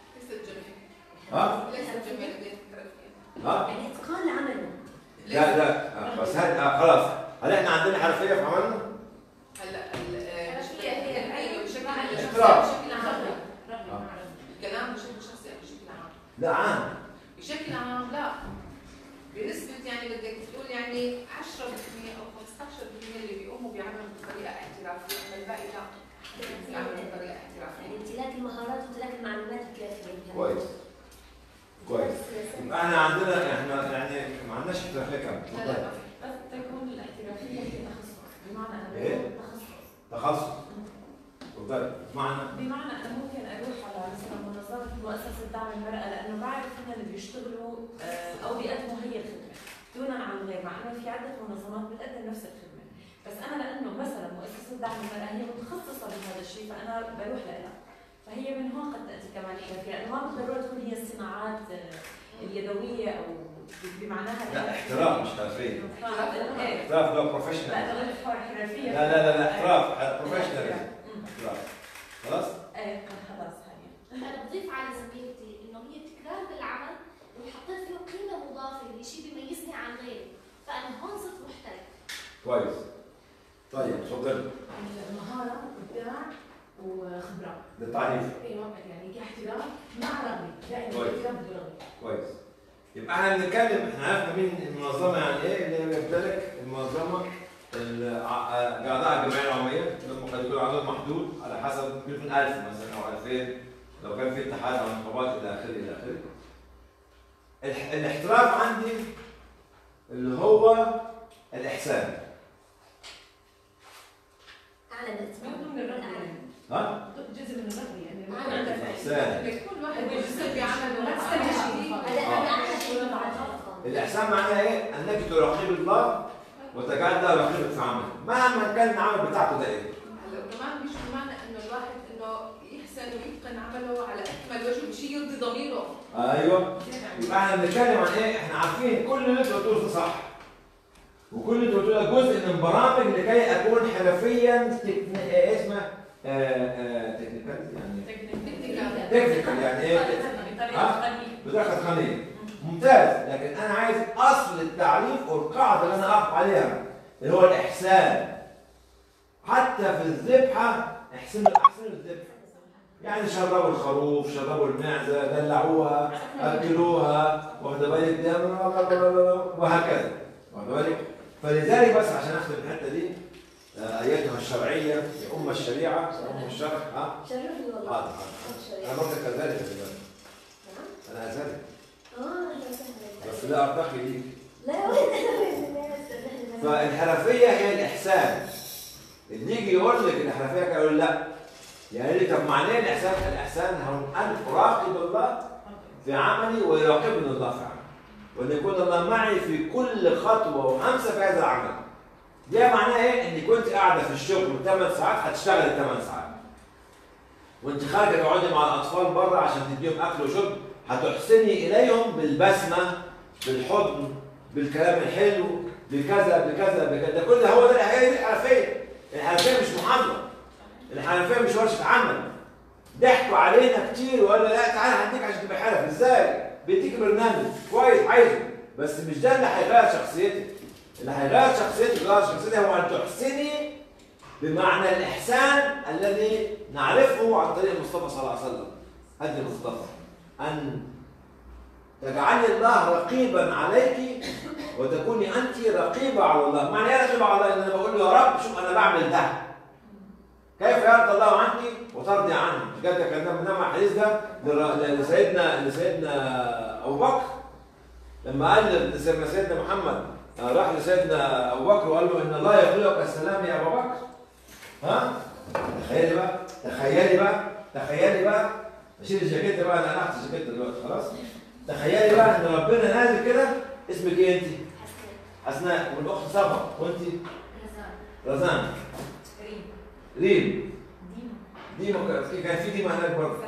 ها؟ ها؟ يعني اتقان لعمله لا لا آه، بس هل آه خلاص هل احنا عندنا حرفيه في عملنا؟ هلا ايوه بشكل احترام. بشكل عام الكلام بشكل شخصي أو بشكل عام لا عام بشكل عام لا بنسبة يعني بدك تقول يعني 10% أو 15% اللي بيقوموا بيعملوا بطريقة احترافية أما الباقي لا بيعملوا بطريقة احترافية يعني امتلاك المهارات وامتلاك المعلومات الكافيه كويس كويس يبقى احنا عندنا احنا يعني ما عندناش احترافيه كامله لا لا ما في. بس تكون الاحترافيه هي تخصص بمعنى انا إيه؟ بكون تخصص تخصص اتفضل معنى بمعنى انا ممكن اروح على مثلا منظمه مؤسسه دعم المراه لانه بعرف هم اللي بيشتغلوا آه، او بيقدموا هي الخدمه دونا عن غير مع انه في عده منظمات بتقدم نفس الخدمه بس انا لانه مثلا مؤسسه دعم المراه هي متخصصه بهذا الشيء فانا بروح لها فهي من هون قد تاتي كمان الحرفيه لانه ما بالضروره تكون هي الصناعات آه، اليدويه او بمعناها لا احتراف مش حرفيه ايه احتراف ده لا بروفيشنال غير حرفيه لا لا لا لا احتراف بروفيشنال احتراف خلاص ايه خلاص هاي انا بضيف على زميلتي انه هي تكرار بالعمل وحطيت فيه قيمه مضافه اللي شيء بيميزني عن غيري فانا هون صرت محترف كويس طيب اتفضل المهاره ابداع وخبره للتعريف ايوه يعني كاحتراف مع رغبه دائما كويس. الاحتراف برغبه كويس يبقى احنا بنتكلم احنا عرفنا مين المنظمه يعني ايه اللي هي بيمتلك المنظمه الع- اعضاء الجمعيه العموميه لما قد يكون عددهم محدود على حسب ممكن يكون 1000 مثلا او 2000 لو كان في اتحاد او نقابات الى اخره الى اخره الح- الاحتراف عندي اللي هو الاحسان اعلى برضه من الرغبه يعني ها؟ جزء من الرغبه يعني آه. عندك احسان كل واحد بيجسد بعمله ما تستنى شيء هذا هذا اعلى شيء بعد الاحسان معناها ايه؟ انك تراقب الله وتجعل الله يراقبك في عملك مهما كان العمل بتاعته ده ايه؟ هلا وكمان مش بمعنى انه الواحد انه يحسن ويتقن عمله على اكمل وجه بشيء يرضي ضميره ايوه يبقى احنا بنتكلم عن ايه؟ احنا عارفين كل اللي انت بتقوله ده صح وكل اللي قلت لك جزء من برامج لكي اكون حرفيا تكن... آه، اسمه تكنيكال يعني تكنيكال يعني ايه؟ ها؟ بطريقه تقنيه ممتاز لكن انا عايز اصل التعريف والقاعده اللي انا اقف عليها اللي هو الاحسان حتى في الذبحه احسنوا احسنوا الذبحه يعني شربوا الخروف شربوا المعزه دلعوها اكلوها واخد بالك ده وهكذا واخد بالك فلذلك بس عشان اختم الحته دي آه، ايتها الشرعيه يا ام الشريعه يا ام الشرع ها شرفني والله حاضر حاضر انا برضه كذلك خلي بالك. انا ازلك اه اهلا وسهلا بس لا ارتقي ليك لا وين الناس نحن فالحرفيه هي الاحسان اللي يجي يقول لك الحرفيه كده يقول لا يعني لي طب معناه إيه الاحسان الاحسان هو ان اراقب الله في عملي ويراقبني الله في عملي وان يكون الله معي في كل خطوه وهمسه في هذا العمل ده معناه ايه انك كنت قاعده في الشغل 8 ساعات هتشتغل 8 ساعات وانت خارجه تقعدي مع الاطفال بره عشان تديهم اكل وشرب هتحسني اليهم بالبسمه بالحضن بالكلام الحلو بكذا بكذا بكذا ده كل ده هو ده هي دي الحرفيه الحرفيه مش محاضره الحرفيه مش ورشه عمل ضحكوا علينا كتير وقالوا لا تعالى هديك عشان تبقى حرف ازاي بيديك برنامج كويس عايزه بس مش ده اللي هيغير شخصيتك اللي هيغير شخصيتك غير شخصيتك هو ان تحسني بمعنى الاحسان الذي نعرفه عن طريق المصطفى صلى الله عليه وسلم هدي المصطفى ان تجعلي الله رقيبا عليك وتكوني انت رقيبه على الله معنى ايه رقيبه على الله ان انا بقول له يا رب شوف انا بعمل ده كيف يرضى الله عنك وترضي عنه بجد كان ده من الحديث ده لر- لسيدنا لسيدنا ابو بكر لما قال لسيدنا سيدنا محمد آه، راح لسيدنا ابو بكر وقال له ان الله يقولك السلام يا ابو بكر ها تخيلي بقى تخيلي بقى تخيلي بقى اشيل الجاكيت بقى انا قلعت الجاكيت دلوقتي خلاص تخيلي بقى ان ربنا نازل كده اسمك ايه انت؟ حسناء والاخت صفا وانت رزان ريم ديما كان- كان في ديما هناك برضه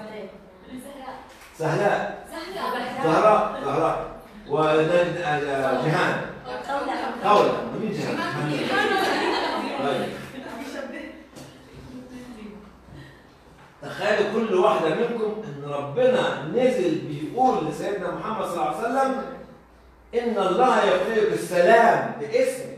سهلاء زهراء زهراء وجهان قولة مين جهان؟ طيب تخيلوا كل واحدة منكم إن ربنا نزل بيقول لسيدنا محمد صلى الله عليه وسلم إن الله يقولك السلام باسمك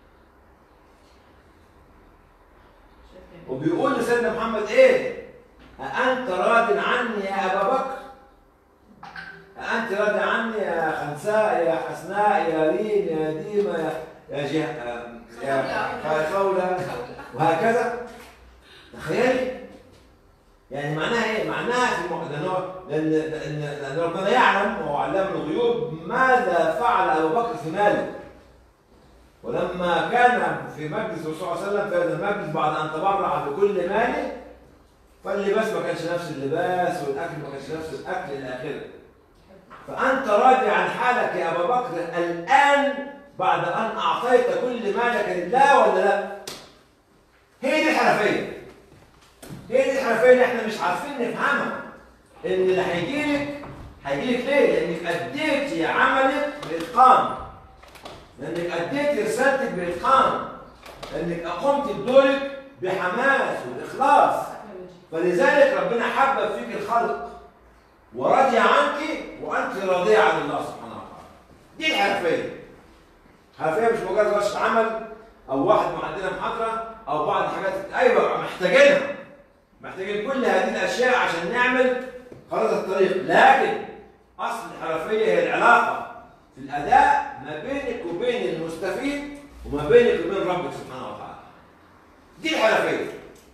وبيقول لسيدنا محمد إيه؟ أأنت راض عني يا أبا بكر؟ أأنت راضي عني يا خنساء يا حسناء يا ريم يا ديمة يا يا جه... يا خولة وهكذا تخيلي يعني معناها ايه؟ معناها في المع... لأن هو لأن لأن لأن ربنا يعلم وهو علام الغيوب ماذا فعل أبو بكر في ماله ولما كان في مجلس الرسول صلى الله عليه وسلم في هذا المجلس بعد أن تبرع بكل ماله فاللباس ما كانش نفس اللباس والأكل ما كانش نفس الأكل إلى آخره فأنت راضي عن حالك يا أبا بكر الآن بعد أن أعطيت كل مالك لله ولا لا؟ هي دي الحنفية هي دي الحنفية اللي احنا مش عارفين نفهمها إن اللي هيجيلك هيجيلك ليه؟ لأنك أديتي عملك بإتقان لأنك أديتي رسالتك بإتقان لأنك أقمت بدورك بحماس وإخلاص فلذلك ربنا حبب فيك الخلق ورضي عنك وانت راضيه عن الله سبحانه وتعالى. دي الحرفيه. الحرفيه مش مجرد ورشه عمل او واحد معدنا محاضره او بعض الحاجات ايوه محتاجينها. محتاجين كل هذه الاشياء عشان نعمل خريطه الطريق، لكن اصل الحرفيه هي العلاقه في الاداء ما بينك وبين المستفيد وما بينك وبين ربك سبحانه وتعالى. دي الحرفيه.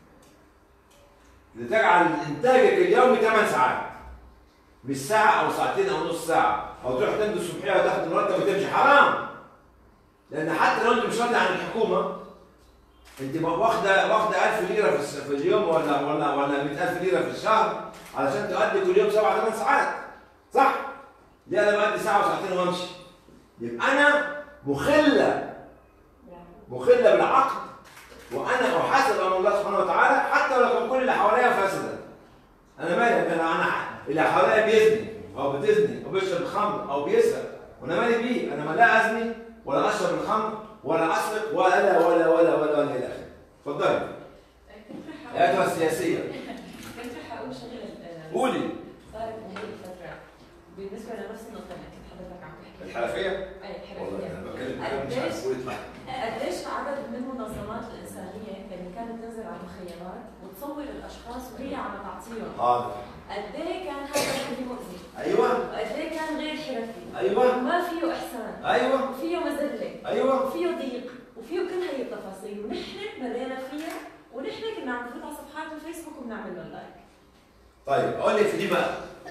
لتجعل انتاجك اليومي 8 ساعات. مش ساعة أو ساعتين أو نص ساعة أو تروح تمضي الصبحية وتاخد مرتب وتمشي حرام لأن حتى لو أنت مش راضي عن الحكومة أنت واخدة واخدة 1000 ليرة في, الس- في اليوم ولا ولا ولا 100000 ليرة في الشهر علشان تؤدي كل يوم سبع ثمان ساعات صح؟ ليه أنا بأدي ساعة وساعتين وأمشي؟ يبقى أنا مخلة مخلة بالعقد وأنا أحاسب أمام الله سبحانه وتعالى حتى لو كان كل اللي حواليا فاسدا انا مالي انا انا اللي حواليا بيزني او بتزني او بيشرب الخمر او بيسرق وانا مالي بيه انا ما لا ازني ولا اشرب الخمر ولا اسرق ولا ولا ولا ولا ولا الى اخره اتفضلي ايتها السياسيه كنت رح اقول شغله آه، قولي صارت بهي الفتره بالنسبه لنفس النقطه اللي كنت حضرتك عم تحكي الحرفيه اي والله الحرفيه انا بتكلم كلام مش عارف اقول اسمع قديش عدد من المنظمات الانسانيه اللي كانت تنزل على المخيمات وتصور الاشخاص وهي عم تعطيهم حاضر قد ايه كان هذا الحكي مؤذي ايوه وقد ايه كان غير حرفي أيوة. وما فيه احسان أيوة. وفيه مذله أيوة. وفيه ضيق وفيه كل هي التفاصيل ونحن مرينا فيها ونحن كنا عم نفوت على صفحات الفيسبوك وبنعمل لهم لايك طيب اقول لك في دي بقى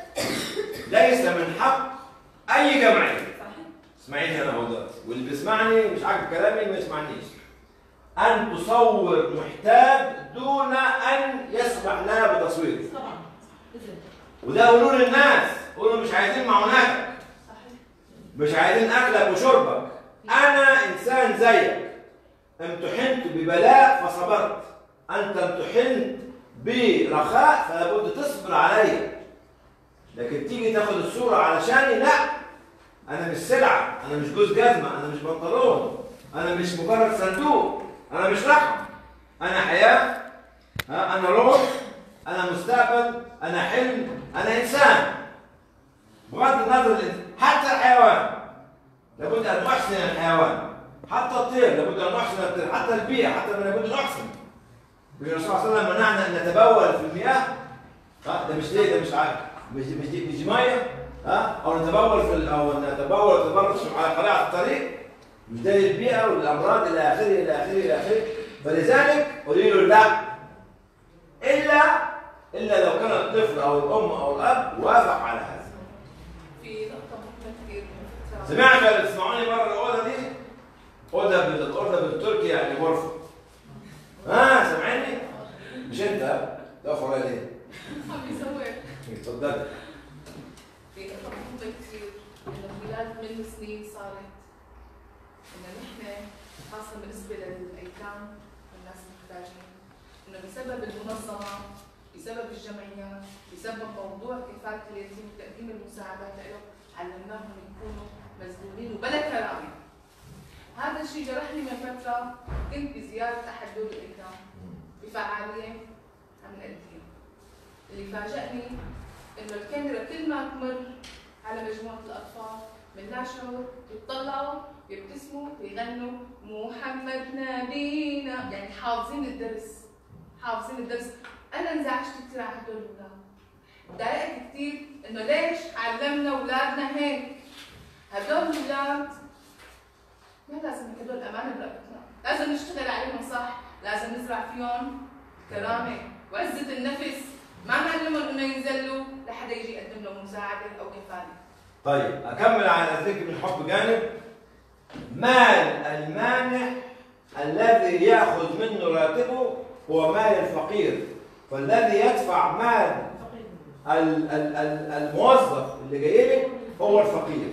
ليس من حق اي جمعيه صحيح اسمعيني انا اهو دلوقتي واللي بيسمعني مش عاجب كلامي ما يسمعنيش ان تصور محتاج دون ان يسمح لها بتصويره طبعا وده قولوا للناس قولوا مش عايزين معوناتك مش عايزين اكلك وشربك انا انسان زيك امتحنت ببلاء فصبرت انت امتحنت برخاء فلا بد تصبر عليا لكن تيجي تاخد الصوره علشاني لا انا مش سلعه انا مش جوز جزمه انا مش بنطلون انا مش مجرد صندوق انا مش رقم انا حياه ها انا روح انا مستقبل انا حلم انا انسان بغض النظر الإنس- حتى الحيوان لابد ان نحسن الحيوان حتى الطير لابد ان نحسن الطير حتى البيئه حتى لابد ان نحسن مش الرسول صلى الله عليه وسلم منعنا ان نتبول في المياه ها ده مش ليه ده مش عارف مش مش دي مش ميه ها او نتبول في ال- او نتبول وتبرش على قلاع الطريق مش ده للبيئه والامراض الى اخره الى اخره الى اخره فلذلك قولي له لا الا الا لو كان الطفل او الام او الاب وافق على هذا في نقطة مهمة كثير سمعت اللي بتسمعوني بره الاوضه دي اوضه بال- الاوضه بالتركي يعني غرفه ها سامعني مش انت ها؟ تقف ورايا ليه؟ عم يصور اتفضلي في نقطة مهمة كثير إنه خلال من سنين صارت إنه نحن خاصة بالنسبة للأيتام والناس المحتاجين إنه بسبب المنظمة بسبب الجمعيات بسبب موضوع كفاية اليتيم وتقديم المساعدات له علمناهم يكونوا مذلولين وبلا كرامة هذا الشيء جرحني من فترة كنت بزيارة أحد دول الأيتام بفعالية عم نقدم اللي فاجأني إنه الكاميرا كل ما تمر على مجموعة الأطفال من لا شعور يطلعوا يبتسموا ويغنوا محمد نبينا يعني حافظين الدرس حافظين الدرس أنا انزعجت كثير على هدول الأولاد ضايقت كثير إنه ليش علمنا أولادنا هيك هدول الأولاد ما لازم هدول الأمانة برقبتنا لازم نشتغل عليهم صح لازم نزرع فيهم كرامة وعزة النفس ما نعلمهم انه ينزلوا لحدا يجي يقدم لهم مساعدة او كفالة طيب اكمل على ذكر من حب جانب مال المانح الذي ياخذ منه راتبه هو مال الفقير فالذي يدفع مال ال- ال- ال- الموظف اللي جاي لك هو الفقير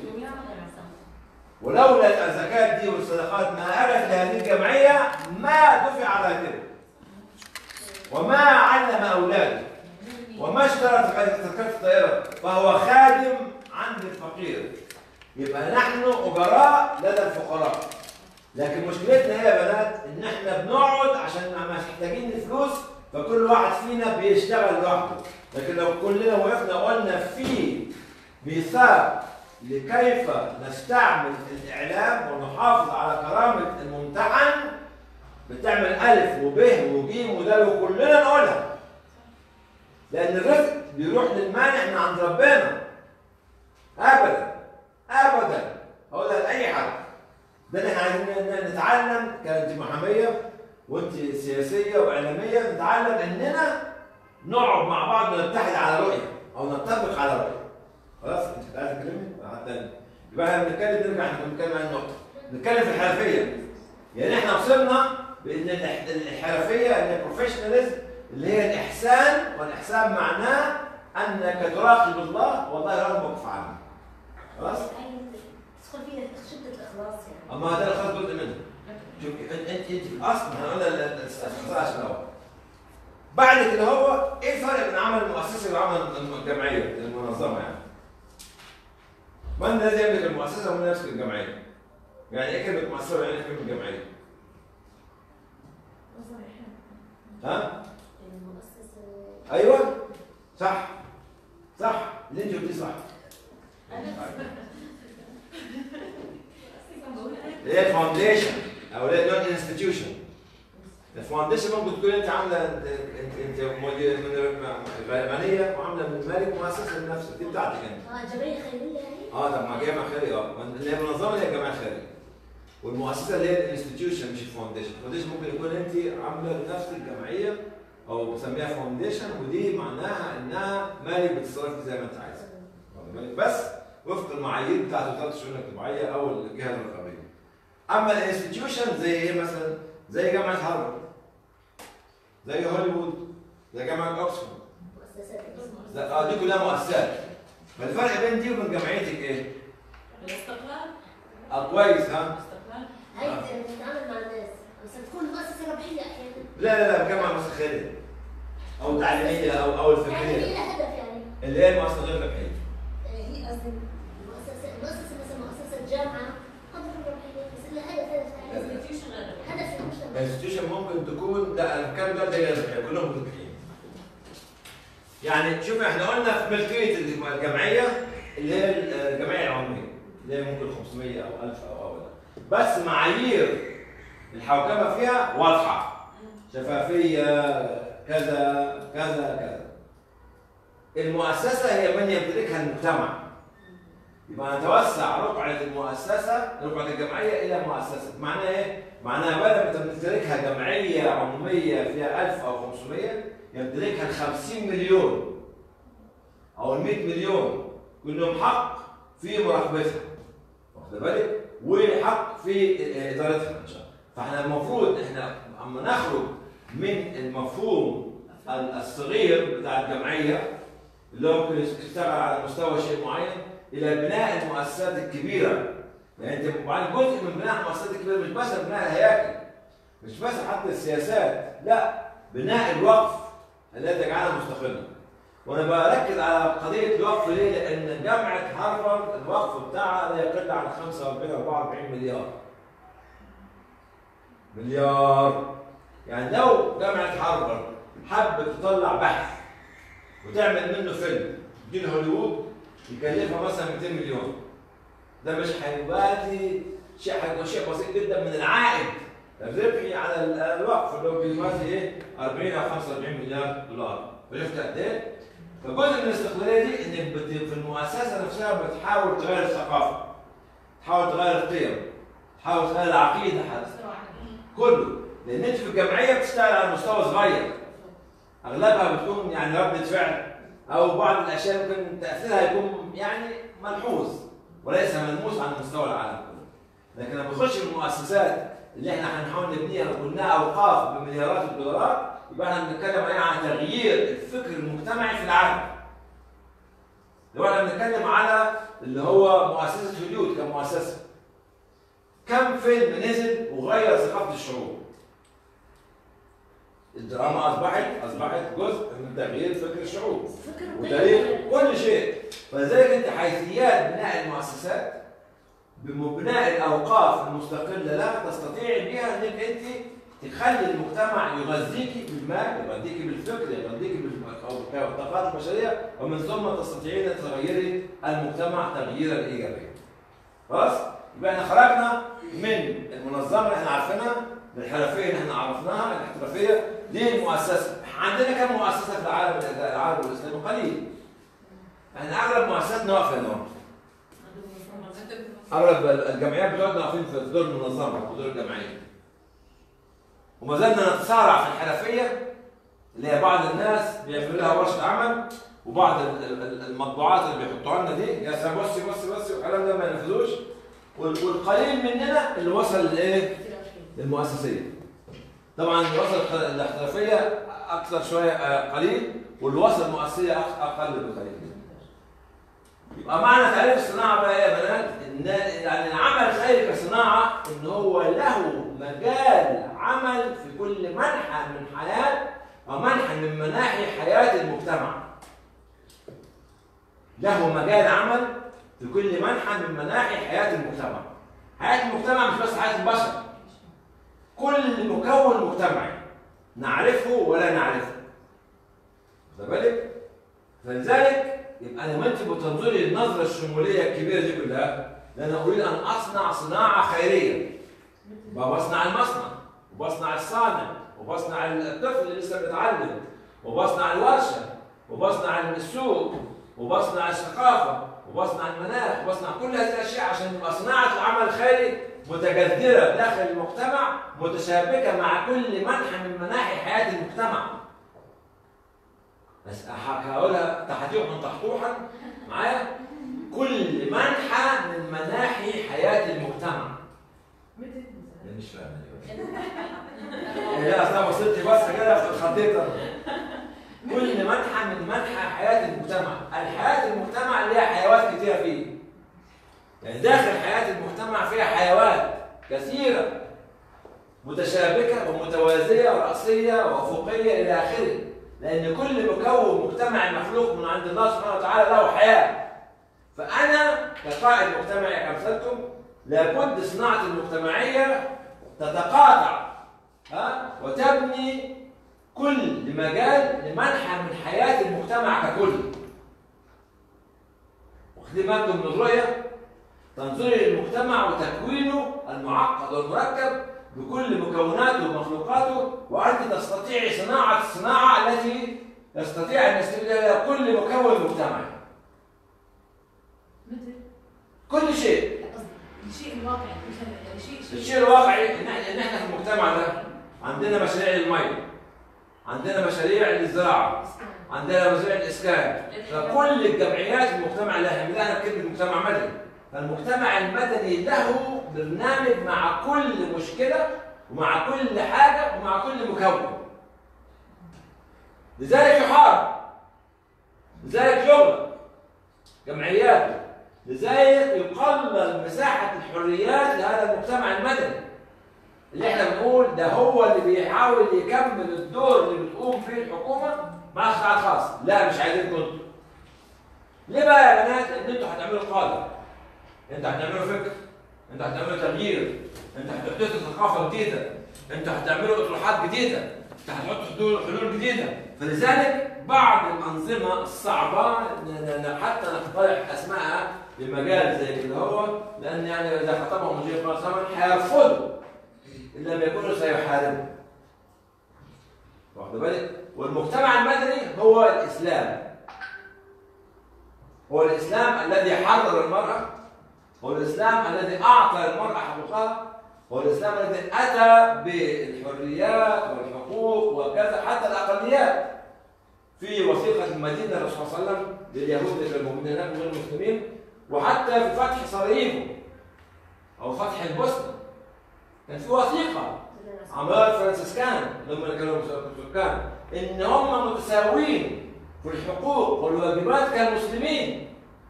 ولولا الزكاة دي والصدقات ما ألف لهذه الجمعية ما دفع راتبه وما علم أولاده وما اشترى تذكرة الطائرة فهو خادم عند الفقير يبقى نحن أجراء لدى الفقراء لكن مشكلتنا هي يا بنات إن إحنا بنقعد عشان مش محتاجين الفلوس فكل واحد فينا بيشتغل لوحده لكن لو كلنا وقفنا وقلنا في ميثاق لكيف نستعمل الإعلام ونحافظ على كرامة الممتحن بتعمل ألف وب وج ودال وكلنا نقولها لأن الرزق بيروح للمانع من عند ربنا أبدا أبدا أقولها لأي حد ده اللي احنا عايزين نتعلم كانت محامية وانت سياسية وإعلامية نتعلم إننا نقعد مع بعض ونتحد على رؤية أو نتفق على رؤية خلاص انت كنت عايز تكلمني؟ حتى يبقى احنا بنتكلم نرجع احنا بنتكلم عن النقطة نتكلم في الحرفية يعني احنا وصلنا بان الح- الحرفية ان البروفيشناليزم اللي هي الإحسان والإحسان معناه أنك تراقب الله والله يراقبك في عملك خلاص؟ تدخل فيها شدة الإخلاص يعني اما ده الخاص جزء منه شوفي انت انت انت في الاصل احنا قلنا ال- ال- الاستخلاص عشان الاول بعد كده هو ايه الفرق بين عمل المؤسسه وعمل الجمعيه المنظمه يعني؟ من الذي يملك المؤسسه ومن يمسك الجمعيه؟ يعني ايه كلمه مؤسسه يعني ايه كلمه جمعيه ها ايوه صح صح اللي انت قلتيه صح اللي هي الفاونديشن او اللي هي نون انستتيوشن الفاونديشن ممكن تكون انت عامله انت انت مدير- من غنيه وعامله من مالك مؤسسه لنفسك دي بتاعتك انت اه جمعيه خيريه يعني اه طب ما جامعه خيريه اه اللي هي منظمه اللي هي جامعه خيريه والمؤسسه اللي هي الانستتيوشن مش الفاونديشن الفاونديشن ممكن يكون انت عامله لنفسك جمعيه او بسميها فاونديشن ودي معناها انها مالك بتتصرف زي ما انت عايز واخد بالك؟ بس وفق المعايير بتاعت وزاره الشؤون الاجتماعيه او الجهه الرقابيه اما الانستتيوشن زي ايه مثلا زي جامعه هارفارد زي هوليوود زي جامعه اوكسفورد مؤسسات لا اه دي كلها مؤسسات فالفرق بين دي وبين جمعيتك ايه؟ الاستقلال اه كويس ها؟ الاستقلال هاي بتتعامل مع الناس بس تكون مؤسسه ربحيه احيانا لا لا لا جامعه مسخره او تعليميه او او يعني هي الفكريه لها هدف يعني اللي هي المؤسسه غير الربحيه آه، هي قصدي مؤسسه مؤسسه مثلا مؤسسه جامعه قد تكون ربحيه بس لها هدف هدف يعني هدف المجتمع الانستتيوشن ممكن تكون ده انا بتكلم دلوقتي غير ربحيه كلهم ربحيين يعني شوف احنا قلنا في ملكيه الجمعيه اللي هي الجمعيه العموميه اللي هي ممكن 500 او 1000 او او بس معايير الحوكمه فيها واضحه شفافيه كذا كذا كذا المؤسسه هي من يمتلكها المجتمع يبقى نتوسع رقعه المؤسسه رقعه الجمعيه الى مؤسسه معناها ايه معناها بدل ما تمتلكها جمعيه عموميه فيها 1000 او 500 يمتلكها ال 50 مليون او ال 100 مليون كلهم حق في مراقبتها واخد بالك وحق في ادارتها ان شاء الله فاحنا المفروض احنا اما نخرج من المفهوم الصغير بتاع الجمعيه اللي هو ممكن يشتغل على مستوى شيء معين الى بناء المؤسسات الكبيره يعني انت وبعدين جزء من بناء المؤسسات الكبيره مش بس بناء الهياكل مش بس حتى السياسات لا بناء الوقف الذي يجعلها مستقله وانا بركز على قضيه الوقف ليه؟ لان جامعه هارفارد الوقف بتاعها لا يقل عن 45 44 مليار مليار يعني لو جامعه هارفارد حبت تطلع بحث وتعمل منه فيلم تجي هوليوود يكلفها مثلا 200 مليون ده مش هيبقى لي شيء هيبقى شيء بسيط جدا من العائد الربحي على ال- الوقف اللي هو بيمثل ايه 40 او 45 مليار دولار عرفت قد ايه؟ فجزء من الاستقلاليه دي انك بت- في المؤسسه نفسها بتحاول تغير الثقافه تحاول تغير القيم تحاول تغير العقيده حتى كله لان انت في الجمعيه بتشتغل على مستوى صغير اغلبها بتكون يعني رده فعل او بعض الاشياء ممكن تاثيرها يكون يعني ملحوظ وليس ملموس على مستوى العالم كله لكن لما بنخش في المؤسسات اللي احنا هنحاول نبنيها وقلناها اوقاف بمليارات الدولارات يبقى احنا بنتكلم عليها عن تغيير الفكر المجتمعي في العالم لو احنا بنتكلم على اللي هو مؤسسه هوليود كمؤسسه كم فيلم نزل وغير ثقافه الشعوب الدراما اصبحت اصبحت جزء من تغيير فكر الشعوب وتاريخ كل شيء فلذلك انت حيثيات بناء المؤسسات ببناء الاوقاف المستقله لها تستطيع بها انك انت تخلي المجتمع يغذيك بالمال يغذيك بالفكر يغذيك بالطاقات البشريه ومن ثم تستطيعين ان تغيري المجتمع تغييرا ايجابيا. خلاص؟ يبقى احنا خرجنا من المنظمه اللي احنا عارفينها للحرفيه اللي احنا عرفناها الاحترافيه للمؤسسه. عندنا كم مؤسسه في العالم العالم الاسلامي؟ قليل. احنا اغلب مؤسساتنا واقفه هنا اغلب الجمعيات بتقعد واقفين في دور المنظمه في دور الجمعيه. وما زلنا نتسارع في الحرفيه اللي هي بعض الناس بيعملوا لها ورشه عمل وبعض ال- ال- المطبوعات اللي بيحطوها لنا دي يا سلام بصي بصي بصي والكلام ده ما ينفذوش وال- والقليل مننا اللي وصل لايه؟ للمؤسسيه. طبعا اللي وصل الخ- الاحترافيه اكثر شويه آه، قليل واللي وصل المؤسسيه أق- اقل بقليل. يبقى معنى تعريف الصناعه بقى ايه يا بنات؟ ان يعني العمل الخيري كصناعه ان هو له مجال عمل في كل منحى من حياه او منحى من مناحي حياه المجتمع. له مجال عمل في كل منحى من مناحي حياه المجتمع. حياه المجتمع مش بس حياه البشر كل مكون مجتمعي نعرفه ولا نعرفه واخد بالك فلذلك يبقى انا وانت بتنظري النظره الشموليه الكبيره دي كلها لان اريد ان اصنع صناعه خيريه يبقى بصنع المصنع وبصنع الصانع وبصنع الطفل اللي لسه بيتعلم وبصنع الورشه وبصنع السوق وبصنع الثقافه وبصنع المناخ وبصنع كل هذه الاشياء عشان يبقى صناعه العمل الخيري متجذره داخل المجتمع متشابكه مع كل منحى من مناحي حياه المجتمع بس أح- هقولها تحديحا تحطوحا معايا كل منحى من مناحي حياه المجتمع أنا مش فاهم يعني لا اصل أنا وصلت بس كده خطيت كل منحى من منحى حياه المجتمع الحياه المجتمع اللي هي حيوات كتيره فيه يعني داخل حياه المجتمع فيها حيوات كثيره متشابكه ومتوازيه وراسيه وافقيه الى اخره لان كل مكون مجتمعي مخلوق من عند الله سبحانه وتعالى له حياه فانا كقائد مجتمعي كامثالكم لابد صناعه المجتمعيه تتقاطع ها وتبني كل مجال لمنحى من حياه المجتمع ككل واخدين بالكم من الرؤيه تنظري للمجتمع وتكوينه المعقد والمركب بكل مكوناته ومخلوقاته وانت تستطيعي صناعه الصناعه التي يستطيع ان يستفيد منها كل مكون مجتمعي كل شيء الشيء الواقعي يعني شيء الشيء الواقعي ان احنا ان احنا في المجتمع ده عندنا مشاريع للميه عندنا مشاريع للزراعه عندنا مشاريع للاسكان فكل الجمعيات المجتمع لها ملاها كلمه مجتمع مدني فالمجتمع المدني له برنامج مع كل مشكله ومع كل حاجه ومع كل مكون لذلك يحارب لذلك يغلق جمعياته لذلك يقلل مساحه الحريات لهذا المجتمع المدني اللي احنا بنقول ده هو اللي بيحاول يكمل الدور اللي بتقوم فيه الحكومه مع القطاع الخاص لا مش عايزينكم انتوا ليه بقى يا بنات ان انتوا هتعملوا قاده انتوا هتعملوا فكر انتوا هتعملوا تغيير انتوا هتحطوا ثقافه جديده انتوا هتعملوا اطروحات جديده انتوا هتحطوا حلول حلول جديده فلذلك بعض الانظمه الصعبه ن- ن- ن- حتى نقترح اسمائها بمجال زي كده هو لان يعني اذا خطبهم مدير قناه الزمن هيرفضوا ان لم يكونوا سيحاربوا واخد بالك والمجتمع المدني هو الاسلام هو الاسلام الذي حرر المراه هو الاسلام الذي اعطى المراه حقوقها هو الاسلام الذي اتى بالحريات والحقوق وكذا حتى الاقليات في وثيقه المدينه الرسول صلى الله عليه وسلم لليهود اللي كانوا موجودين هناك غير المسلمين وحتى في فتح سراييفو او فتح البوسنه كان في وثيقه عملها الفرنسيسكان لما كانوا سكان ان هم متساويين في الحقوق والواجبات كالمسلمين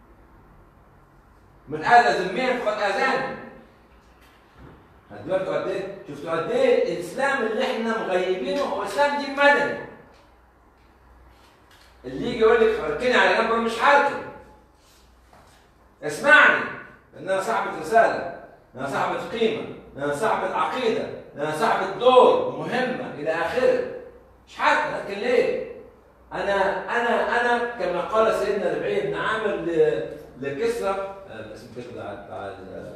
من اذى ذميا فقد اذاني خدت بالكوا قد ايه؟ شفتوا قد ايه الاسلام اللي احنا مغيبينه هو اسلام دين مدني اللي يجي يقول لك اركني على جنب مش حاكم اسمعني ان انا صاحبة رسالة ان انا صاحبة قيمة ان انا صاحبة عقيدة ان انا صاحبة دور مهمة الى اخره مش حاكم لكن ليه؟ انا انا انا كما قال سيدنا ربعي بن عامر ل- لكسرى آه، اسم كسرى بتاع بتاع ال-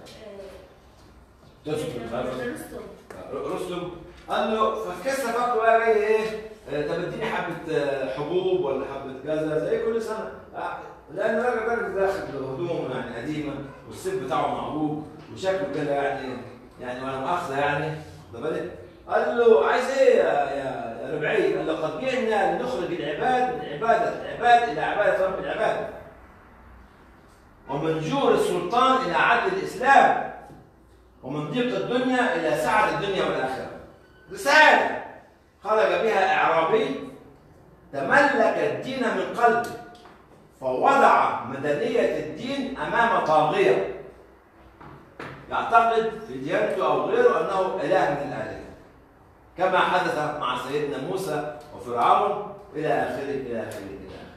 تذكر رستم قال له فكسرى برضه بقى جاي ايه؟ آه، طب اديني حبه آه، حبوب ولا حبه كذا زي كل سنه آه، لان الراجل الراجل داخل بهدوم يعني قديمه والسيف بتاعه معوج وشكله كده يعني يعني وانا مؤاخذه يعني واخد بالك؟ قال له عايز ايه يا يا يا ربعي؟ قال له قد جئنا لنخرج العباد من عباده العباد الى عباده رب العباد. ومن جور السلطان الى عدل الاسلام. ومن ضيق الدنيا الى سعه الدنيا والاخره. رساله خرج بها اعرابي تملك الدين من قلبه فوضع مدنيه الدين امام طاغيه يعتقد في ديانته او غيره انه اله من الالهه كما حدث مع سيدنا موسى وفرعون الى اخره الى اخره الى اخره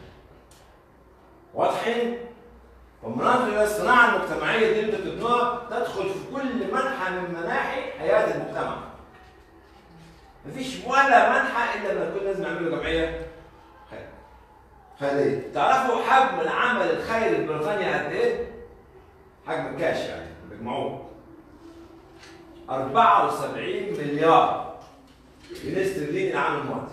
واضحين ومناظر الى الصناعه المجتمعيه دي اللي بتبنوها تدخل في كل منحى من مناحي حياه المجتمع مفيش ولا منحى الا لما نكون لازم نعمل له جمعيه خير خيريه تعرفوا حجم العمل الخيري في بريطانيا قد ايه؟ حجم الكاش يعني مجموعه 74 مليار جنيه استرليني العام الماضي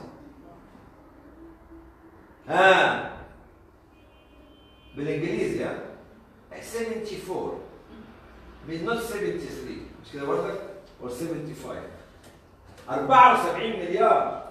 ها بالانجليزي يعني 74 من not 73 مش كده برضك؟ or 75 74 مليار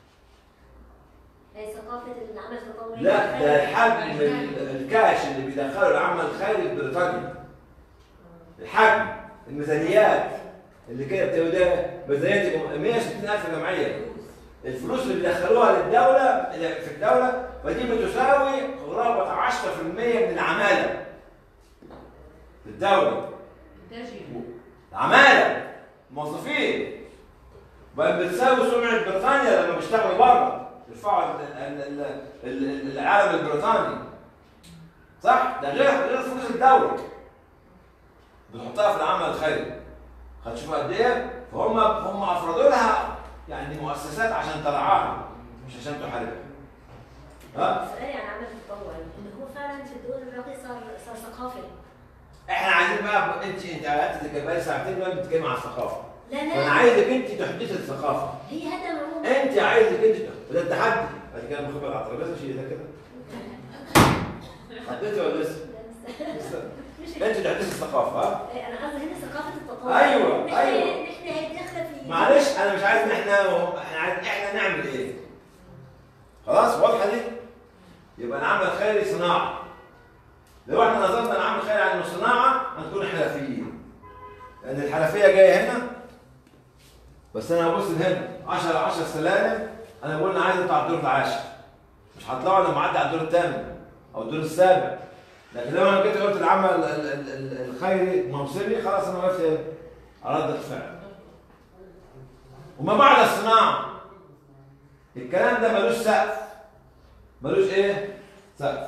هي ثقافة العمل التطوعي لا ده حجم ال- الكاش اللي بيدخله العمل الخيري في بريطانيا الحجم الميزانيات اللي كده بتبقى ميزانيات 160000 جمعيه الفلوس اللي بيدخلوها للدوله اللي في الدوله فدي بتساوي قرابه 10% من العماله في الدوله عماله موظفين بل بتساوي سمعه بريطانيا لما بيشتغلوا بره يرفعوا ال- ال- ال- ال- العالم البريطاني صح ده غير غير فلوس الدوله بتحطها في العمل الخيري هتشوفوا قد ايه فهم هم افرضوا لها يعني مؤسسات عشان ترعاها مش عشان تحاربها ها سؤالي عن العمل التطوعي انه هو فعلا في الدول الراقية صار صار ثقافة احنا عايزين بقى انت انت قعدت تتكلمي ساعتين بقى بتتكلمي عن الثقافه لا فانا لا عايزك انت تحدثي الثقافه هي هذا ما هو انت عايزك انت ده التحدي بعد كده المخبر على الترابيزه شيل ده كده حطيتي ولا لسه؟ لسه انت تحدثي الثقافه ها إيه، انا قصدي هنا ثقافة التطوع أيوة، نحن أيوة. نحن هي داخلة في معلش انا مش عايز ان احنا احنا عايز احنا نعمل ايه خلاص واضحه دي يبقى العمل الخيري صناعه لو احنا نظرنا العمل الخيري على انه صناعه هنكون حرفيين لان الحرفيه جايه هنا بس انا هبص لهنا 10 10 سلالم انا بقول انا عايز اطلع الدور العاشر مش هطلعه لما اعدي على الدور الثامن او الدور السابع لكن لو انا جيت قلت العمل ال- ال- ال- الخيري موصلي خلاص انا وقفت إيه؟ على رده فعل وما بعد الصناعة الكلام ده ملوش سقف ملوش ايه؟ سقف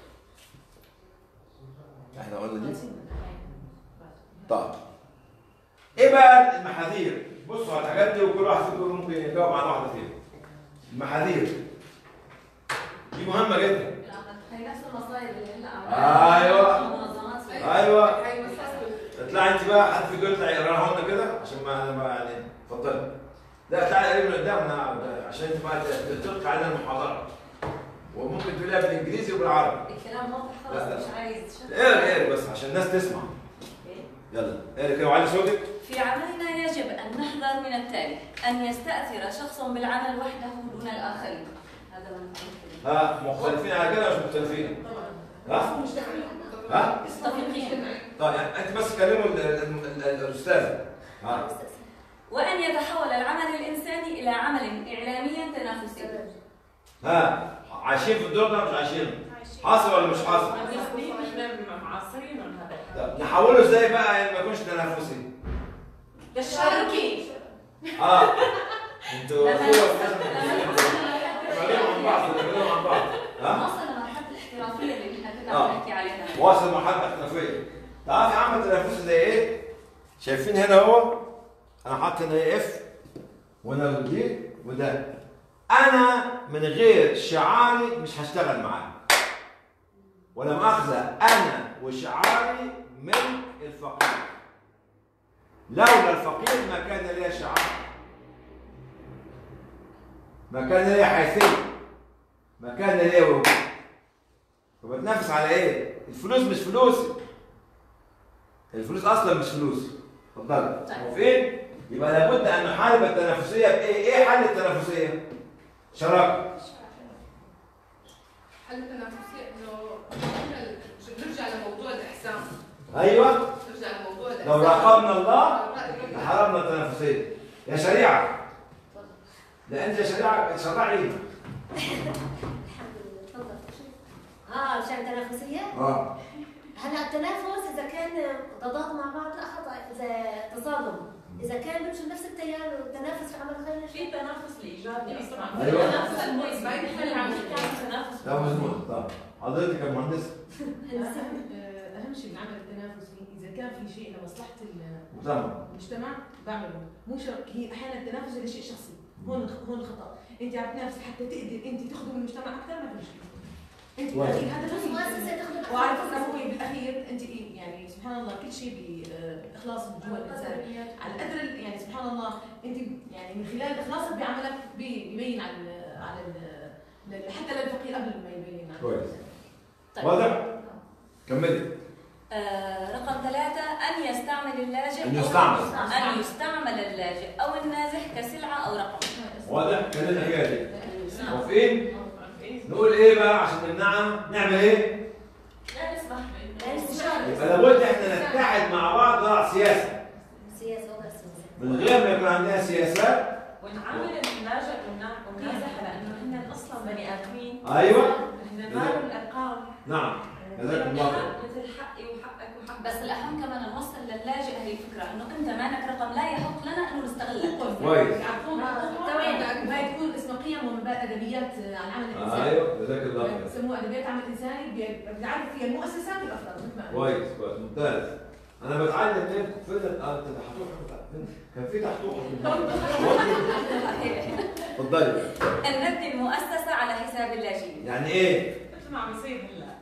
احنا قلنا دي طيب ايه بقى المحاذير؟ بصوا على الحاجات دي وكل واحد فيكم ممكن يجاوب عن واحدة فيهم المحاذير دي مهمة جدا هي نفس المصايب اللي هلا ايوه منظمات ايوه اطلعي انت بقى حد فيكم يطلع يقراها لنا كده عشان ما ما يعني اتفضلي لا تعالي قريب من قدامنا عشان انت بقى تلقي علينا المحاضره وممكن تقوليها بالانجليزي وبالعربي الكلام واضح لا، خلاص لا. مش عايز اقري اقري بس عشان الناس تسمع يلا اقري كده وعلي صوتك في عملنا يجب أن نحذر من التالي أن يستأثر شخص بالعمل وحده دون الآخرين هذا من ها مختلفين على كده ولا مش مختلفين؟ ها؟ ها؟ متفقين طيب يعني انت بس كلموا ال- ال- ال- الاستاذ ها وأن يتحول العمل الإنساني إلى عمل إعلامي تنافسي ها عايشين في الدور ده مش عايشين حاصل ولا مش حاصل؟ احنا معاصرين هذا طب نحوله ازاي بقى يعني ما يكونش تنافسي؟ تشاركي اه انتوا بعدين عن بعض بعدين عن بعض ها وصل لمرحلة الاحترافية اللي احنا كنا آه. عم نحكي عليها واصل مرحله احترافيه تعرفي عمل تنافسي زي ايه؟ شايفين هنا هو انا حاطط هنا اف وهنا دي وده انا من غير شعاري مش هشتغل معاه ولا مؤاخذه انا وشعاري ملك الفقير لولا الفقير ما كان لي شعار ما كان لي حيثيه ما كان لي وجود فبتنافس على ايه؟ الفلوس مش فلوسي الفلوس اصلا مش فلوسي اتفضل موافقين؟ يبقى لابد ان نحارب التنافسيه بايه؟ ايه حل التنافسيه؟ شراكه حل التنافسية انه إحنا نرجع لموضوع الاحسان ايوه نرجع لموضوع الاحسان لو راقبنا الله لحاربنا التنافسيه يا شريعه لا انت يا شريعه شرعينا تفضل اه مشان تنافسية اه هلا التنافس اذا كان ضادات مع بعض لا خطا اذا تصادم اذا كان بيمشوا نفس التيار والتنافس في عمل خير في تنافس الايجابي اصلا أيوة. تنافس المؤذي ما يخلي عم تنافس لا مزبوط طب حضرتك يا مهندس آه، اهم شيء بالعمل التنافسي اذا كان في شيء لمصلحه ال- مجتمع. المجتمع بعمله مو شرط هي احيانا التنافس هذا شيء شخصي هون الخ- هون الخطا انت عم تنافسي حتى تقدر انت تخدم المجتمع اكثر ما في مشكله انت واضح. بالاخير هذا بس بس مؤسسة تخدم وعارف أكثر. انه هو بالاخير انت إيه يعني سبحان الله كل شيء باخلاص جوا الانسان على قدر ال- يعني سبحان الله انت يعني من خلال اخلاصك بعملك بي- بيبين على ال- على ال- لل- حتى للفقير قبل ما يبين على كويس طيب. واضح؟ كملي آه، رقم ثلاثة أن يستعمل اللاجئ أن أو- يستعمل. أن يستعمل اللاجئ أو النازح كسلعة أو رقم واضح؟ كلنا فيها دي موافقين؟ نقول ايه بقى عشان نمنعها؟ نعمل ايه؟ لا نسمح يبقى لابد احنا نتحد مع بعض نضع سياسه سياسة وضع سياسة من غير ما يكون عندنا سياسات ونعامل الناجح والنا- والنازح على انه هن اصلا بني ادمين أيوة. هن مالوا الارقام نعم جزاك الله خير مثل حقي وحقك وحقك بس الأهم كمان نوصل للاجئ هي الفكرة إنه أنت مالك رقم لا يحق لنا إنه نستغلك كويس. يعرفون وهي تكون اسمها قيم ومبادئ ادبيات على العمل الانساني ايوه جزاك الله خير بسموها ادبيات عمل انساني بي- بيعرف فيها المؤسسات والافراد مثل ما قلنا. كويس كويس ممتاز انا بتعلم منكم فين اه انت تحتوح كان في تحتوح اتفضلي أن نبني المؤسسة على حساب اللاجئين يعني ايه؟ مثل ما عم يصير هلا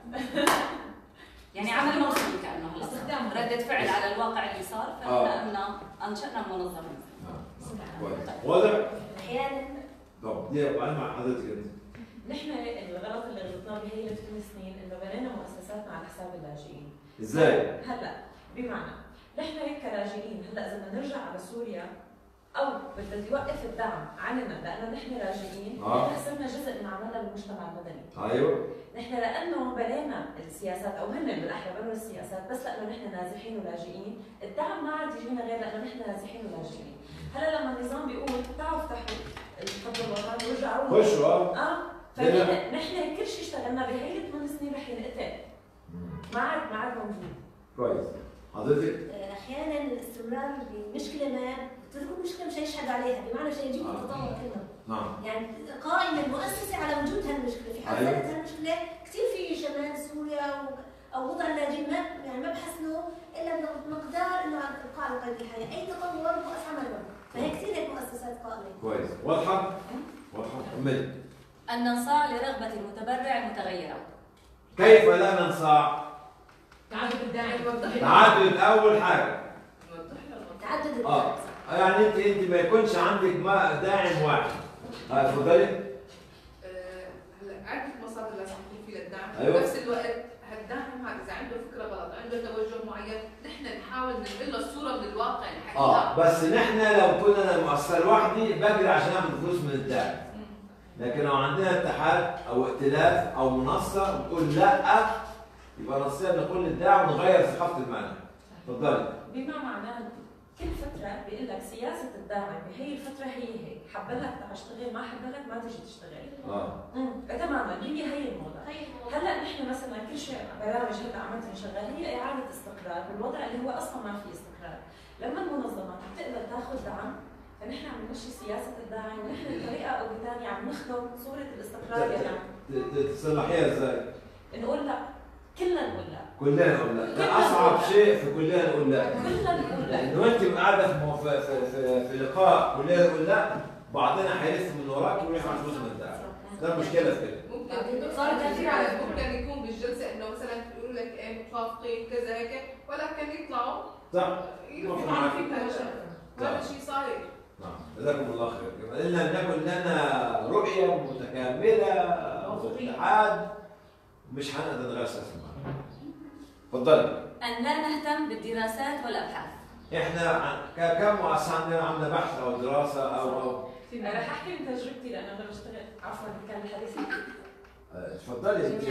يعني عمل موصول كأنه هلا استخدام. ردة فعل على الواقع اللي صار آه. فإحنا أنشأنا منظمة كويس واضح؟ أحيانا طب دي انا مع حضرتك انت نحن الغلط اللي غلطناه بهي الثمان سنين انه بنينا مؤسساتنا على حساب اللاجئين ازاي؟ هلا بمعنى نحن هيك كلاجئين هلا اذا بدنا نرجع على سوريا او بدك يوقف الدعم عننا لانه نحن لاجئين آه. نحن صرنا جزء من عملنا بالمجتمع المدني ايوه نحن لانه بنينا السياسات او هن بالاحرى بنوا السياسات بس لانه نحن نازحين ولاجئين الدعم ما عاد يجينا غير لانه نحن نازحين ولاجئين هلا لما النظام بيقول تعالوا افتحوا الخط الوطني ورجعوا خشوا، آه. اه ليه فنحن نحن كل شيء اشتغلنا بهي الثمان سنين رح ينقتل ما عاد ما عاد موجود كويس حضرتك احيانا الاستمرار بمشكله ما بتكون مشكله مش هيشهد عليها بمعنى مش هيجيب التطور كله نعم يعني قائمه المؤسسه على وجود هالمشكله في حال أيوة. زادت هالمشكله كثير في شمال سوريا و- او وضع اللاجئين ما يعني ما بحسنوا الا بمقدار انه عن ابقاء على قيد الحياه اي تطور وقف عملهم فهي كثير هيك مؤسسات قائمه كويس واضحه؟ واضحه كملي أن ننصاع لرغبة المتبرع المتغيرة كيف لا ننصاع؟ تعدد الداعي تعدد اول حاجه تعدد اه يعني انت انت ما يكونش عندك ما داعم واحد اه اتفضلي آه، هلا عدة مصادر لازم يكون في للدعم أيوة. بنفس الوقت هالدعم هذا اذا عنده فكره غلط عنده توجه معين نحن نحاول ننقل له الصوره من الواقع الحقيقه اه بس نحن لو كنا انا مؤسسه لوحدي بجري عشان اخد فلوس من الداعم لكن لو عندنا اتحاد او ائتلاف او منصه نقول لا يبقى نصير نقول للداعم ونغير ثقافه المعنى اتفضلي بما معناه كل فترة بيقول لك سياسة الداعم بهي الفترة هي هيك حبلك تعال اشتغل ما حبلك ما تجي تشتغل اه امم تماما هي هي الموضة هلا نحن مثلا كل شيء برامج هلا عملتها شغال هي إعادة استقرار بالوضع اللي هو أصلا ما في استقرار لما المنظمات عم تقدر تاخذ دعم فنحن عم نمشي سياسة الداعم ونحن بطريقة أو بثانية عم نخدم صورة الاستقرار يا دعم ت- ت- تصلحيها ازاي؟ نقول لا كلنا نقول لا كلنا نقول لا ده اصعب شيء في كلنا نقول لا كلنا نقول لا لانه انت قاعده في مو- في في, في, في لقاء كلنا نقول لا بعضنا هيلف من وراك ويرجع فلوس من الدعم ده المشكله في كده ممكن صار تأثير على ممكن يكون بالجلسه انه مثلا بيقولوا لك ايه متوافقين كذا هيك ولكن يطلعوا صح يطلعوا فيك هذا شيء صاير نعم جزاكم الله خير يبقى إن لم يكن لنا رؤية متكاملة واتحاد مش هنقدر نغير سياسة المعنى اتفضلي أن لا نهتم بالدراسات والأبحاث احنا عن- ك- كم مؤسسة عندنا عاملة بحث او دراسة او او أنا رح أحكي من تجربتي لأنه أنا بشتغل عفوا كان الحديث آه، اتفضلي انت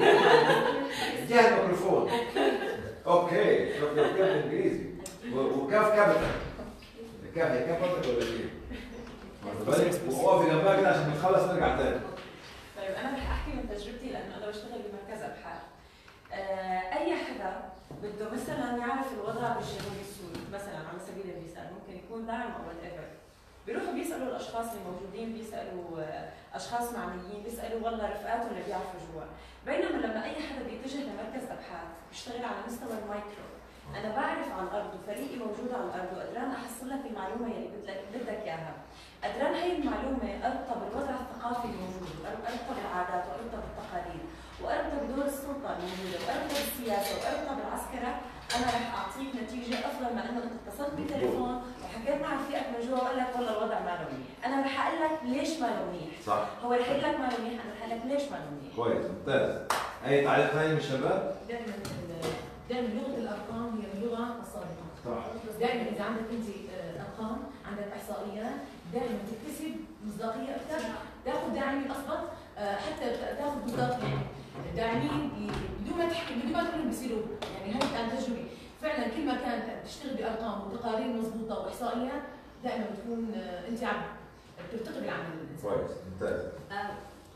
اديها الميكروفون اوكي شوف كيف بالانجليزي و- وكاف كابيتال كاف هي كاف ولا ولا ايه؟ واخد بالك؟ وقفي جنبها كده عشان نخلص نرجع تاني طيب انا رح احكي من تجربتي لانه انا بشتغل بمركز ابحاث آه، اي حدا بده مثلا يعرف الوضع بالجنوب السوري مثلا على سبيل المثال ممكن يكون دعم او وات ايفر بيروحوا بيسالوا الاشخاص اللي موجودين بيسالوا آه، اشخاص معنيين بيسالوا والله رفقاتهم اللي بيعرفوا جوا بينما لما اي حدا بيتجه لمركز ابحاث بيشتغل على مستوى المايكرو انا بعرف عن الارض وفريقي موجود على الارض وقدران احصل لك المعلومه اللي بدك بدك اياها قدران هي المعلومه اربطها بالوضع الثقافي الموجود اربطها بالعادات واربطها بالتقاليد واربطها بدور السلطه الموجوده واربطها بالسياسه واربطها بالعسكره انا رح اعطيك نتيجه افضل ما انه انت اتصلت بالتليفون وحكيت مع رفيقك من جوا وقال لك والله الوضع ما له منيح، انا رح اقول لك ليش ما له منيح، صح هو رح يقول لك ما له منيح، انا رح اقول لك ليش ما له منيح. كويس ممتاز اي تعليق ثاني من الشباب؟ دائما دائما لغه الارقام هي اللغه الصادقه صح دائما اذا عندك انت آه، ارقام عندك احصائيات دائما تكتسب مصداقيه اكثر تاخذ داعمين اصبط آه، حتى تاخذ مصداق يعني الداعمين ي- بدون ما تحكي بدون ما تقول بيصيروا يعني هاي كانت تجربه فعلا كل ما كانت تشتغل بارقام وتقارير مضبوطه واحصائيات دائما بتكون آه، انت عم بترتقي بالعمل الانساني كويس ممتاز آه،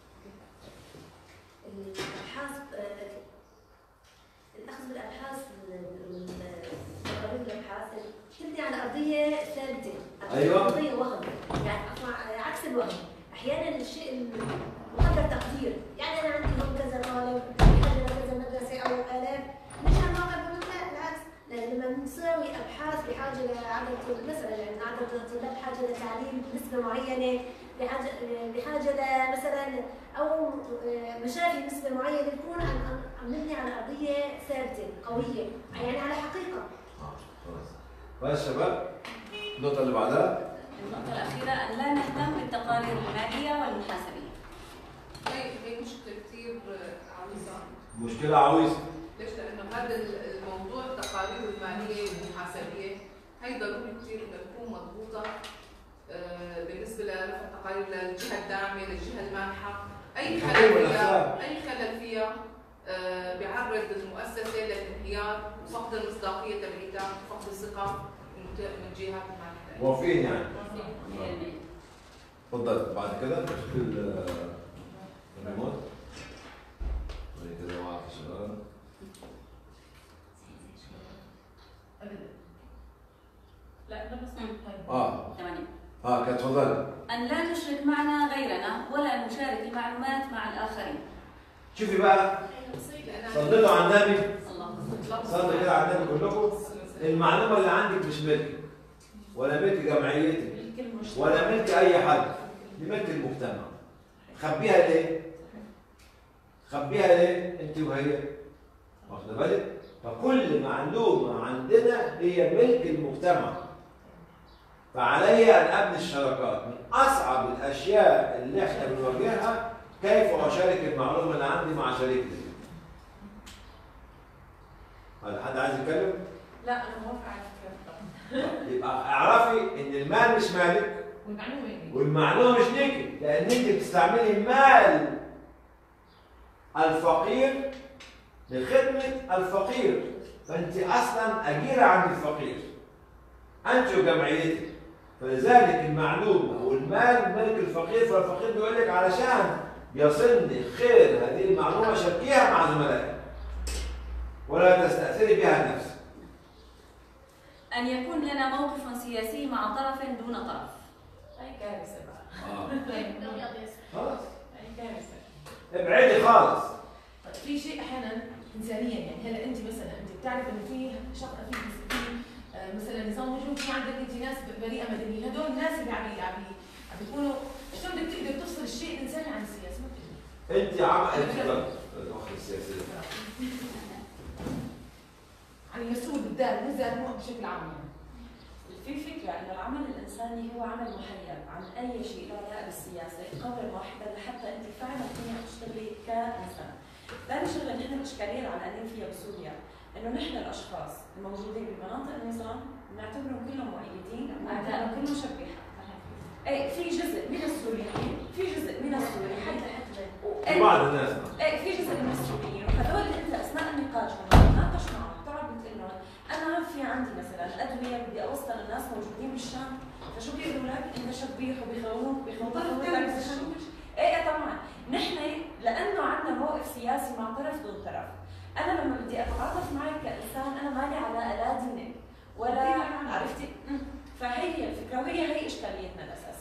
الابحاث آه، الاخذ بالابحاث تقارير الابحاث تبني على ارضيه ثابته أيوة. ارضيه وهم يعني عفوا عكس الوهم احيانا الشيء مقدر تقدير يعني انا عندي هون كذا طالب بحاجه لكذا مدرسه او الاف مش على الواقع بقول لا بالعكس لأن لما نساوي ابحاث بحاجه لعدد مثلا يعني عدد الطلاب بحاجه لتعليم بنسبه معينه بحاجه بحاجه لمثلا او مشاكل بنسبه معينه بنكون عم عم نبني على ارضيه ثابته قويه يعني على حقيقه خلاص كويس شباب النقطة اللي بعدها النقطة الأخيرة أن لا نهتم بالتقارير المالية والمحاسبية. هي هي مشكله كثير عويصه مشكلة عويصة ليش؟ لانه هذا الموضوع التقارير الماليه والمحاسبيه هي ضروري كثير انها تكون مضبوطه آه، بالنسبه لرفع التقارير للجهه الداعمه للجهه المانحه اي خلل أيوة، فيها الأسباب. اي خلل فيها آه، بيعرض المؤسسه للانهيار وفقد المصداقيه تبعيتها وفقد الثقه من من الجهات المانحه موافقين يعني تفضل بعد كده نشوف ال- الريموت بعد كده معك شباب لا لا بس اه ثمانية. اه كانت تفضل أن لا نشرك معنا غيرنا ولا نشارك المعلومات مع الآخرين. شوفي بقى صليتوا على النبي صلي كده على النبي كلكم المعلومة اللي عندك مش ملكك ولا ملك جمعيتك ولا ملك أي حد دي ملك المجتمع خبيها ليه؟ خبيها ليه؟ أنت وهي واخدة بالك؟ فكل معلومة عندنا هي ملك المجتمع فعلي أن أبني الشراكات من أصعب الأشياء اللي إحنا بنواجهها كيف أشارك المعلومة اللي عندي مع شريكتي هل حد عايز يتكلم؟ لا انا موافقه على الفكره يبقى اعرفي ان المال مش مالك والمعلومه هيك والمعلومه مش ليكي لان انت بتستعملي مال الفقير لخدمه الفقير فانت اصلا اجيره عند الفقير انت وجمعيتك فلذلك المعلومه والمال ملك الفقير فالفقير بيقول لك علشان يصلني خير هذه المعلومه شاركيها مع زملائك ولا تستاثري بها نفسك أن يكون لنا موقف سياسي مع طرف دون طرف. هاي كارثه بقى آه. خلاص خلاص هاي كارثه ابعدي خالص طيب في شيء احيانا انسانيا يعني هلا انت مثلا انت بتعرف انه في شق في في آه، مثلا نظام موجود في عندك انت ناس بريئه مدنيه هدول الناس اللي عم عم عم بيكونوا شلون بدك تقدر تفصل الشيء الانساني عن السياسه ما بتقدر انت عم انت الاخت السياسيه عن المسؤول بالذات بالذات مو بشكل عام يعني في فكرة أن العمل الإنساني هو عمل محير عن أي شيء له علاقة بالسياسة قدر واحدا لحتى أنت فعلا تكوني عم تشتغلي كإنسان. ثاني شغلة نحن الإشكالية اللي علقانين فيها بسوريا إنه نحن الأشخاص الموجودين بمناطق النظام بنعتبرهم كلهم مؤيدين بنعتبرهم كلهم شبيحة. ايه في جزء من السوريين في جزء من السوريين في بعض الناس ايه في جزء من السوريين وهذول اللي انت اثناء النقاش لما تتناقش معهم بتقعد بتقول لهم انا في عندي مثلا ادويه بدي اوصل للناس موجودين بالشام فشو بيقولوا لك انت شبيح وبيخونوك بيخونوك ايه ايه طبعا نحن لانه عندنا موقف سياسي مع طرف ضد طرف انا لما بدي اتعاطف معك كانسان انا مالي علاقه لا دينك ولا عرفتي مم. فهي هي الفكره وهي هي اشكاليتنا الاساسيه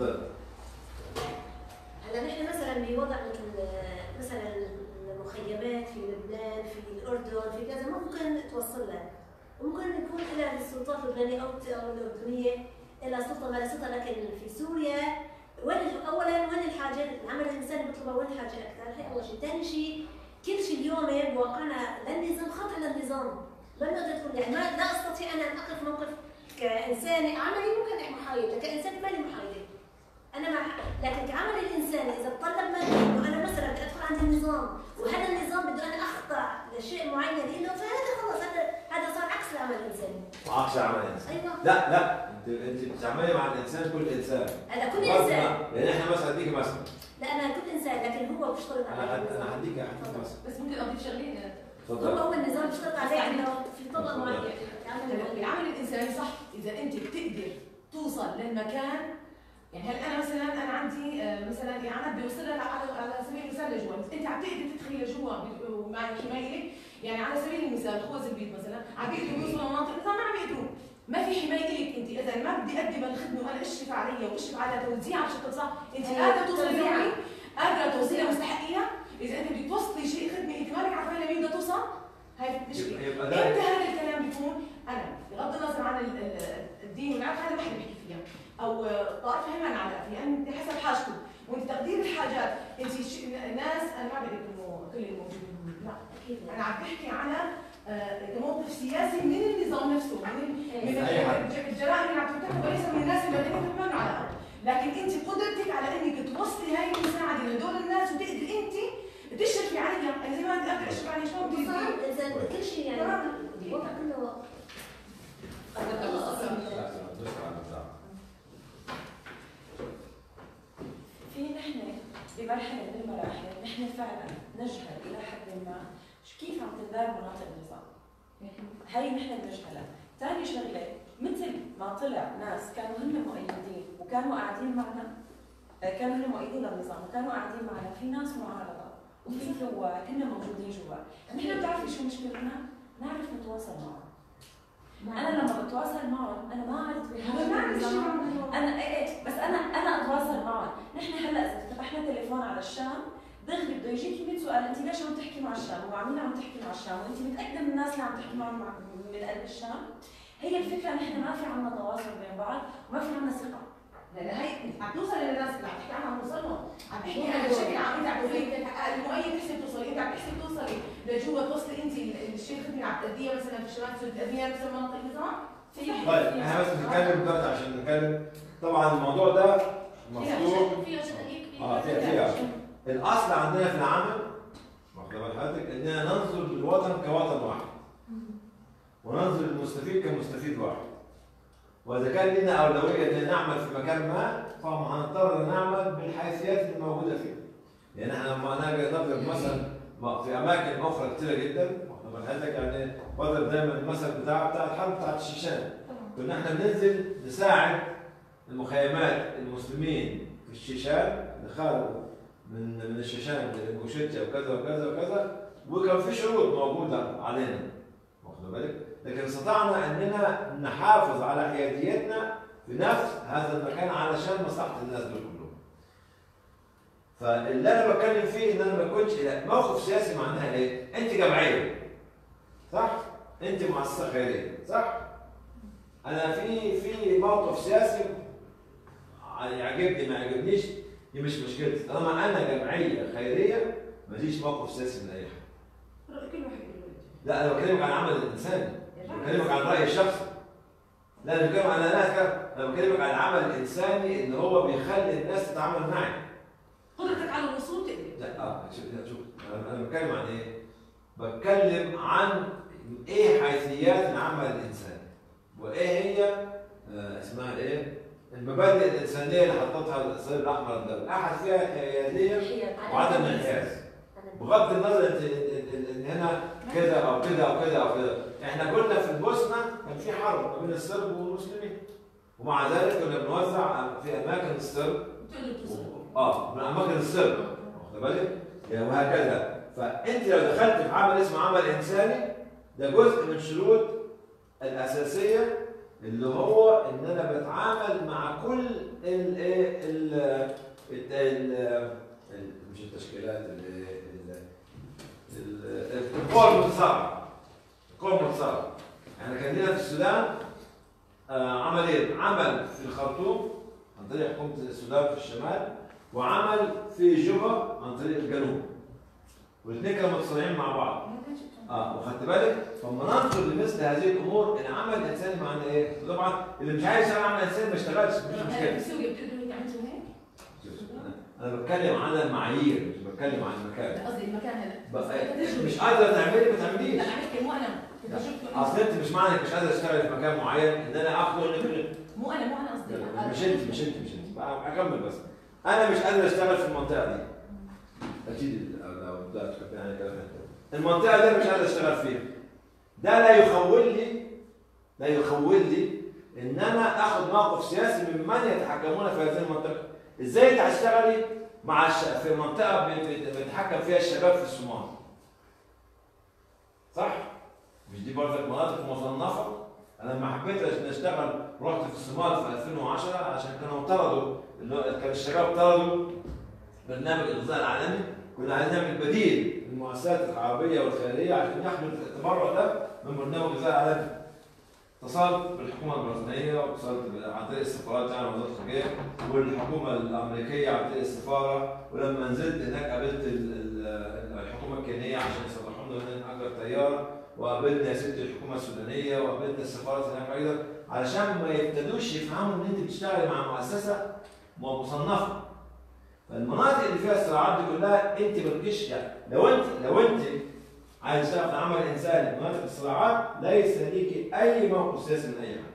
تفضل هلا نحن مثلا بوضع مثل مثلا المخيمات في لبنان في الاردن في كذا ممكن توصل لها وممكن يكون لها السلطات اللبنانيه او او الاردنيه لها سلطه ما لها سلطه لكن في سوريا وين اولا وين الحاجه العمل الانساني بيطلبها وين الحاجه اكثر هي اول شيء، ثاني شيء كل شيء اليوم بواقعنا للنظام خاطئ للنظام لن اقدر تقول يعني ما لا استطيع انا ان اقف موقف كانسانه عملي ممكن محايده كانسانه مالي محايده انا مع لكن كعمل الانساني اذا تطلب مني انه انا مثلا بدي ادخل عند النظام وهذا النظام بده انا اخضع لشيء معين له فهذا خلص هذا هذا صار عكس العمل الانساني عكس عمل الانسان ايوه لا لا انت انت بتعملي مع الانسان كل انسان هذا كل غصب انسان عن- يعني احنا مثلا اديك مثلا لا انا كل انسان لكن هو بيشترط انا عليه حد- انا النظام. هديك هديك مثلا بس ممكن اضيف شغلين هو تفضل هو النظام بيشترط عليه انه في طبقه معينه يعمل هلا معين. بالعمل الانساني صح اذا انت بتقدر توصل للمكان يعني هلا انا مثلا انا عندي آه، مثلا اعانات بيوصلها على على سبيل المثال لجوا انت عم تقدر تدخلي لجوا ب- مع حمايه يعني على سبيل المثال خوذ البيت مثلا عم بيقدروا يوصلوا لمناطق مثلا ما عم يقدروا ما في حمايه لك انت اذا ما بدي اقدم الخدمه وانا اشرف عليها واشرف على توزيعها بشكل صح انت أيوة، قادره توصلي توزيعها. لوعي قادره توصلي لمستحقيها اذا انت بدك توصلي شيء خدمه انت مالك عارفه لمين بدها توصل هاي مشكله يبقى امتى ده هذا الكلام بيكون انا بغض النظر عن ال- ال- الدين والعرف هذا ما حدا بيحكي فيها او طائفه هي ما نعرف فيها انت حسب حاجته وانت تقدير الحاجات انت ش... ناس انا ما بقول انه كل الموجودين لا انا عم بحكي على آه، كموقف سياسي من النظام نفسه من من أي حد. الج- الجرائم اللي عم ترتكب وليس من الناس اللي بدهم يتمنوا على الارض لكن انت قدرتك على انك توصلي هاي المساعده لهدول الناس وتقدر انت تشرفي عليها يعني زي ما انت قادره تشرفي عليها شلون بدي صار اذا كل شيء يعني الوضع كله في نحن بمرحله من المراحل نحن فعلا نجهل الى حد ما ش- كيف عم تندار مناطق النظام هي نحن بنجهلها ثاني شغله مثل ما طلع ناس كانوا هن مؤيدين وكانوا قاعدين معنا آه، كانوا هن مؤيدين للنظام وكانوا قاعدين معنا في ناس معارضه وفي ثوار هن موجودين جوا نحن بتعرفي شو مشكلتنا؟ نعرف نتواصل معهم انا لما بتواصل معهم انا ما عرفت هذا ما عندي شيء معهم. انا ايه ايه بس انا انا اتواصل معهم نحن هلا اذا فتحنا تليفون على الشام دغري بده يجيكي 100 سؤال انت ليش عم تحكي مع الشام ومع مين عم تحكي مع الشام وانت متاكده من الناس اللي عم تحكي معهم مع- من قلب الشام هي الفكره نحن ما في عنا تواصل بين بعض وما في عنا ثقه لان هي عم توصل للناس اللي عم تحكي عنها عم توصل لهم عم تحكي على شكل عم انت عم تقولي المؤيد تحسب توصلي انت عم تحسب توصلي لجوا توصلي انت الشيء الخدمه اللي عم تأديها مثلا في الشمال تقدر تأديها مثلا مناطق النظام في طيب احنا بس بنتكلم دلوقتي عشان نتكلم طبعا الموضوع ده مفتوح فيها شقيق اه فيها فيها الاصل عندنا في العمل واخد بال حضرتك اننا ننظر للوطن كوطن واحد وننظر للمستفيد كمستفيد واحد واذا كان لنا اولويه ان نعمل في مكان ما فهنضطر نعمل بالحيثيات اللي موجوده فيه يعني احنا لما نجي نضرب مثلا ما- في اماكن اخرى كثيره جدا واخد بال حضرتك يعني بضرب دايما المثل بتاع بتاع الحرب بتاعت الشيشان كنا احنا بننزل نساعد المخيمات المسلمين في الشيشان اللي خرجوا من من الشيشان للانجوشيتيا وكذا وكذا وكذا وكان في شروط موجوده علينا واخد بالك لكن استطعنا اننا نحافظ على حياديتنا في نفس هذا المكان علشان مصلحه الناس دول كلهم فاللي انا بتكلم فيه ان انا ما كنتش موقف سياسي معناها ايه؟ انت جمعيه صح؟ انت مؤسسه خيريه صح؟ انا في في موقف سياسي يعجبني ما يعجبنيش دي مش مشكلتي طالما انا جمعيه خيريه ماليش موقف سياسي من اي حاجه كل واحد يقول لا انا بكلمك عن العمل الانساني بكلمك عن الراي الشخصي لا انا بكلمك عن انا انا بكلمك عن العمل الانساني ان هو بيخلي الناس تتعامل معي قدرتك على الوصول تقدر لا اه شوف لا، شوف انا أنا بتكلم عن ايه؟ بتكلم عن ايه حيثيات العمل الانساني وايه هي آه اسمها ايه؟ المبادئ الانسانيه اللي حطتها الصليب الاحمر الدولي، احد فيها الحياديه وعدم الانحياز. بغض النظر انت انت- انت- ان هنا كده او كده او كده او كده، احنا كنا في البوسنه كان في حرب ما بين الصرب والمسلمين. ومع ذلك كنا بنوزع في اماكن الصرب اه من اماكن الصرب واخد بالك؟ يعني وهكذا فانت لو دخلت في عمل اسمه عمل انساني ده جزء من الشروط الاساسيه اللي هو ان انا بتعامل مع كل ال ال ال ال- ال- مش التشكيلات ال- ال- ال- القوى المتصارعه القوى المتصارعه احنا كان لنا في السودان آه، عملين عمل في الخرطوم عن طريق حكومه السودان في الشمال وعمل في جوبا عن طريق الجنوب والاثنين كانوا متصارعين مع بعض اه واخدت بالك؟ فلما ننظر لمثل هذه الامور العمل الانساني معناه ايه؟ طبعا اللي مش عايز يشتغل عمل انساني ما يشتغلش مش في مشكله سوريا بتقدروا تعملوا هيك؟ انا بتكلم عن المعايير مش بتكلم عن لا المكان قصدي المكان هلا بقى- مش قادره تعملي ما تعمليش لا عرفت مو انا كتجربة اصل انت مش معنى انك مش قادر اشتغل في مكان معين ان انا اخده إنك- مو انا مو انا قصدي مش انت مش انت مش انت بقى اكمل بس انا مش قادر اشتغل في المنطقه دي اكيد لو بدات يعني كلام حلو. المنطقه دي مش قادر اشتغل فيها ده لا يخول لي لا يخول لي ان انا اخذ موقف سياسي ممن يتحكمون في هذه المنطقه ازاي انت هتشتغلي مع الش... في منطقه بي- بي- بيتحكم فيها الشباب في الصومال صح مش دي برضك مناطق مصنفه انا لما حبيت أش- نشتغل رحت في الصومال في 2010 عشان كانوا طردوا اللي هو- كان الشباب طردوا برنامج الغذاء العالمي كنا عايزين نعمل بديل للمؤسسات العربيه والخيريه عشان يحمل التبرع ده من برنامج الغذاء العالمي اتصلت بالحكومه البريطانيه واتصلت بال- عن طريق السفارات يعني وزاره الخارجيه والحكومه الامريكيه عن طريق السفاره ولما نزلت هناك قابلت ال- ال- الحكومه الكينيه عشان يصلحوا لنا نأجر طياره وقابلنا يا ستي الحكومه السودانيه وقابلنا السفارات هناك ايضا علشان ما يبتدوش يفهموا ان انت بتشتغلي مع مؤسسه مصنفه فالمناطق اللي فيها الصراعات دي كلها انت مالكيش يعني لو انت لو انت عايز تشتغل في عمل انساني في مناطق الصراعات ليس ليك اي موقف سياسي من اي حاجه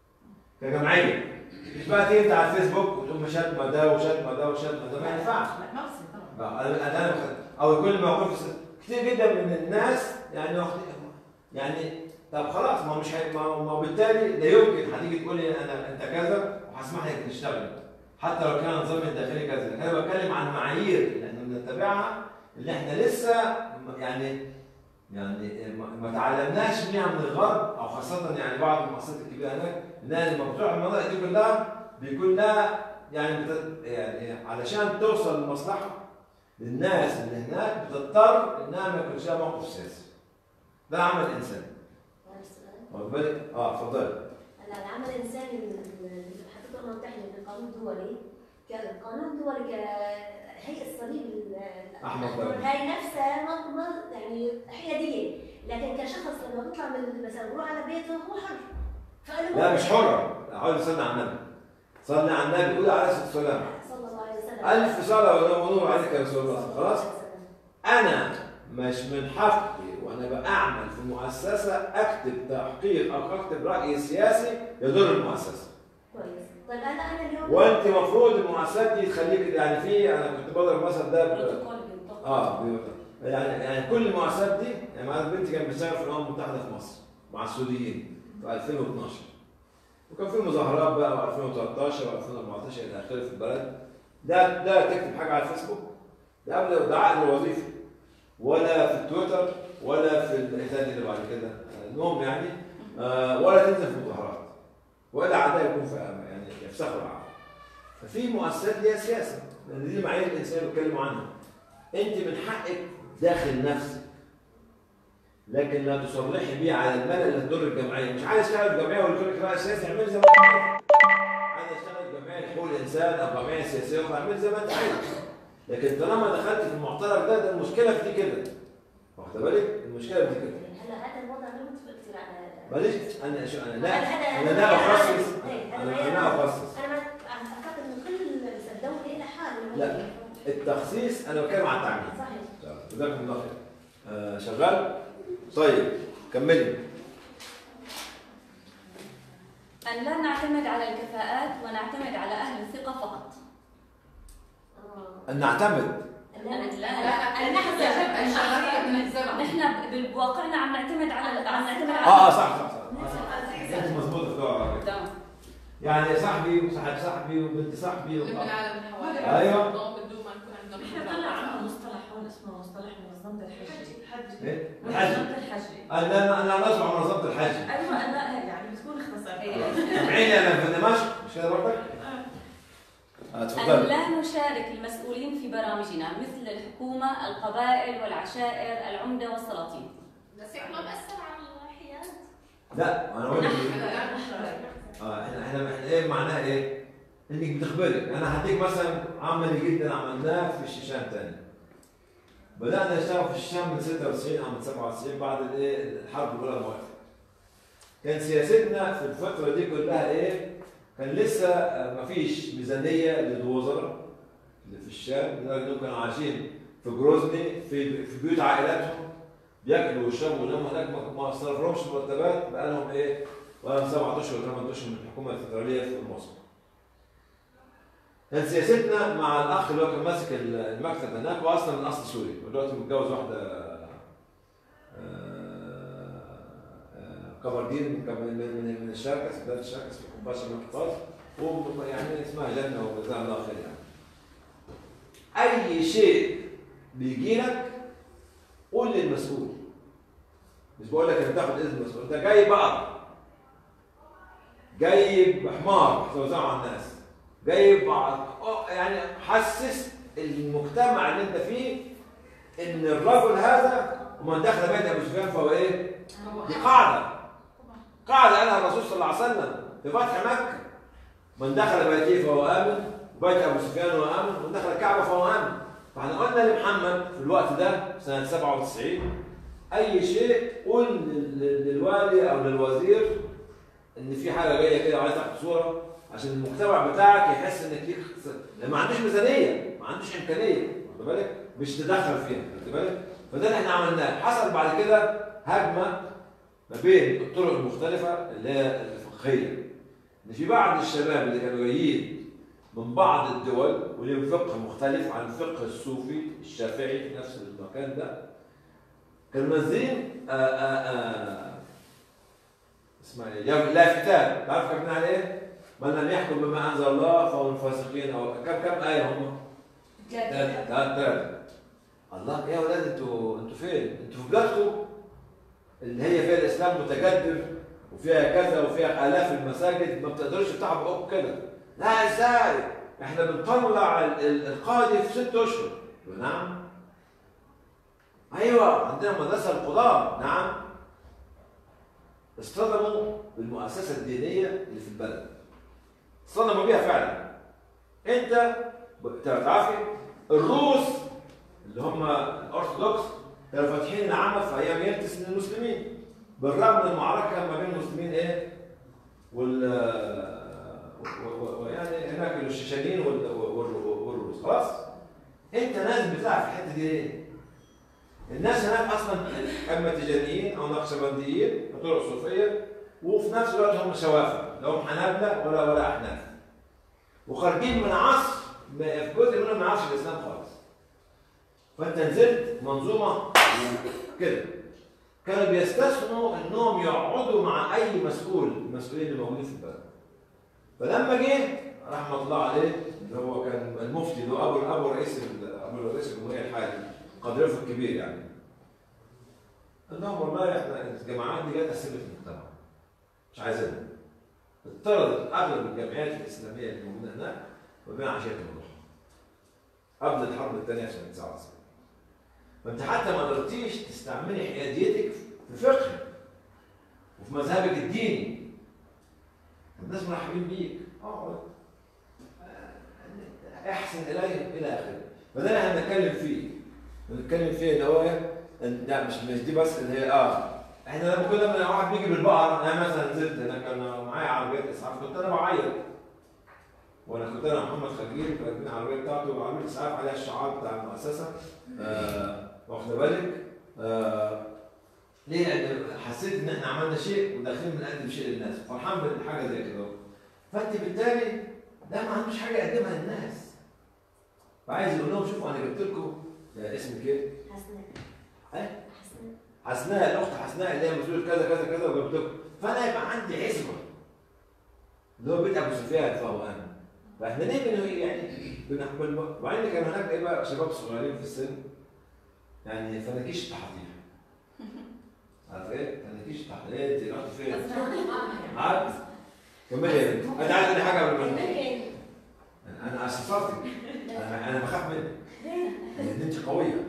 كجمعيه مش بقى تيجي انت على الفيسبوك وتقوم شتمه ده وشتمه ده وشتمه ده ما ينفعش لا ما بصير طبعا بقى انا انا بخ- او يكون موقف كتير جدا من الناس يعني واخد- يعني طب خلاص ما هو مش هي- ما هو ما هو بالتالي لا يمكن هتيجي تقول لي انا انت كذا وهسمح لك تشتغل حتى لو كان النظام الداخلي كذا لكن انا بتكلم عن معايير اللي احنا بنتبعها اللي احنا لسه م- يعني يعني ما- ما تعلمناش منها من الغرب او خاصه يعني بعض المؤسسات الكبيره هناك انها لما بتروح المناطق دي كلها بيكون لها يعني بت- يعني علشان توصل لمصلحه للناس اللي هناك بتضطر انها ما يكونش لها موقف سياسي. ده عمل انساني. واخد بالك؟ اه اتفضلي. هلا العمل الانساني اللي حطيته الامم المتحده كقانون دولي كقانون دولي كهيئه الصليب ال- أحمر الأحمر، دولي. هاي نفسها ما- ما- يعني حياديه لكن كشخص لما بيطلع من مثلا بروح على بيته هو حر فأنا لا مو- مش حرة، حاول تصلي على النبي. صلي على النبي قول عليه الصلاه والسلام. صلى الله عليه وسلم ألف صلاة ونور عليك يا رسول الله خلاص أنا مش من حقي وأنا بعمل في مؤسسة أكتب تحقيق أو أكتب رأي سياسي يضر المؤسسة كويس طيب هلا انا اليوم وأنت مفروض المؤسسات دي تخليك يعني في أنا كنت بضرب المثل ده ب- بروتوكول بينطبق. اه بي- يعني يعني كل المؤسسات دي يعني معايا بنتي كانت بتشتغل في الامم المتحده في مصر مع السوريين في 2012 وكان في مظاهرات بقى و 2013 و2014 الى اخره في البلد لا لا تكتب حاجه على الفيسبوك ده قبل ده عقد الوظيفه ولا في التويتر ولا في الثاني اللي بعد كده المهم يعني آه ولا تنزل في مظاهرات ولا عداء يكون في يعني يفسخوا العقد ففي مؤسسات ليها سياسه لان دي المعايير الانسانيه اللي بيتكلموا عنها انت من حقك داخل نفسك لكن لا تصرحي بيه على المال اللي تضر الجمعيه مش عايز اشتغل في جمعيه ويقول لك راي سياسي اعمل زي ما انت عايز عايز اشتغل في جمعيه حقوق الانسان او جمعيه سياسيه اعمل زي ما انت عايز لكن طالما دخلت في المعترك ده ده المشكله في دي كده واخد بالك المشكله في دي كده هلا هذا الوضع غير متفق كثير على معلش انا شو انا لا هذا- هذا- انا هذا لا غير اخصص عادي. إيه، هذا انا غير انا عادي. اخصص انا ما اعتقد انه كل الدوله لها حال لا التخصيص انا بتكلم عن التعميم صحيح جزاكم الله خير آه شغال طيب كملي أن لا نعتمد على الكفاءات ونعتمد على أهل الثقة فقط ان نعتمد لا لا لا، أن نحن أن شغالين من الزمن. نحن بواقعنا عم نعتمد على عم نعتمد على اه اه صح صح صح انت مظبوط في الدعاء. تمام يعني صاحبي وصاحب صاحبي وبنت صاحبي و... من العالم اللي حوالي أيوة. بدون ما نكون عندهم احنا طلع عنا مصطلح هون اسمه مصطلح منظمة الحج إيه؟ الحج منظمة الحج انا انا انا اسمع منظمه الحج ايوه انا يعني بتكون اختصار دمشق مش كده برضك؟ آه، أن تفضل لا نشارك المسؤولين في برامجنا مثل الحكومة، القبائل والعشائر، العمدة والسلاطين. بس ما بأثر على الحياد لا انا اقول لك اه احنا احنا احنا ايه معناها ايه؟ انك بتخبرك انا هديك مثلا عملي جدا عملناه في الشيشان تاني بدانا نشتغل في الشام من 96 او من 97 بعد الايه الحرب الاولى ما وقفت كان سياستنا في الفتره دي كلها ايه؟ كان لسه آه، ما فيش ميزانيه للوزراء اللي في الشام لدرجه انهم كانوا عايشين في جروزني في في بيوت عائلاتهم بياكلوا ويشربوا ويناموا هناك ما- ما صرفلهمش مرتبات بقى لهم ايه؟ بقى لهم سبعة اشهر ثمان اشهر من الحكومه الفدراليه في موسكو. كان سياستنا مع الاخ اللي هو كان ماسك المكتب هناك هو اصلا من اصل سوري ودلوقتي متجوز واحده آه، آه، قمردين من من من- من الشركه سيدات الشركه في كومباشا من الحفاظ ويعني اسمها جنه وجزاها الله خير يعني. اي شيء بيجي لك قول للمسؤول مش بقول لك انت تاخد اذن المسؤول انت جايب بقر جايب حمار توزعه على الناس جايب بعض- أه، يعني حسس المجتمع اللي انت فيه ان الرجل هذا ومن دخل بيت ابو سفيان فهو ايه؟ دي قاعده قاعده قالها الرسول صلى الله عليه وسلم في فتح مكه من دخل بيته فهو امن وبيت ابو سفيان هو امن ومن دخل الكعبه فهو امن فاحنا قلنا لمحمد في الوقت ده سنه 97 اي شيء قول لل- لل- للوالي او للوزير ان في حاجه جايه كده وعايز تاخد صوره عشان المجتمع بتاعك يحس انك ليك لان ما عندوش ميزانيه ما عندوش امكانيه واخد بالك مش تدخل فيها واخد بالك فده اللي احنا عملناه حصل بعد كده هجمه ما بين الطرق المختلفه اللي هي الفقهيه ان في بعض الشباب اللي كانوا جايين من بعض الدول وليهم فقه مختلف عن الفقه الصوفي الشافعي في نفس المكان ده كانوا منزلين آه، آه، آه، اسمها ايه؟ يا- لافتات تعرف كاتبين على ايه؟ من لم يحكم بما انزل الله فهو من الفاسقين او كم كم ايه هم؟ ثلاثة ثلاثة الله يا ولاد انتوا انتوا فين؟ انتوا في بلادكم اللي هي فيها الاسلام متجدد وفيها كذا وفيها الاف المساجد ما بتقدرش تفتحوا بقكم كده لا ازاي؟ احنا بنطلع ال- ال- القاضي في ست اشهر نعم ايوه عندنا مدرسه القضاه نعم اصطدموا بالمؤسسه الدينيه اللي في البلد اصطدموا بيها فعلا انت ب- تعرفي الروس اللي هم الارثوذكس كانوا فاتحين العمل في ايام يلتس للمسلمين بالرغم من المعركه ما بين المسلمين ايه وال و- و- ويعني هناك الشيشانيين وال- وال- والروس خلاص انت لازم بتلعب في الحته دي ايه؟ الناس هناك اصلا اما تجاريين او نقشبنديين بطرق صوفيه وفي نفس الوقت هم شوافع لا هم حنابله ولا ولا احناف وخارجين من عصر ما- في جزء منهم ما يعرفش الاسلام خالص فانت نزلت منظومه كده كانوا بيستثنوا انهم يقعدوا مع اي مسؤول من المسؤولين اللي موجودين في البلد فلما جه رحمه الله عليه اللي هو كان المفتي اللي هو ابو ابو رئيس ال- ابو رئيس الجمهوريه الحالي قدرته الكبير يعني قال لهم والله احنا الجماعات دي جت قسمت المجتمع مش عايزينها اضطردت اغلب الجمعيات الاسلاميه اللي موجوده هناك وبين عشان الموضوع قبل الحرب الثانيه عشان 99 فانت حتى ما قدرتيش تستعملي حياديتك في فقه وفي مذهبك الديني الناس مرحبين بيك اقعد احسن اليهم الى اخره فده اللي احنا بنتكلم فيه بنتكلم فيه اللي هو إيه؟ إن لا مش مش دي بس اللي هي اه احنا لما كل ما واحد بيجي بالبقر انا مثلا نزلت هناك كان معايا عربيه اسعاف كنت انا بعيط وانا كنت انا محمد خليل راكبين العربيه بتاعته وعربيه اسعاف عليها الشعار بتاع المؤسسه آه واخد بالك آه ليه؟ لان حسيت ان احنا عملنا شيء وداخلين بنقدم شيء للناس فرحان بالحاجه زي كده فانت بالتالي ده ما عندوش حاجه يقدمها للناس فعايز يقول لهم شوفوا انا جبت لكم آه، اسمك ايه؟ حسناء ايه؟ حسناء حسناء الاخت حسناء اللي هي مسؤوله كذا كذا كذا وجبت لكم فانا يبقى عندي عزوه اللي هو بيت ابو سفيان فهو انا فاحنا ليه بن يعني بنحمل وبعدين كان هناك ايه بقى شباب صغيرين في السن يعني فناكيش تحضير عارف ايه؟ فناكيش تحضير انت رحت فين؟ عاد كملي يا بنت انت عارف ان بخاف منك لان انت قويه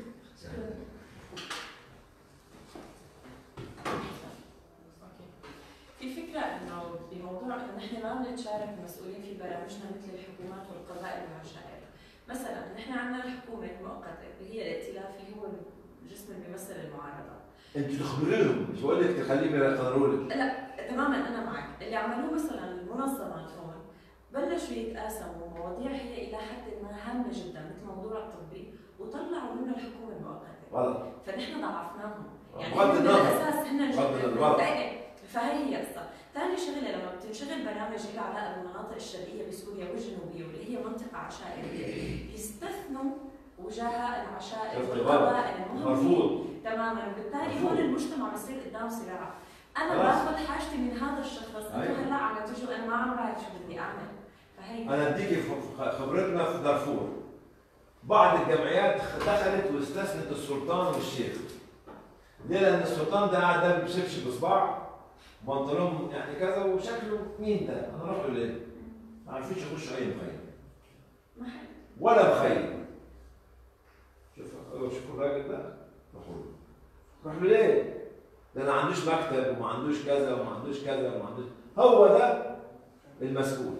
في فكرة انه بموضوع انه نحن ما بنتشارك المسؤولين في برامجنا مثل الحكومات والقبائل والعشائر. مثلا نحن عندنا الحكومة المؤقتة اللي هي الائتلاف اللي هو الجسم اللي بيمثل المعارضة. انت تخبريهم مش بقول لك تخليهم يقرروا لك لا تماما انا معك، اللي عملوه مثلا المنظمات هون بلشوا يتقاسموا مواضيع هي الى حد ما هامة جدا مثل موضوع الطبي وطلعوا منه الحكومة المؤقتة. غلط فنحن ضعفناهم يعني بغض هم النظر. بالاساس هن بغض جزء من النظر. إيه، فهي هي قصة ثاني شغلة لما بتنشغل برامج لها علاقة بالمناطق الشرقية بسوريا والجنوبية واللي هي منطقة عشائرية يستثنوا وجهاء العشائر شفت والقبائل غلط. المهمين مرفوض. تماما وبالتالي مرفوض. هون المجتمع بصير قدام صراع انا خلاص. باخذ حاجتي من هذا الشخص انتم أيوة. هلا عم تجوا انا ما عم بعرف شو بدي اعمل فهي انا اديكي ف- ف- خبرتنا في دارفور بعض الجمعيات دخلت واستثنت السلطان والشيخ ليه؟ لان السلطان ده قاعد ده بيمسكش بصباع بنطلون يعني كذا وشكله مين ده؟ انا اروح له ليه؟ ما عرفوش يخشوا اي مخيم ولا مخيم شوف أيوة، شوف الراجل ده روحوا له روح له ليه؟ ده انا ما عندوش مكتب وما عندوش كذا وما عندوش كذا وما عندوش هو ده المسؤول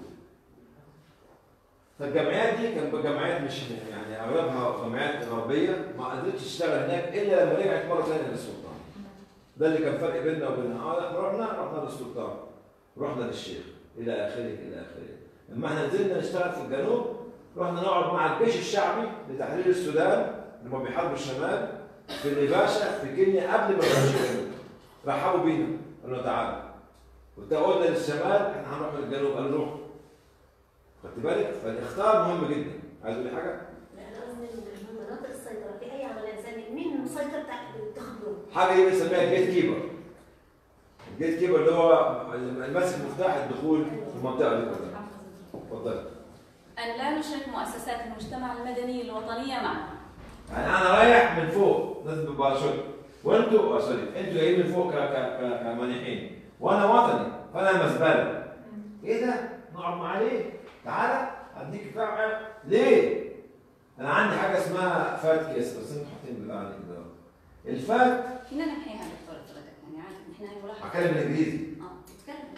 فالجمعيات دي كانت جمعيات مش يعني اغلبها جمعيات غربيه ما قدرتش تشتغل هناك الا لما رجعت مره ثانيه للسلطان. ده اللي كان فرق بيننا وبين اه لا، رحنا رحنا للسلطان رحنا للشيخ الى اخره الى اخره. لما احنا نزلنا نشتغل في الجنوب رحنا نقعد مع الجيش الشعبي لتحرير السودان اللي هم بيحاربوا الشمال في النباشا في كينيا قبل ما يخشوا الجنوب. رحبوا بينا قالوا تعالوا. وانت قلنا للشمال احنا هنروح للجنوب قالوا روح. خدت بالك؟ فالاختيار مهم جدا. عايز تقولي حاجه؟ لا انا قصدي إن مناطق السيطره في اي عمل انساني مين المسيطر تحت تخبره؟ حاجه دي بنسميها الجيت كيبر الجيت كيبر اللي هو اللي ماسك مفتاح الدخول في المنطقه دي كلها اتفضل أن لا نشرك مؤسسات المجتمع المدني الوطنية معنا يعني انا رايح من فوق ناس بباشر وانتوا آه، سوري انتوا جايين من فوق ك- ك- ك- كمانحين وانا وطني فانا مزبله ايه ده؟ نقعد معاه ليه؟ تعالى اديك فعلا ليه؟ انا عندي حاجه اسمها فات كيس بس انتوا حاطين بتاع عليك ده الفات فينا نمحيها دكتورة طلعتك يعني عادي نحن هي ملاحظة هتكلم بالانجليزي اه تتكلم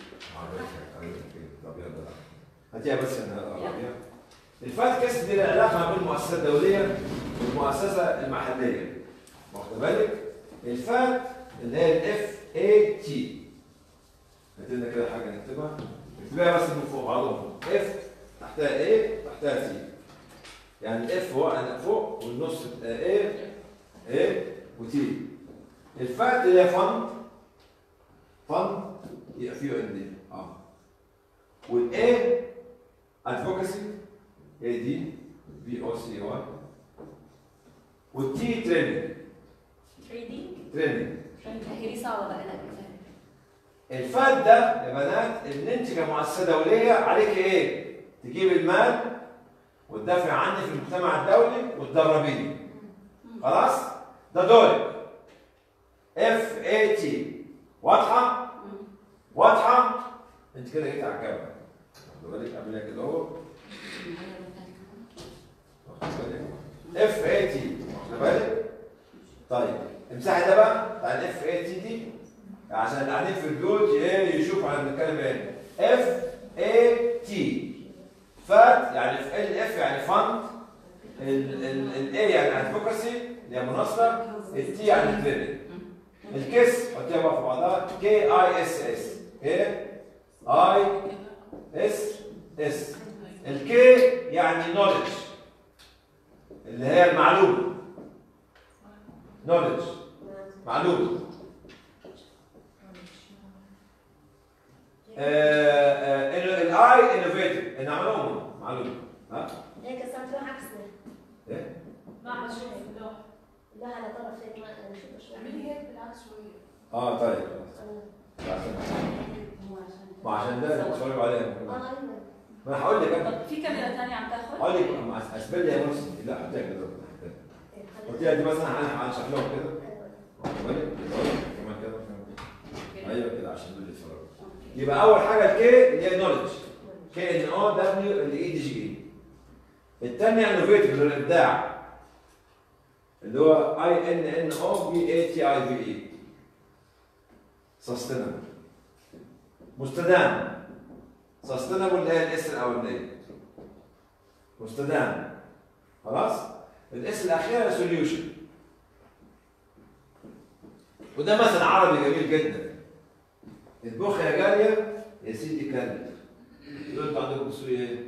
طب يلا هاتيها بس انا العربية. الفات كيس دي العلاقه ما بين المؤسسه الدوليه والمؤسسه المحليه واخد بالك الفات اللي هي الاف اي تي هات لنا كده حاجه نكتبها نكتبها بس من فوق بعضهم اف تحتها ايه تحتها تي يعني الاف هو انا فوق والنص ايه ايه وتي الفات اللي هي فند فند يبقى فيه ان دي اه والاي ادفوكاسي اي دي بي او سي واي والتي تريننج 3 دي تريننج هي دي صعبة بقى لك الفات ده يا بنات ان انت كمؤسسه دوليه عليك ايه؟ تجيب المال وتدافع عني في المجتمع الدولي وتدربيني. خلاص؟ ده دورك. اف اي تي واضحه؟ واضحه؟ انت كده جيت على الجبل. واخد بالك اعملها كده اهو. واخد بالك؟ اف اي تي واخد بالك؟ طيب امسحي ده بقى بتاع الاف اي تي دي عشان اللي قاعدين في البيوت ايه يشوفوا احنا بنتكلم ايه اف اي تي فات يعني في ال اف يعني فند الاي يعني ادفوكاسي اللي هي مناصره التي يعني تريننج الكيس حطيها بقى في بعضها كي اي اس اس كي اي اس اس الكي يعني نولج اللي هي المعلومه نولج معلومه الاي انوفيتيف ان معلومه معلومه ها هيك صار في عكسنا ايه ما عم اشوف اللوح لا على طرف هيك ما انا شوف شوي اعملي هيك بالعكس شويه اه طيب ما عشان ده اللي بتتفرجوا عليه اه ايوه ما انا هقول لك انا طب في كاميرا ثانية عم تاخذ؟ هقول لك أما اسبل لي يا مرسي لا حطيها كده حطيها دي مثلا انا هشرح لهم كده واخد بالك؟ كمان كده كمان. ايوه كده عشان دول اللي يتفرجوا يبقى اول حاجه الكي اللي هي نولج كي ان او دبليو اللي اي دي جي الثانيه انوفيتيف اللي هو الابداع اللي هو اي ان ان او بي اي تي اي في اي سستينبل مستدام سستينبل اللي هي الاس الاولانيه مستدام خلاص الاس الاخيره سوليوشن وده مثل عربي جميل جدا البخ يا جاريه يا سيدي كلب دول انتوا عندكم بتسوي ايه؟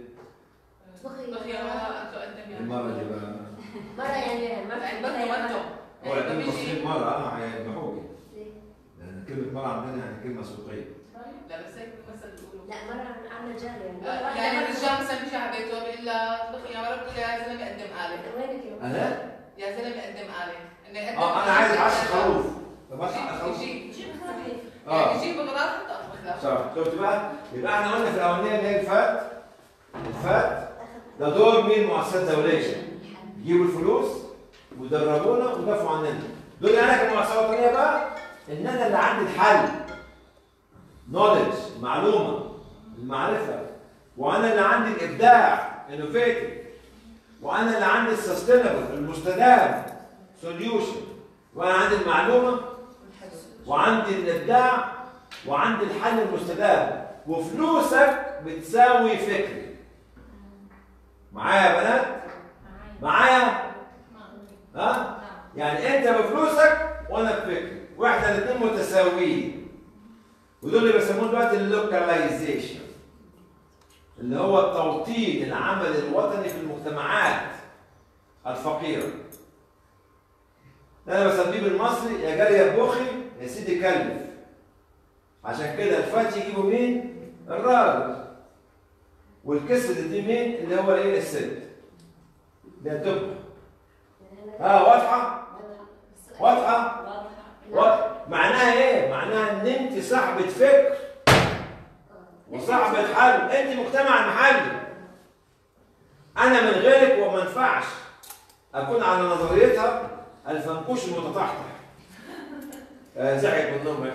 المره دي بقى مرة يعني مرة هو الاثنين مصريين مره اه هيذبحوكي لان كلمه مره عندنا يعني كلمه سوقيه لا بس هيك مثل بيقولوا لا مرة عاملة رجال يعني يعني الرجال مثلا بيجي على بيته بيقول لها بخي يا رب تقول يا زلمه قدم آلة وينك يا انا؟ يا زلمه قدم آلة انه يقدم اه انا عايز عشر خروف طب اطلع خروف يجيب يجيب آه. يعني يجيب بغراض حتى اطبخ صح شفت بقى؟ يبقى احنا قلنا في الاولانيه اللي هي الفات الفات ده دور مين مؤسسات دوليه يجيبوا الفلوس ويدربونا ويدافعوا عننا دول انا كمؤسسه وطنيه بقى ان انا اللي عندي الحل نولج معلومه المعرفه وانا اللي عندي الابداع انوفيتيف وانا اللي عندي السستينبل المستدام سوليوشن وانا عندي المعلومه وعندي الابداع وعندي الحل المستدام وفلوسك بتساوي فكري معايا يا بنات معايا ها يعني انت بفلوسك وانا بفكري واحنا الاثنين متساويين ودول اللي بيسموه دلوقتي اللوكاليزيشن اللي هو التوطين العمل الوطني في المجتمعات الفقيره ده انا بسميه بالمصري يا جاري يا بوخي يا سيدي كلف عشان كده الفات يجيبوا مين؟ الراجل والكسر دي مين؟ اللي هو ايه؟ الست ده الدب اه واضحه؟ واضحه؟ واضحه معناها ايه؟ معناها ان انت صاحبه فكر وصاحبه حل انت مجتمع محلي انا من غيرك وما ينفعش اكون على نظريتها الفنكوش المتطحطح آه، زعل من النوم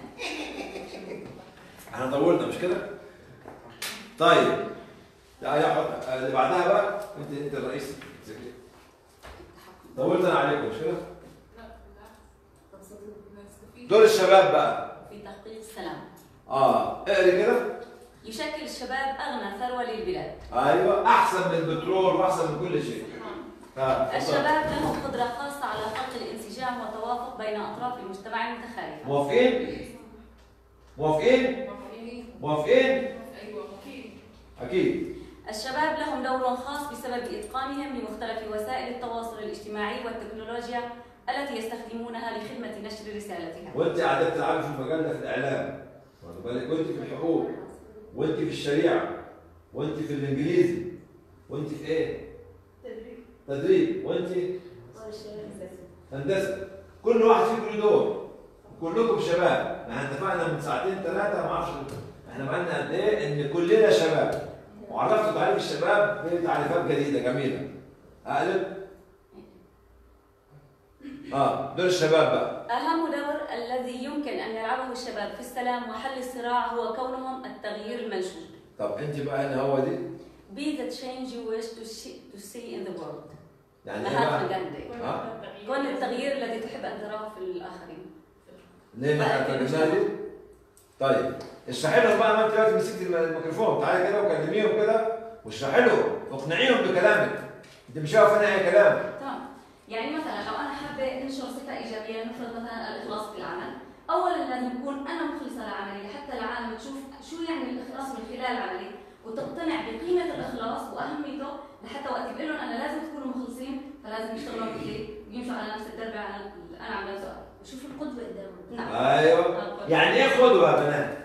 احنا طولنا مش كده؟ طيب لا يا حط اللي بعدها بقى انت انت الرئيس طولت انا عليكم مش كده؟ دور الشباب بقى في تحقيق السلام اه اقري كده يشكل الشباب أغنى ثروة للبلاد ايوه احسن من البترول واحسن من كل شيء ها الشباب لهم قدرة خاصة على خلق الانسجام والتوافق بين أطراف المجتمع المتخالفة موافقين؟ موافقين؟ موافقين؟ ايوه اكيد اكيد الشباب لهم دور خاص بسبب إتقانهم لمختلف وسائل التواصل الاجتماعي والتكنولوجيا التي يستخدمونها لخدمة نشر رسالتها وانت قاعده بتلعبي في المجال ده في الاعلام واخد بالك وانت في الحقوق وانت في الشريعه وانت في الانجليزي وانت في ايه؟ تدريب تدريب وانت هندسه كل واحد فيكم له دور كلكم شباب احنا اتفقنا من ساعتين ثلاثه ما اعرفش احنا بقالنا قد ايه ان كلنا شباب وعرفت تعريف الشباب بتعريفات جديده جميله اقلب اه دول الشباب بقى أهم دور الذي يمكن أن يلعبه الشباب في السلام وحل الصراع هو كونهم التغيير المنشود. طب انت بقى هنا هو دي Be the change you wish to see, to see in the world. يعني ايه مهاتما بقى؟ غاندي. ها؟ كون التغيير الذي تحب أن تراه في الآخرين. ليه ما ترجمناها دي؟ طيب اشرحي لهم بقى ما انت دلوقتي مسكت الميكروفون تعالي كده وكلميهم كده واشرحي لهم اقنعيهم بكلامك انت مش واقف هنا اي كلام تمام يعني مثلا لو انا حابه انشر صفه ايجابيه نفرض مثلا الاخلاص في العمل اولا لازم اكون انا مخلصه لعملي لحتى العالم تشوف شو يعني الاخلاص من خلال عملي وتقتنع بقيمه الاخلاص واهميته لحتى وقت بقول لهم انا لازم تكونوا مخلصين فلازم يشتغلوا مثلي ويمشوا على نفس الدرب على اللي انا عملته وشوف القدوة قدامهم نعم ايوه يعني ايه قدوه يا بنات؟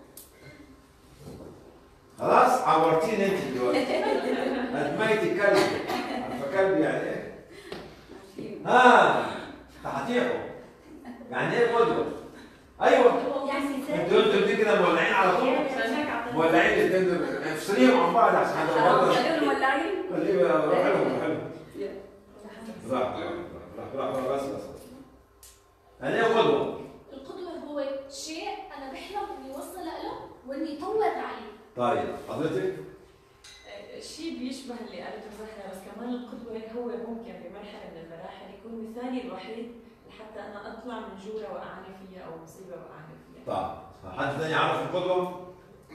خلاص عورتيني انت دلوقتي ادميتي كلب عارفه كلب يعني ايه؟ ها تحتيحه يعني ايه قدوه؟ ايوه انتوا انتوا دي كده مولعين على طول مولعين الاثنين دول افصليهم عن بعض عشان هذا برضه خليهم مولعين خليهم روح لهم روح لهم راح راح راح راح بس بس يعني ايه قدوه؟ القدوة هو شيء أنا بحلم إني أوصل له وإني أطور عليه طيب حضرتك شيء بيشبه اللي قالته زهرة بس كمان القدوة هو ممكن في مرحلة من المراحل يكون مثالي الوحيد لحتى أنا أطلع من جورة وقعاني فيها أو مصيبة وقعاني فيها طيب حد ثاني يعرف القدوة؟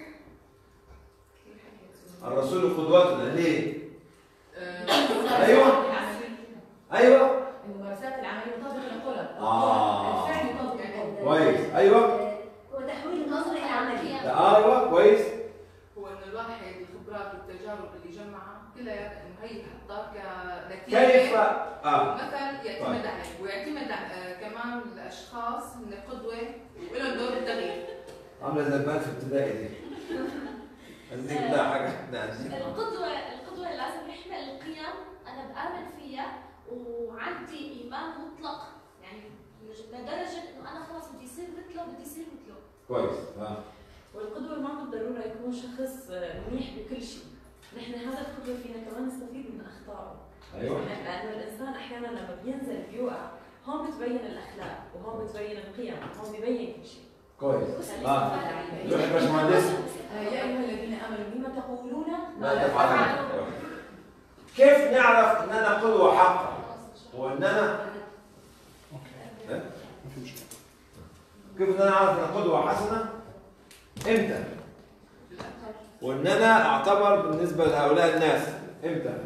الرسول قدوتنا ليه؟ ايوه ايوه الممارسات العمليه يطابق القول آه. الفعل يطابق القول كويس ايوه هو تحويل النظر الى عمليه ايوه كويس هو انه الواحد الخبرات والتجارب اللي جمعها كلها انه هي حطها كنتيجه كيف اه مثل يعتمد طيب. عليه ويعتمد آه، كمان الاشخاص من قدوه ولهم دور التغيير عامله زي البنات في ابتدائي دي عايزين لا حاجه احنا عايزين القدوة القدوة لازم يحمل القيم أنا بآمن فيها وعندي إيمان مطلق يعني لدرجة إنه أنا خلاص بدي يصير مثله بدي يصير مثله كويس ها والقدوة ما بالضرورة يكون شخص منيح بكل شيء نحن هذا القدوة فينا كمان نستفيد من أخطائه أيوة. لأنه الإنسان أحيانا لما بينزل بيوقع هون بتبين الأخلاق وهون بتبين القيم وهون ببين كل شيء كويس اه روح يا باشمهندس يا ايها الذين امنوا لما تقولون لا تفعلون كيف نعرف ان انا قدوه حقا وان انا إيه؟ كيف ان انا اعرف ان أنا قدوه حسنه امتى وان انا اعتبر بالنسبه لهؤلاء الناس امتى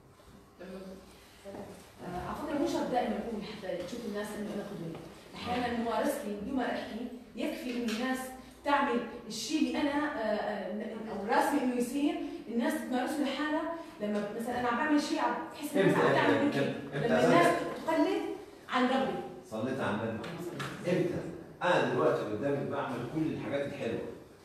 آه، على فكره مو شرط دائما اقول حتى تشوف الناس انه انا قدوه احيانا ممارستي بدون ما احكي يكفي انه الناس تعمل الشيء اللي انا آه، آه، او راسمي انه يصير الناس تمارسه لحالها لما مثلا انا عم بعمل شيء عم بحس الناس امتى عم تعمل امتى مثلي امتى لما امتى الناس أصدق؟ تقلد عن رغبه صليت على النبي امتى انا دلوقتي قدامي بعمل كل الحاجات الحلوه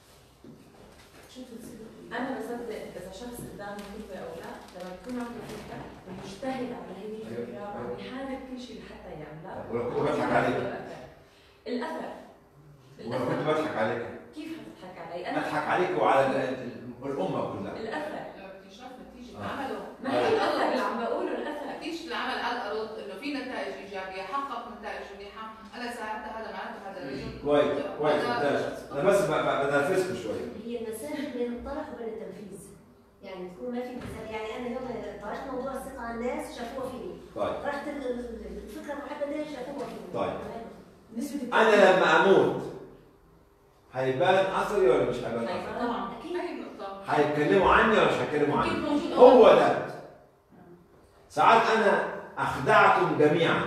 أنا بصدق إذا شخص قدامي فكرة أو لا لما يكون عنده فكرة ومجتهد على هذه الفكرة وبيحارب كل شيء لحتى يعملها ولو كنت بضحك عليك الأثر ولو كنت بضحك عليك كيف حتضحك علي؟ أنا اضحك عليك وعلى ال- ال- الامه كلها الأثر اكتشاف نتيجه آه. عمله ما هي الأثر اللي عم بقوله الأثر نتيجه العمل على الارض انه في نتائج ايجابيه حقق نتائج منيحه انا ساعدت هذا معناته هذا الرجل كويس كويس هذا ممتاز انا بس ب- ب- بنرفزكم شويه هي المسافه بين الطرح وبين التنفيذ يعني تكون ما في مسافه يعني انا اليوم طرحت موضوع الثقه على الناس شافوها فيني طيب طرحت ال- ال- الفكره المحبه ليش شافوها فيني طيب. نسبه انا لما اموت هيبان اثري ولا مش هيبان اثري؟ طبعا اكيد هاي النقطه هيتكلموا عني ولا مش هيتكلموا أكيد عني؟ موجود هو ده ساعات انا اخدعكم جميعا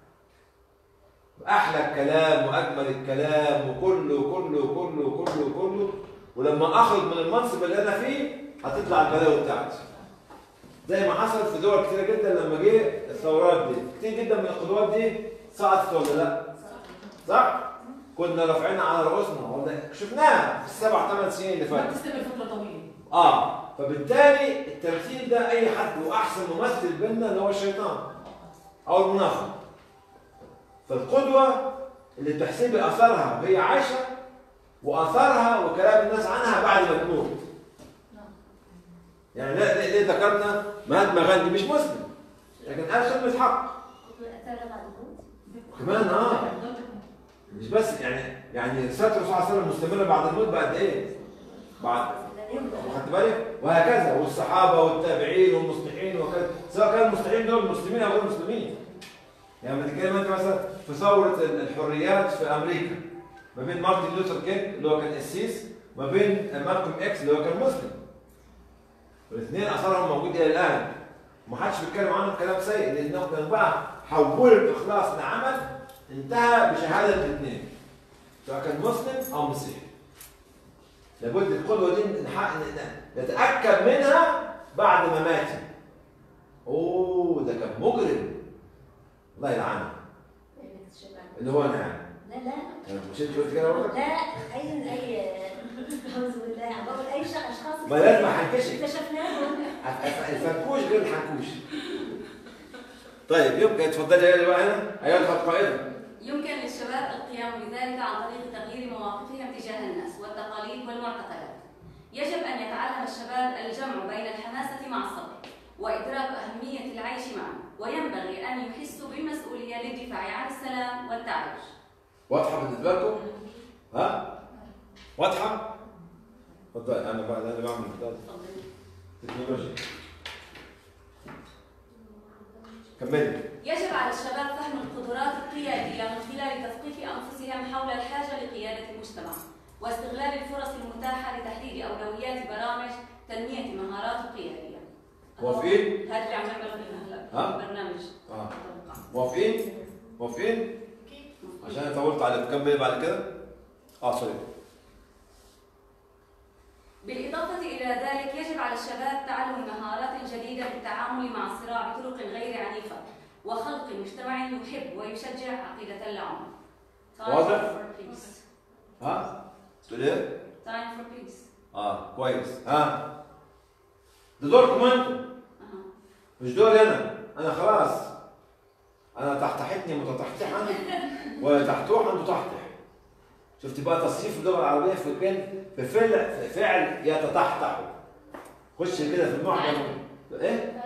باحلى الكلام واجمل الكلام وكله كله كله كله كله ولما اخرج من المنصب اللي انا فيه هتطلع البلاوي بتاعتي زي ما حصل في دول كتيره جدا لما جه الثورات دي كتير جدا من القدوات دي سقطت ولا لا؟ صح؟ كنا رافعينها على رؤوسنا ولا شفناها في السبع ثمان سنين اللي ما فاتت بتستمر فتره طويله اه فبالتالي التمثيل ده اي حد واحسن ممثل بينا اللي هو الشيطان او المنافق فالقدوه اللي بتحسبي اثرها وهي عايشه واثرها وكلام الناس عنها بعد ما تموت يعني ليه ليه- ليه ذكرنا مهاتما غاندي مش مسلم لكن قال خدمه حق اثرها بعد الموت كمان اه مش بس يعني يعني رساله الرسول صلى الله عليه وسلم مستمره بعد الموت بعد ايه؟ بعد خدت بالك؟ وهكذا والصحابه والتابعين والمصلحين وكذا سواء كان المصلحين دول مسلمين او غير مسلمين. يعني لما تتكلم انت مثلا في ثوره ال- الحريات في امريكا ما بين مارتن لوثر كينج اللي هو كان قسيس وما بين مالكوم اكس اللي هو كان مسلم. والاثنين اثرهم موجود الى الان. وما حدش بيتكلم عنهم كلام سيء لانهم كانوا بقى حولوا الاخلاص لعمل انتهى بشهاده الاثنين. سواء كان مسلم او مسيحي. لابد القدوه دي نح- ن- نتاكد منها بعد ما مات اوه ده كان مجرم الله يلعنه اللي هو انا يعني لا لا مش انت قلت كده برضه؟ لا اي اي اعوذ بالله عم بقول اي شخص اشخاص ما لازم أحنكشك. اكتشفناهم الفنكوش غير الحنكوش طيب يمكن تفضلي يا بقى هنا ايها القائده يمكن للشباب القيام بذلك عن طريق تغيير مواقفهم تجاه الناس والتقاليد والمعتقدات. يجب أن يتعلم الشباب الجمع بين الحماسة مع الصبر وإدراك أهمية العيش معا وينبغي أن يحسوا بالمسؤولية للدفاع عن السلام والتعايش. واضحه بالنسبه لكم؟ ها؟ واضحه؟ اتفضلي انا بقى انا بعمل كده تكنولوجيا كملي يجب على الشباب فهم القدرات القيادية من خلال تثقيف أنفسهم حول الحاجة لقيادة المجتمع واستغلال الفرص المتاحة لتحديد أولويات برامج تنمية مهارات القيادية موافقين؟ هذا اللي عم نعمله فينا هلا ها؟ برنامج اه موافقين؟ موافقين؟ عشان أنا طولت عليك كمل بعد كده؟ اه سوري بالإضافة إلى ذلك يجب على الشباب تعلم مهارات جديدة للتعامل مع الصراع بطرق غير عنيفة وخلق مجتمع يحب ويشجع عقيدة العنف. Time واضح؟ for peace. ها؟ تقول ايه؟ Time for peace. اه كويس ها ده دوركم انتم مش دوري انا انا خلاص انا تحتحتني متتحتحا وتحتوحا تتحتح شفت بقى تصريف اللغه العربيه في كان في فعل في فعل يتتحتح خش كده في المعجم ايه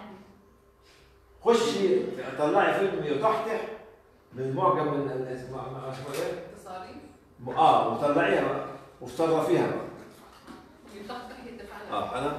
خشي طلعي فيلم يتحتح من معجم من ال- اسمه اسمه ايه؟ تصاريف م- اه وطلعيها بقى وتصرفيها بقى يفتح يدفع اه انا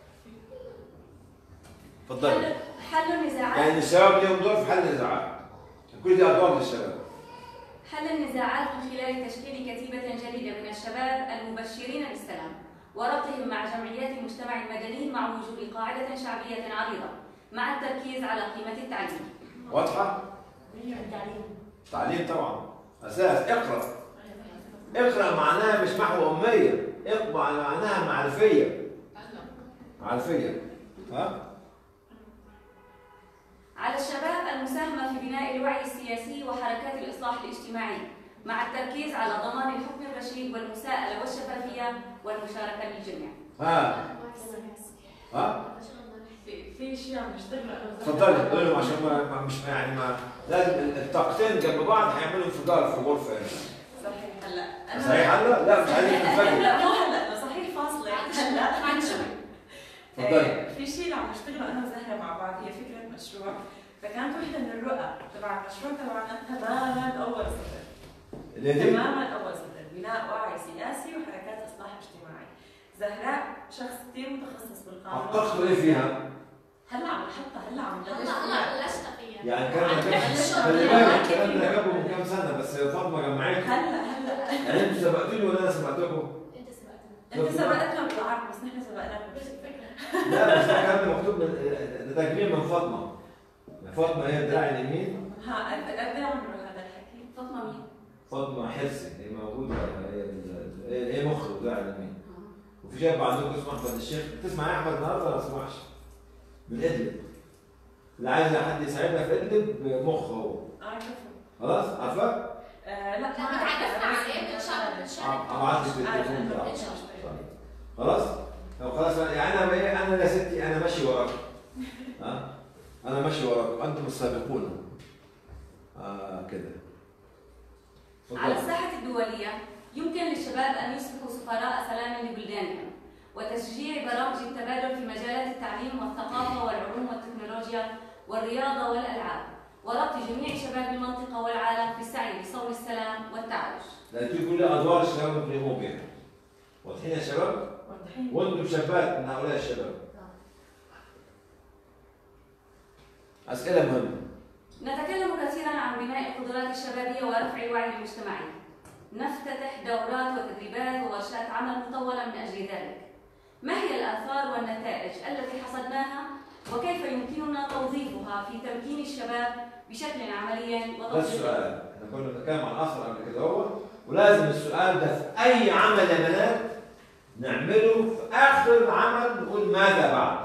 اتفضلي حل النزاعات يعني الشباب ليهم دور في حل النزاعات كل دي ادوار للشباب حل النزاعات من خلال تشكيل كتيبة جديدة من الشباب المبشرين بالسلام وربطهم مع جمعيات المجتمع المدني مع وجود قاعدة شعبية عريضة مع التركيز على قيمة التعليم واضحه؟ تعليم طبعا اساس اقرا اقرا معناها مش محو اميه اقرا معناها معرفيه معرفيه ها؟ على الشباب المساهمة في بناء الوعي السياسي وحركات الإصلاح الاجتماعي مع التركيز على ضمان الحكم الرشيد والمساءلة والشفافية والمشاركة للجميع ها؟ ها؟ في في شيء عم نشتغل انا اتفضلي قولي لهم عشان ما ما- مش يعني ما لازم الطاقتين جنب بعض هيعملوا انفجار في غرفه هنا صحيح هلا أنا- صحيح هلا؟ لا مش عايزين ننفجر لا مو هلا أنا صحيح فاصله هلا عن شوي اتفضلي. آه، في شيء اللي عم نشتغله انا وزهره مع بعض هي فكره مشروع فكانت وحده من الرؤى تبع المشروع تبعنا تماما اول سطر اللي هي؟ تماما اول سطر بناء وعي سياسي وحركات اصلاح اجتماعي زهراء شخص كثير متخصص بالقانون حققتوا ايه فيها؟ هلا عم نحطها هلا عم ندرس هلا هلا بلشنا فيها يعني كان عم كان- نبلش خلي فيها. بالك الكلام ده جابه من كام سنه بس فاطمه جمعته هلا هلا يعني انتوا سبقتوني ولا انا سبقتكم؟ انت سبقتنا انت سبقتنا بالعرض بس نحن سبقناك لا بس ده كلام مكتوب من ده تجميع من فاطمه فاطمه هي الدراع اليمين ها قد قد ايه عمره هذا الحكي؟ فاطمه مين؟ فاطمه حرسي هي موجوده هي ال- هي هي مخ ودراع اليمين وفي شاب عندكم اسمه احمد الشيخ تسمع يا احمد النهارده ولا ما تسمعش؟ من ادلب اللي عايز حد يساعدنا في ادلب مخ هو عارفه خلاص عارفه؟ آه لا لا متعرفنا عليه بنشارك بنشارك ابعت لك التليفون بتاعه خلاص؟ لو خلاص يعني انا ايه انا يا ستي انا ماشي وراك ها؟ انا ماشي وراك انتم السابقون آه كده على اتفضل. الساحة الدولية يمكن للشباب أن يصبحوا سفراء سلام لبلدانهم وتشجيع برامج التبادل في مجالات التعليم والثقافة والعلوم والتكنولوجيا والرياضة والألعاب وربط جميع شباب المنطقة والعالم في السعي لصون السلام والتعايش لان دي كل ادوار الشباب ممكن يقوموا بيها واضحين يا شباب؟ واضحين وانتم شابات من هؤلاء الشباب اسئله مهمه نتكلم كثيرا عن بناء القدرات الشبابية ورفع الوعي المجتمعي نفتتح دورات وتدريبات وورشات عمل مطولة من أجل ذلك ما هي الآثار والنتائج التي حصدناها وكيف يمكننا توظيفها في تمكين الشباب بشكل عملي ده وتطبيقي السؤال احنا كنا بنتكلم عن الاثر قبل كده هو ولازم السؤال ده في اي عمل يا بنات نعمله في اخر العمل نقول ماذا بعد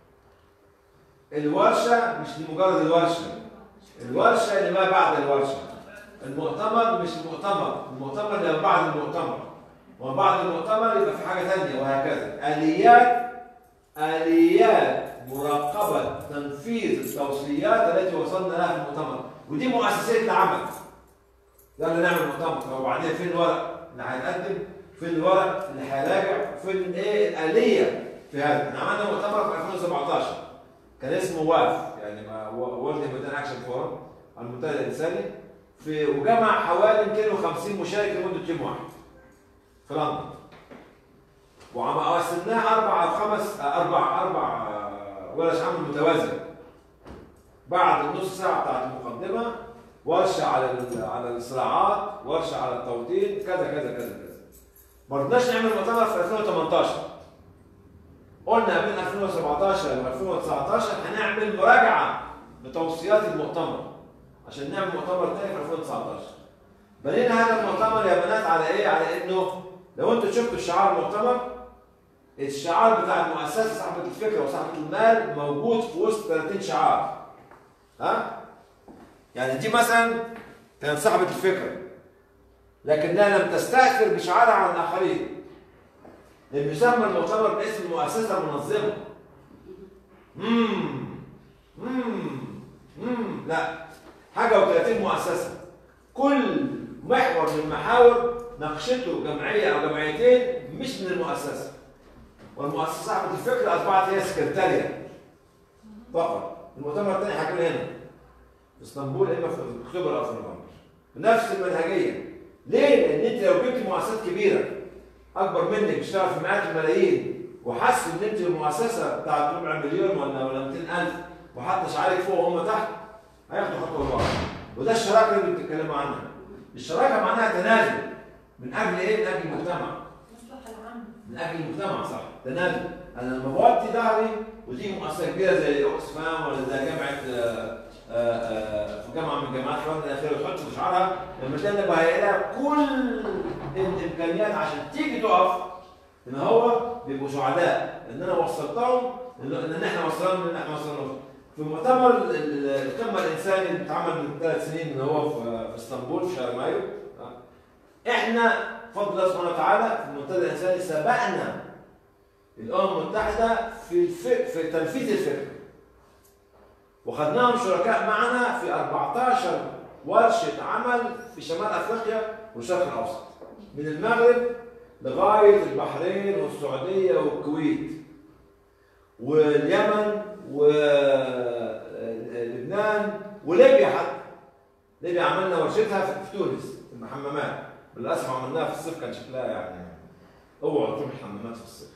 الورشه مش لمجرد الورشه الورشه اللي ما بعد الورشه المؤتمر مش المؤتمر المؤتمر اللي بعد المؤتمر وبعد المؤتمر يبقى في حاجه ثانيه وهكذا اليات اليات مراقبه تنفيذ التوصيات التي وصلنا لها في المؤتمر ودي مؤسسيه العمل يلا نعمل مؤتمر وبعدين فين الورق اللي هيتقدم فين الورق اللي هيراجع فين ايه الاليه في هذا احنا عملنا مؤتمر في 2017 كان اسمه واف يعني ما وورلد هيومانيتيريان اكشن فورم على المنتدى الانساني في وجمع حوالي 250 مشارك لمده يوم واحد في لندن وعم قسمناه اربع او خمس آه، اربع اربع آه، ورش عمل متوازيه بعد النص ساعه بتاعت المقدمه ورشه على ال- على الصراعات ورشه على التوطين كذا كذا كذا كذا ما رضناش نعمل مؤتمر في 2018 قلنا بين 2017 و 2019 هنعمل مراجعه لتوصيات المؤتمر عشان نعمل مؤتمر تاني في 2019 بنينا هذا المؤتمر يا بنات على ايه؟ على انه لو انتوا شفتوا شعار المؤتمر الشعار بتاع المؤسسه صاحبه الفكره وصاحبه المال موجود في وسط 30 شعار ها؟ يعني دي مثلا كانت صاحبه الفكره لكنها لم تستأثر بشعارها عن الاخرين لأن يسمى المؤتمر باسم المؤسسه المنظمه امم امم امم لا حاجه و30 مؤسسه كل محور من المحاور ناقشته جمعيه او جمعيتين مش من المؤسسه والمؤسسه صاحبه الفكره اصبحت هي سكرتاريه فقط المؤتمر الثاني هيكون هنا في اسطنبول اما في اكتوبر او في نوفمبر بنفس المنهجيه ليه؟ لان انت لو جبت مؤسسات كبيره اكبر منك بتشتغل في مئات الملايين وحس ان انت المؤسسه بتاعت ربع مليون ولا ولا 200000 وحتى شعارك فوق وهم تحت هياخدوا خطوه لورا وده الشراكه اللي بتتكلموا عنها الشراكه معناها تنازل من اجل ايه؟ من اجل المجتمع من اجل المجتمع صح تنازل انا لما بوطي ظهري وتيجي مؤسسه كبيره زي اوكسفام ولا زي جامعه آه، آه، آه، في جامعه من جامعات لندن الى اخره وتحط في شعارها لما تلاقي انك لها كل الامكانيات عشان تيجي تقف ان هو بيبقوا سعداء ان انا وصلتهم ان إن احنا وصلنا ان احنا وصلنا في مؤتمر ال- ال- القمه الانساني اللي اتعمل من ثلاث سنين اللي هو في في اسطنبول في شهر مايو احنا بفضل الله سبحانه وتعالى في المنتدى الانساني سبقنا الامم المتحده في الفك... في تنفيذ الفكره وخدناهم شركاء معنا في 14 ورشه عمل في شمال افريقيا والشرق الاوسط من المغرب لغايه البحرين والسعوديه والكويت واليمن ولبنان وليبيا حتى ليبيا عملنا ورشتها في في تونس في المحممات للاسف عملناها في الصيف كان شكلها يعني اوعوا تروحوا الحمامات في الصيف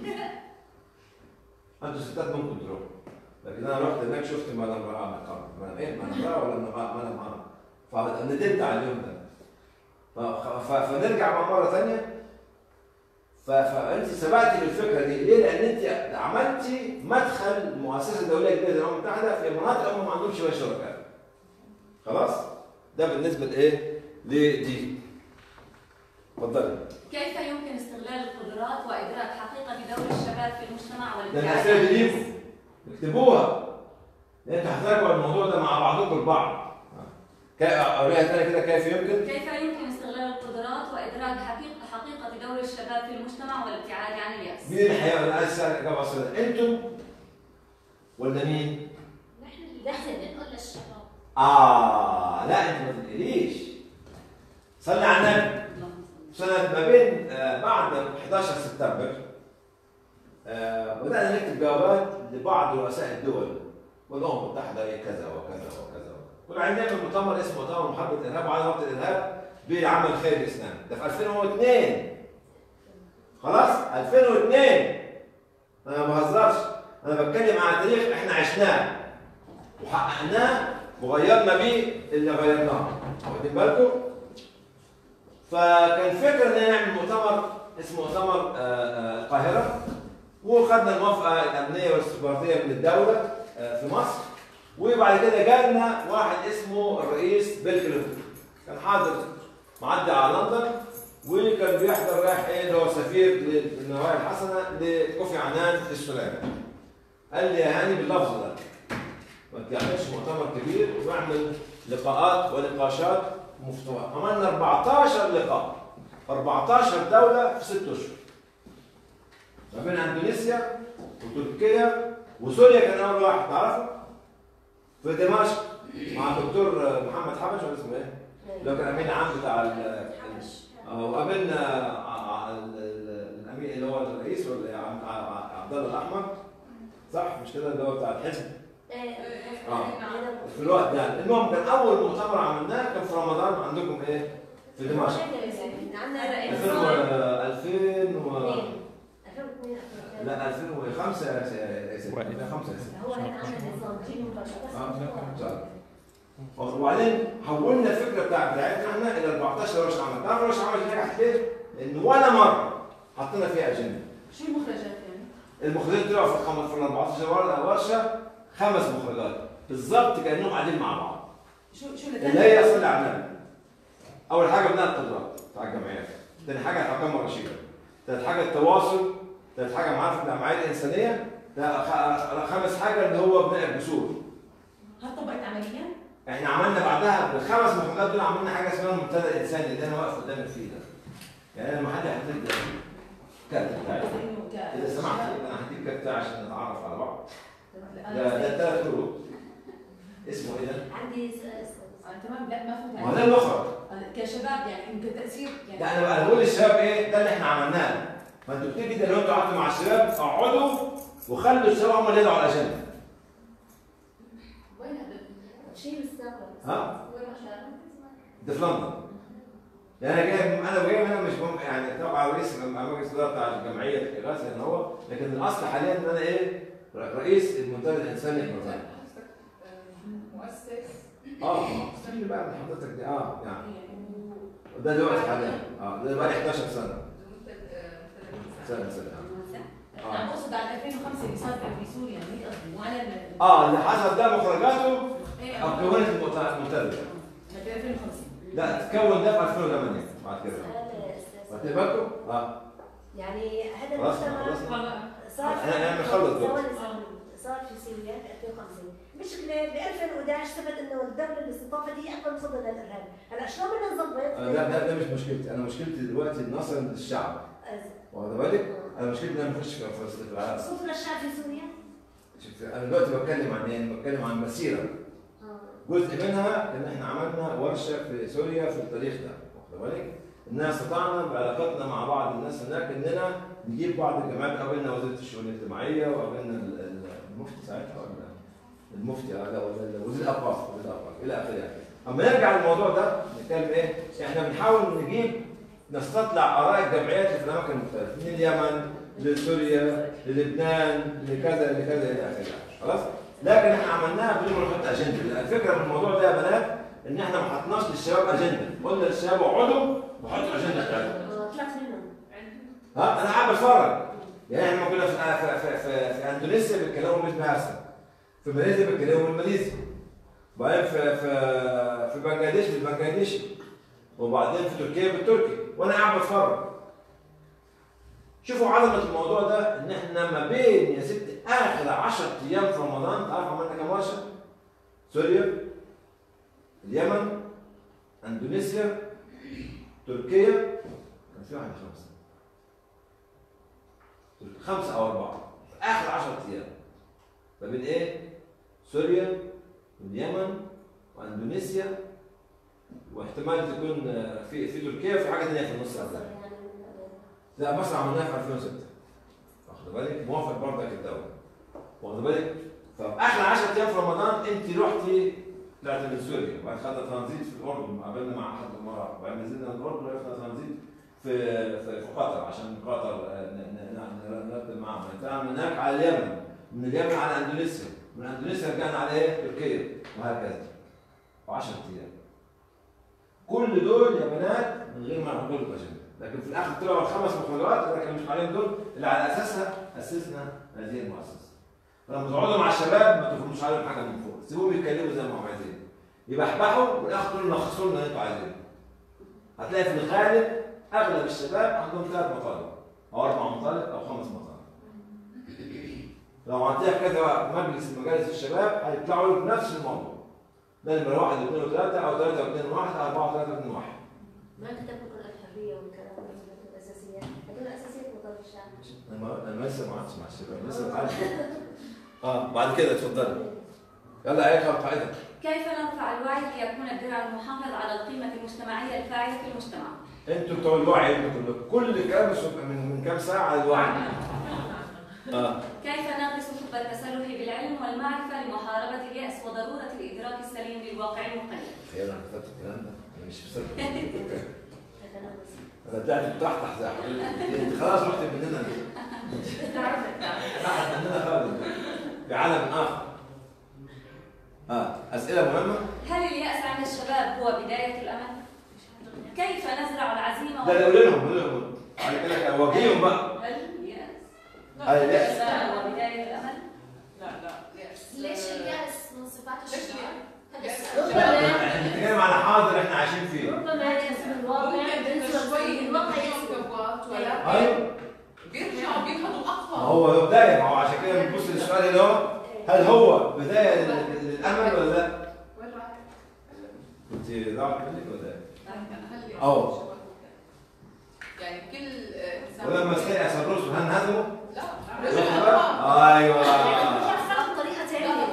انتوا ستات ممكن تروحوا لكن انا رحت هناك شفت ما لم رأى من قبل ما لم ايه ما لم رأى ولا ما لم أرى فندمت على اليوم ده ف- ف- فنرجع بقى مره ثانيه ف- فانت سبقتي بالفكره دي ليه؟ لان انت عملتي مدخل مؤسسه دوليه كبيره زي الامم المتحده في مناطق هم ما عندهمش فيها شركاء. خلاص؟ ده بالنسبه لايه؟ لدي. اتفضلي. كيف يمكن استغلال القدرات وإدراك حقيقة دور الشباب في المجتمع ده والابتعاد الاسئله دي عن ليكم اكتبوها. انتوا هتراجعوا الموضوع ده مع بعضكم البعض. كي- اوريها تاني كده كيف يمكن؟ كيف يمكن استغلال القدرات وإدراك حقيقة حقيقة دور الشباب في المجتمع والابتعاد عن اليأس؟ مين اللي هيقول انا عايز اسال اجابه بسيطه انتم ولا مين؟ نحن اللي نحن نقول للشباب آه لا أنت ما تنقليش صلي على النبي سنة ما بين آه بعد 11 سبتمبر آه بدأنا نكتب جوابات لبعض رؤساء الدول والأمم المتحدة إيه كذا وكذا وكذا كنا عايزين نعمل مؤتمر اسمه مؤتمر محاربة الإرهاب وعدم ربط الإرهاب بعمل خير الإسلام ده في 2002 خلاص 2002 أنا ما بهزرش أنا بتكلم عن تاريخ إحنا عشناه وحققناه وغيرنا بيه اللي غيرناه واخدين بالكم؟ فكان فكرة ان نعمل مؤتمر اسمه مؤتمر آه، آه، القاهرة وخدنا الموافقة الأمنية والاستخباراتية من الدولة آه، في مصر وبعد كده جالنا واحد اسمه الرئيس بيل كلينتون كان حاضر معدي على لندن وكان بيحضر رايح ايه اللي هو سفير للنوايا الحسنة لكوفي عنان في السودان قال لي يا هاني باللفظ ده ما تعملش مؤتمر كبير واعمل لقاءات ونقاشات مفتوحه عملنا 14 لقاء 14 دوله في ست اشهر ما بين اندونيسيا وتركيا وسوريا كان اول واحد تعرفه في دمشق مع الدكتور محمد حبش ولا اسمه ايه؟ اللي هو كان امين العام بتاع ال آه، وقابلنا ع- ع- ال- ال- الامين اللي هو الرئيس ولا عم- ع- عبد الله الاحمر صح مش كده اللي هو بتاع الحزب اه في الوقت ده المهم كان اول مؤتمر عملناه كان في رمضان عندكم ايه؟ في دمشق 2000 و 2000 و لا 2005 يا س- يا ست 2005 يا ست هو هنا عمل نظام جيل مباشرة وبعدين حولنا الفكره بتاع بتاعتنا احنا الى 14 ورشه عمل، تعرف ورشه عمل دي نجحت ليه؟ لان ولا مره حطينا فيها اجنده شو المخرجات يعني؟ المخرجين طلعوا في الخم- في ال 14 ور- ورشه خمس مخرجات بالظبط كانهم قاعدين مع بعض شو شو اللي هي صلي على النبي اول حاجه بناء القدرات بتاع الجمعيات ثاني حاجه الحكام الرشيده ثالث حاجه التواصل ثالث حاجه معرفه الجمعيات الانسانيه ده خ- خامس حاجه اللي هو بناء الجسور هل طبقت عمليا؟ احنا عملنا بعدها بالخمس مخرجات دول عملنا حاجه اسمها المنتدى الانساني اللي انا واقف قدامك فيه ده يعني لما حد يحط لي كارت بتاعي اذا سمحت انا هديك كارت بتاعي عشان نتعرف على بعض ده ده ثلاث حروف اسمه ايه ده؟ عندي آه، تمام لا ما فهمت ما ده المخرج. آه، كشباب يعني يمكن تاثير يعني لا انا بقى بقول للشباب ايه ده اللي احنا عملناه فانتوا كتير جدا لو انتوا قعدتوا مع الشباب اقعدوا وخلوا الشباب هم اللي يدعوا على الاجنده وين هذا؟ شيل الساق ها؟ وين عشان؟ ده في لندن يعني انا جاي انا جاي هنا مش مهم يعني طبعا رئيس مجلس الاداره بتاع الجمعيه الاغاثه ان هو لكن الاصل حاليا ان انا ايه رئيس المنتدى الانساني في مصر مؤسس اه استني بقى من حضرتك دي اه يعني ده دلوقتي حاليا اه ده بقى لي 11 سنه سنه سنه انا عم اقصد على 2005 اللي صار في سوريا هي قصدي مو على ال- اه اللي حصل ده مخرجاته إيه، او كونت المنتدى المنتدى في 2005 لا تكون ده في 2008 بعد كده واخد بالكم؟ اه يعني هذا خلاص، المجتمع خلصنا. صار احنا احنا بنخلص دلوقتي. ثواني، صار في سوريا في 2005 مشكلة ب 2011 ثبت انه الدولة الاستضافة دي اقوى مصدر للارهاب، هلا شلون بدنا نظبط؟ آه، ده ده ده مش مشكلتي انا مشكلتي دلوقتي النصر للشعب واخد بالك؟ انا مشكلتي ان انا نخش في في في العالم صوت للشعب في سوريا؟ شوف انا دلوقتي بتكلم عن ايه؟ بتكلم عن مسيره جزء منها ان احنا عملنا ورشه في سوريا في التاريخ ده واخد بالك؟ اننا استطعنا بعلاقتنا مع بعض الناس هناك اننا نجيب بعض الجامعات قابلنا وزيره الشؤون الاجتماعيه وقابلنا ال- ال- المفتي ساعتها ولا المفتي آه، لا ولا وزير الاوقاف وزير الاوقاف الى اخره يعني. اما نرجع للموضوع ده نتكلم ايه؟ احنا بنحاول نجيب نستطلع اراء الجمعيات اللي في الاماكن المختلفه من اليمن لسوريا للبنان لكذا لكذا الى اخره خلاص؟ لكن احنا عملناها بدون ما نحط اجنده، الفكره من الموضوع ده يا بنات ان احنا ما حطناش للشباب اجنده، قلنا للشباب اقعدوا وحطوا اجنده بتاعتكم. طلعت منهم ها انا قاعد بتفرج يعني احنا كنا في في في, في, في اندونيسيا بيتكلموا بالمهاسة في ماليزيا بيتكلموا بالماليزي وبعدين في في في بنجلاديش بالبنجلاديشي وبعدين في تركيا بالتركي وانا قاعد بتفرج شوفوا عظمه الموضوع ده ان احنا ما بين يا ست اخر 10 ايام في رمضان تعرف عملنا كام ورشه؟ سوريا اليمن اندونيسيا تركيا كان في واحده خمسه خمسة أو أربعة في آخر 10 أيام ما بين إيه؟ سوريا واليمن وأندونيسيا واحتمال تكون آه، في في تركيا وفي حاجة تانية في النص قبلها. لا مصر عملناها في 2006 واخد بالك؟ موافق برضك الدولة واخد بالك؟ ففي آخر 10 أيام في رمضان أنت رحتي طلعت من سوريا وبعد خدنا ترانزيت في الأردن قابلنا مع أحد الأمراء وبعدين نزلنا الأردن ورحنا ترانزيت في في, في قطر عشان قطر آه، ن- ن- ن- نرتب معاهم طلعنا من هناك على اليمن من اليمن على اندونيسيا من اندونيسيا رجعنا على ايه؟ تركيا وهكذا 10 ايام كل دول يا بنات من غير ما نحط لهم اجنده لكن في الاخر طلعوا الخمس مخرجات اللي كانوا مش عليهم دول اللي على اساسها اسسنا هذه المؤسسه فلما تقعدوا مع الشباب ما تفرضوش عليهم حاجه من فوق سيبوهم يتكلموا زي ما هم عايزين يبحبحوا والاخر تقولوا لخصوا لنا اللي انتوا عايزينه هتلاقي في الغالب اغلب الشباب عندهم ثلاث مطالب او اربع مطالب او خمس مطالب لو عطيها كذا مجلس من مجالس الشباب هيطلعوا لك بنفس الموضوع ده نمرة واحد واثنين وثلاثة أو ثلاثة واثنين وواحد أو أربعة وثلاثة واثنين وواحد. ما كتبت لكم الحرية والكلام ده الأساسيات، هدول أساسيات مطالب الشعب أنا ما- أنا لسه ما قعدتش مع الشباب لسه بتعلم. اه بعد كده اتفضلي. يلا أي قاعدة. كيف نرفع الوعي ليكون الدرع المحافظ على القيمة المجتمعية الفاعلة في المجتمع؟ أنتوا بتوع الوعي أنتوا كلكم كل الكلام من من كام ساعة على الوعي. اه كيف نغرس حب التسلح بالعلم والمعرفة لمحاربة اليأس وضرورة الإدراك السليم للواقع المقيد؟ تخيل أنا كتبت الكلام ده أنا مش مصدق. أنا طلعت بتحتح زي حضرتك أنت خلاص رحت مننا بعالم اخر ها اسئله مهمه هل اليأس عند الشباب هو بداية الأمل؟ كيف نزرع العزيمة ده قول لهم قول لهم على كده اوجههم بقى هل اليأس هل اليأس هو بداية الأمل؟ لا لا يأس ليش اليأس من صفات الشباب؟ هذا يأس السؤال. احنا بنتكلم على حاضر احنا عايشين فيه ربما يأس من الواقع بالنسبة للواقع يأس كبوات ولكن ايوه بيرجعوا بينهضوا ما اقوى هو هو بدايه ما هو عشان كده بنبص للسؤال اللي هو هل هو بدايه لل- للامل ولا لا؟ وين راح؟ انت ضاعت منك ولا ايه؟ هل أو. يعني كل آه، انسان ولما استيأس الرسل هل انهزموا؟ لا شفت رجع بقى؟ ايوه بتعرف بطريقة ثانية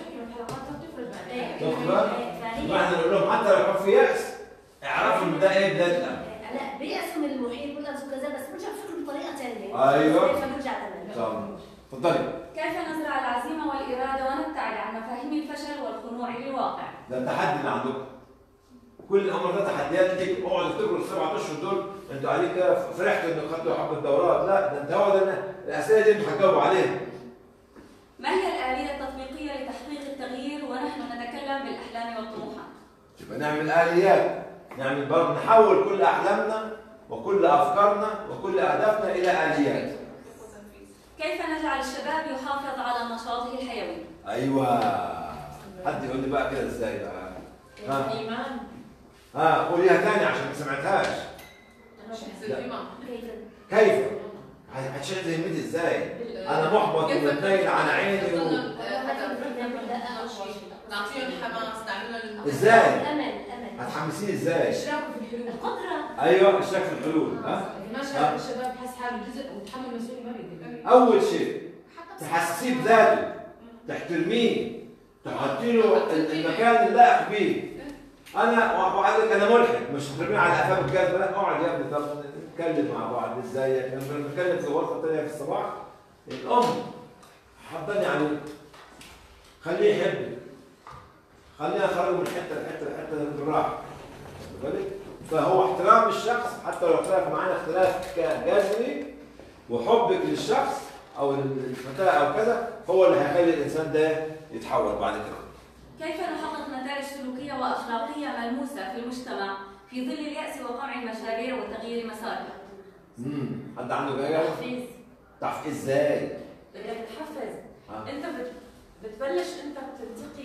شفت بقى؟ يبقى احنا نقول لهم حتى لو كان في يأس اعرفوا ان ده ايه بدايه الامل لا بيأسوا من المحيط والأرز وكذا بس برجع بفكر بطريقة ثانية أيوة. فبرجع الأمل تمام اتفضلي كيف نزرع العزيمة والإرادة ونبتعد عن مفاهيم الفشل والخنوع للواقع؟ ده التحدي اللي عندكم كل الامر ده تحديات ليك اقعدوا افتكروا السبعة اشهر دول انتوا قاعدين كده فرحتوا انكم خدتوا حبه دورات لا ده انت هو ده الاسئله دي انتوا هتجاوبوا عليها ما هي الآلية التطبيقية لتحقيق التغيير ونحن نتكلم بالأحلام والطموحات؟ يبقى نعمل اليات نعمل برضه نحول كل احلامنا وكل افكارنا وكل اهدافنا الى اليات كيف نجعل الشباب يحافظ على نشاطه الحيوي؟ ايوه حد يقول لي بقى كده ازاي بقى ها الايمان ها قوليها تاني عشان ما سمعتهاش كيف كيف هتشيل ذمتي ازاي انا محبط ومتنيل على عيني و... نعطيهم حماس نعمل ازاي الأمل الأمل هتحمسيني ازاي اشراكه في الحلول القدرة ايوه اشترك في الحلول ها اذا ما شاف الشباب حس حاله جزء وتحمل مسؤوليه ما بيقدر اول شيء تحسسيه بذاته تحترميه تحطي له المكان اللائق بيه انا وعلى لك انا ملحد مش ترميه على افهام الكلب لا اقعد يا ابني طب نتكلم مع بعض ازيك لما بنتكلم في الغرفه الثانيه في الصباح الام حضني عليه خليه يحبك خلينا نخرج من حته لحته لحته بالراحه واخد بالك؟ فهو احترام الشخص حتى لو اختلف معانا اختلاف ك- جذري وحبك للشخص او الفتاه او كذا هو اللي هيخلي الانسان ده يتحول بعد كده كيف نحقق نتائج سلوكية وأخلاقية ملموسة في المجتمع في ظل اليأس وقمع المشاريع وتغيير مسارها؟ امم حد عنده جايه تحفيز تعرف ازاي بدك تحفز آه. انت بت... بتبلش انت بتنتقي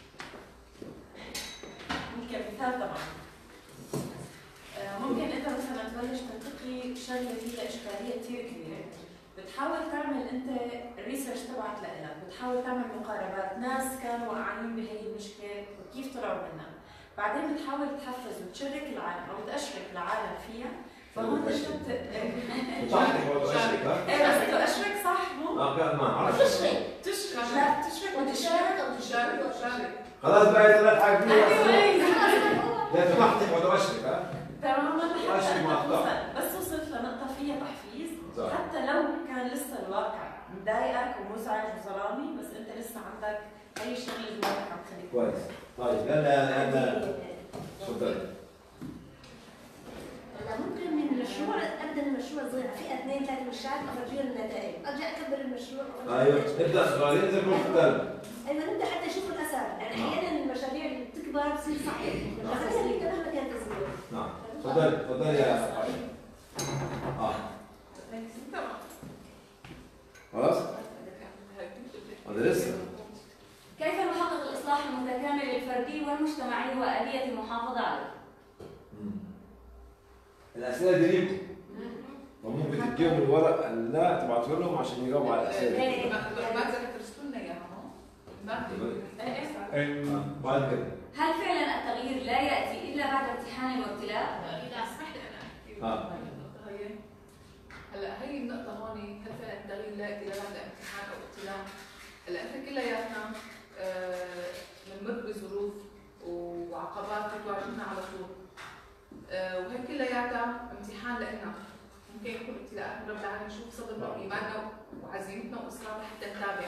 كمثال طبعا آه، ممكن انت مثلا تبلش تنتقي شغله فيها اشكاليه كثير كبيره بتحاول تعمل انت الريسيرش تبعك لإلك بتحاول تعمل مقاربات ناس كانوا واقعين بهي المشكله وكيف طلعوا منها بعدين بتحاول تحفز وتشرك العالم او تشرك العالم فيها فهون انت بت... صح هو اشرك ها ايه بس تشرك صح مو؟ اه كان ما اعرف تشغل تشرك لا تشرك وتشارك وتشارك أو تشارك شارك خلاص بقى ثلاث حاجات ايوه لا تحتك ولا اشرك ها تماما ماشي حتى مع انت الضغط. توصل بس وصلت لنقطة فيها تحفيز صح. حتى لو كان لسه الواقع مضايقك ومزعج وظلامي بس انت لسه عندك اي شغله جواتك عم تخليك كويس طيب يلا انا تفضل أنا ممكن من المشروع ابدا المشروع صغير فئه اثنين ثلاثه مشاريع افرجيهم النتائج ارجع اكبر المشروع وأفرجيهم ايوه النتائج. ابدا صغيرين زي ما قلت ايوه نبدا حتى نشوف الاثر يعني احيانا المشاريع اللي بتكبر بتصير صحيح بس خلينا نبدا مهما كان التصغير نعم تفضل تفضل يا اه خلاص هذا لسه كيف نحقق الإصلاح المتكامل الفردي والمجتمعي وآلية المحافظة عليه؟ الاسئله دي ليكم فممكن تديهم الورق لا تبعتوا لهم عشان يجاوبوا على الاسئله دي ما بدك ترسلوا لنا اياها ما آه، بعد كده هل فعلا التغيير لا يأتي إلا بعد امتحان وابتلاء؟ اذا اسمح لي انا اه هي هلا هي النقطة هون هل فعلا التغيير لا يأتي إلا بعد امتحان أو ابتلاء؟ هلا احنا كلياتنا آه، بنمر بظروف وعقبات بتواجهنا على طول آه، وهي كلياتها امتحان لنا ممكن يكون ابتلاءات من رب العالمين نشوف صبرنا وإيماننا وعزيمتنا وإصرارنا حتى نتابع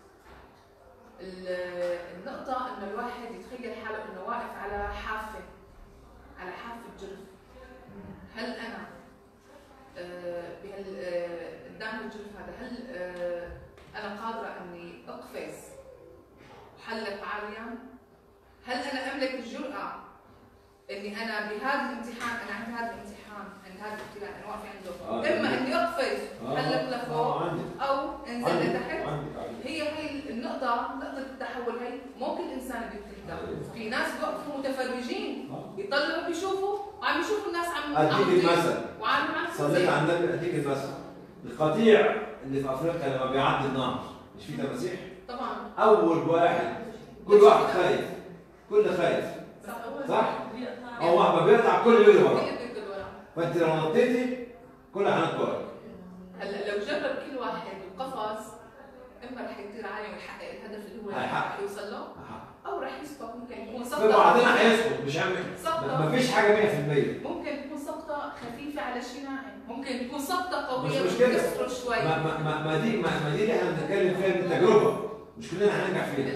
ال- النقطة إنه الواحد يتخيل حاله إنه واقف على حافة على حافة جرف هل أنا آه، بهال آه، قدام الجرف هذا هل آه، انا قادره اني اقفز وحلق عاليا هل انا املك الجرأه اني انا بهذا الامتحان انا عندي هذا الامتحان عند هذا الابتلاء انا واقفه عنده آه. اما اني اقفز آه. حلق لفوق آه، عندي. او انزل عندي. لتحت عندي. عندي. هي هي النقطة نقطة التحول هي مو كل إنسان بيدركها، في ناس بيوقفوا متفرجين يطلعوا بيشوفوا وعم يشوفوا الناس عم عم اديك تطير المثل وعم عم صليت تطير. على النبي اديك المثل القطيع اللي في افريقيا لما بيعدي النهر مش في تماسيح طبعا اول واحد كل واحد خايف كل خايف صح؟ اول واحد ما بيقطع كل يجري وراه فانت لو نطيتي كل هنط وراك هلا لو جرب كل واحد وقفز اما رح يطير عالي ويحقق الهدف اللي هو هيحقق. رح يوصل له او رح يسقط ممكن يكون في سقطة بعضنا هيسقط مش عم سقطة ما فيش حاجه 100% ممكن تكون سقطة خفيفة على شيء ناعم ممكن تكون سقطة مش قوية مشكله بتكسره شوي ما, ما, ما, ما دي ما, ما دي اللي احنا بنتكلم فيها من تجربه مش كلنا هننجح فيها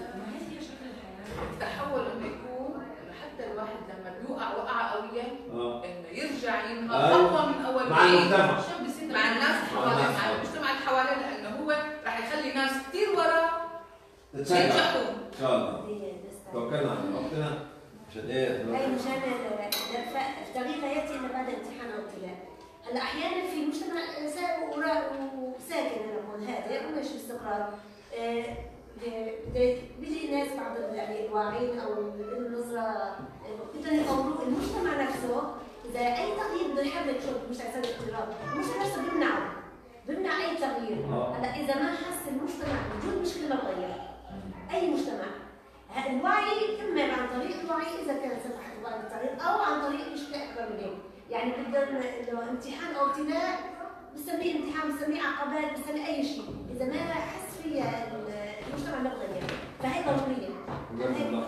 التحول انه يكون انه حتى الواحد لما بيوقع وقعه قويه اه انه يرجع ينهض أيوة. اقوى من اول مع وجديد. المجتمع. شو بيصير مع الناس مع حواليه الناس مع حواليه. المجتمع اللي حواليه لانه هو رح يخلي ناس كثير وراه تتشجع ينجحوا ان شاء الله توكلنا على وقتنا عشان ايه هاي مشان التغيير لا ياتي الا بعد امتحان او ابتلاء هلا احيانا في مجتمع الانسان ورا- وساكن انا بقول هادئ وماشي باستقرار آه، ب- بيجي ناس بعض ال- يعني الواعين او النظره بدهم يطوروه المجتمع نفسه اذا اي تغيير بده يحرك شو مش عشان اضطراب المجتمع نفسه بيمنعه بيمنع اي تغيير آه. هلا اذا ما حس المجتمع وجود مشكله ما تغير اي مجتمع ه- الوعي اما عن طريق الوعي اذا كان سمح الله بالطريق او عن طريق مشكله اكبر من هيك يعني بدنا انه امتحان او ابتلاء بسميه امتحان بسميه عقبات بسميه اي شيء اذا ما حس فيها المجتمع ما بغير فهي ضروريه جزاكم الله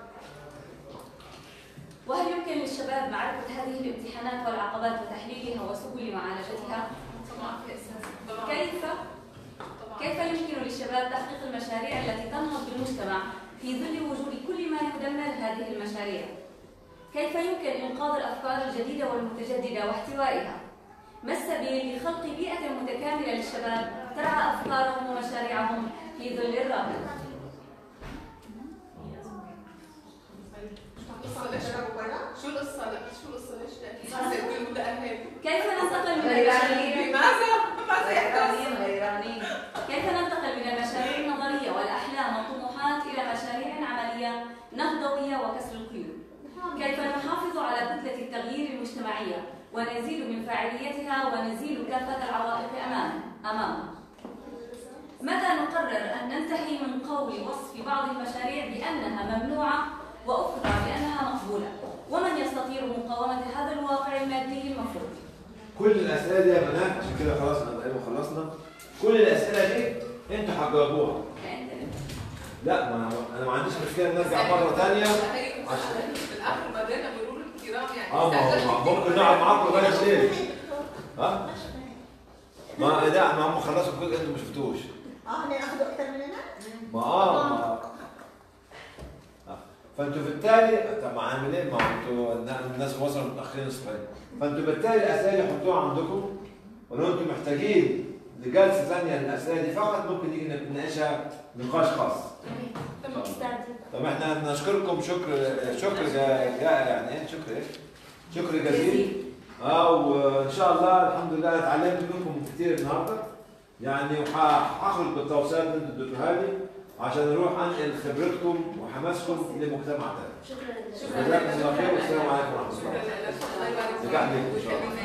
وهل يمكن للشباب معرفة هذه الامتحانات والعقبات وتحليلها وسبل معالجتها؟ طبعا في اساس طبعا كيف كيف يمكن للشباب تحقيق المشاريع التي تنهض بالمجتمع في ظل وجود كل ما يدمر هذه المشاريع؟ كيف يمكن إنقاذ الأفكار الجديدة والمتجددة واحتوائها؟ ما السبيل لخلق بيئة متكاملة للشباب ترعى أفكارهم ومشاريعهم في ظل الراهن؟ القصة ليش شو القصة لا شو القصة ليش لا حسيت بالمبدأ هيك كيف ننتقل من غيرانين. المشاريع لماذا؟ ماذا يحدث؟ غيرانين غيرانين كيف ننتقل من المشاريع النظرية والأحلام والطموحات إلى مشاريع عملية نهضوية وكسر القيود كيف نحافظ على كتلة التغيير المجتمعية ونزيد من فاعليتها ونزيل كافة العوائق أمامها أمامها متى نقرر أن ننتهي من قول وصف بعض المشاريع بأنها ممنوعة وأخرى بأنها مقبولة ومن يستطيع مقاومة هذا الواقع المادي المفروض كل الاسئله دي يا بنات عشان كده خلاص انا تقريبا خلصنا كل الاسئله دي انتوا هتجاوبوها لا ما أنا- انا ما عنديش مشكله نرجع مره ثانيه عشان في الاخر ما بيننا مرور الكرام يعني اه ما هو ما- ممكن نقعد معاكم لغايه الليل ها ما لا ما هم خلصوا الجزء انتوا ما شفتوش اه ناخذ اكثر مننا ما اه ما آه. فانتوا بالتالي طب ما عامل ايه ما هو انتوا النا- الناس وصلوا متاخرين الصبحين فانتوا بالتالي الاسئله اللي حطوها عندكم ولو انتوا محتاجين لجلسه ثانيه للاسئله دي فقط ممكن نيجي نناقشها نقاش خاص طب احنا نشكركم شكر شكر جا جا يعني ايه شكر ايه؟ شكر جزيل اه وان شاء الله الحمد لله اتعلمت منكم كتير النهارده يعني وهخرج بالتوصيات اللي انتوا اديتوها لي عشان اروح انقل خبرتكم وحماسكم لمجتمع تاني. شكرا جزاكم الله خير والسلام عليكم ورحمه الله. الله يبارك فيك رجعت لكم ان شاء الله.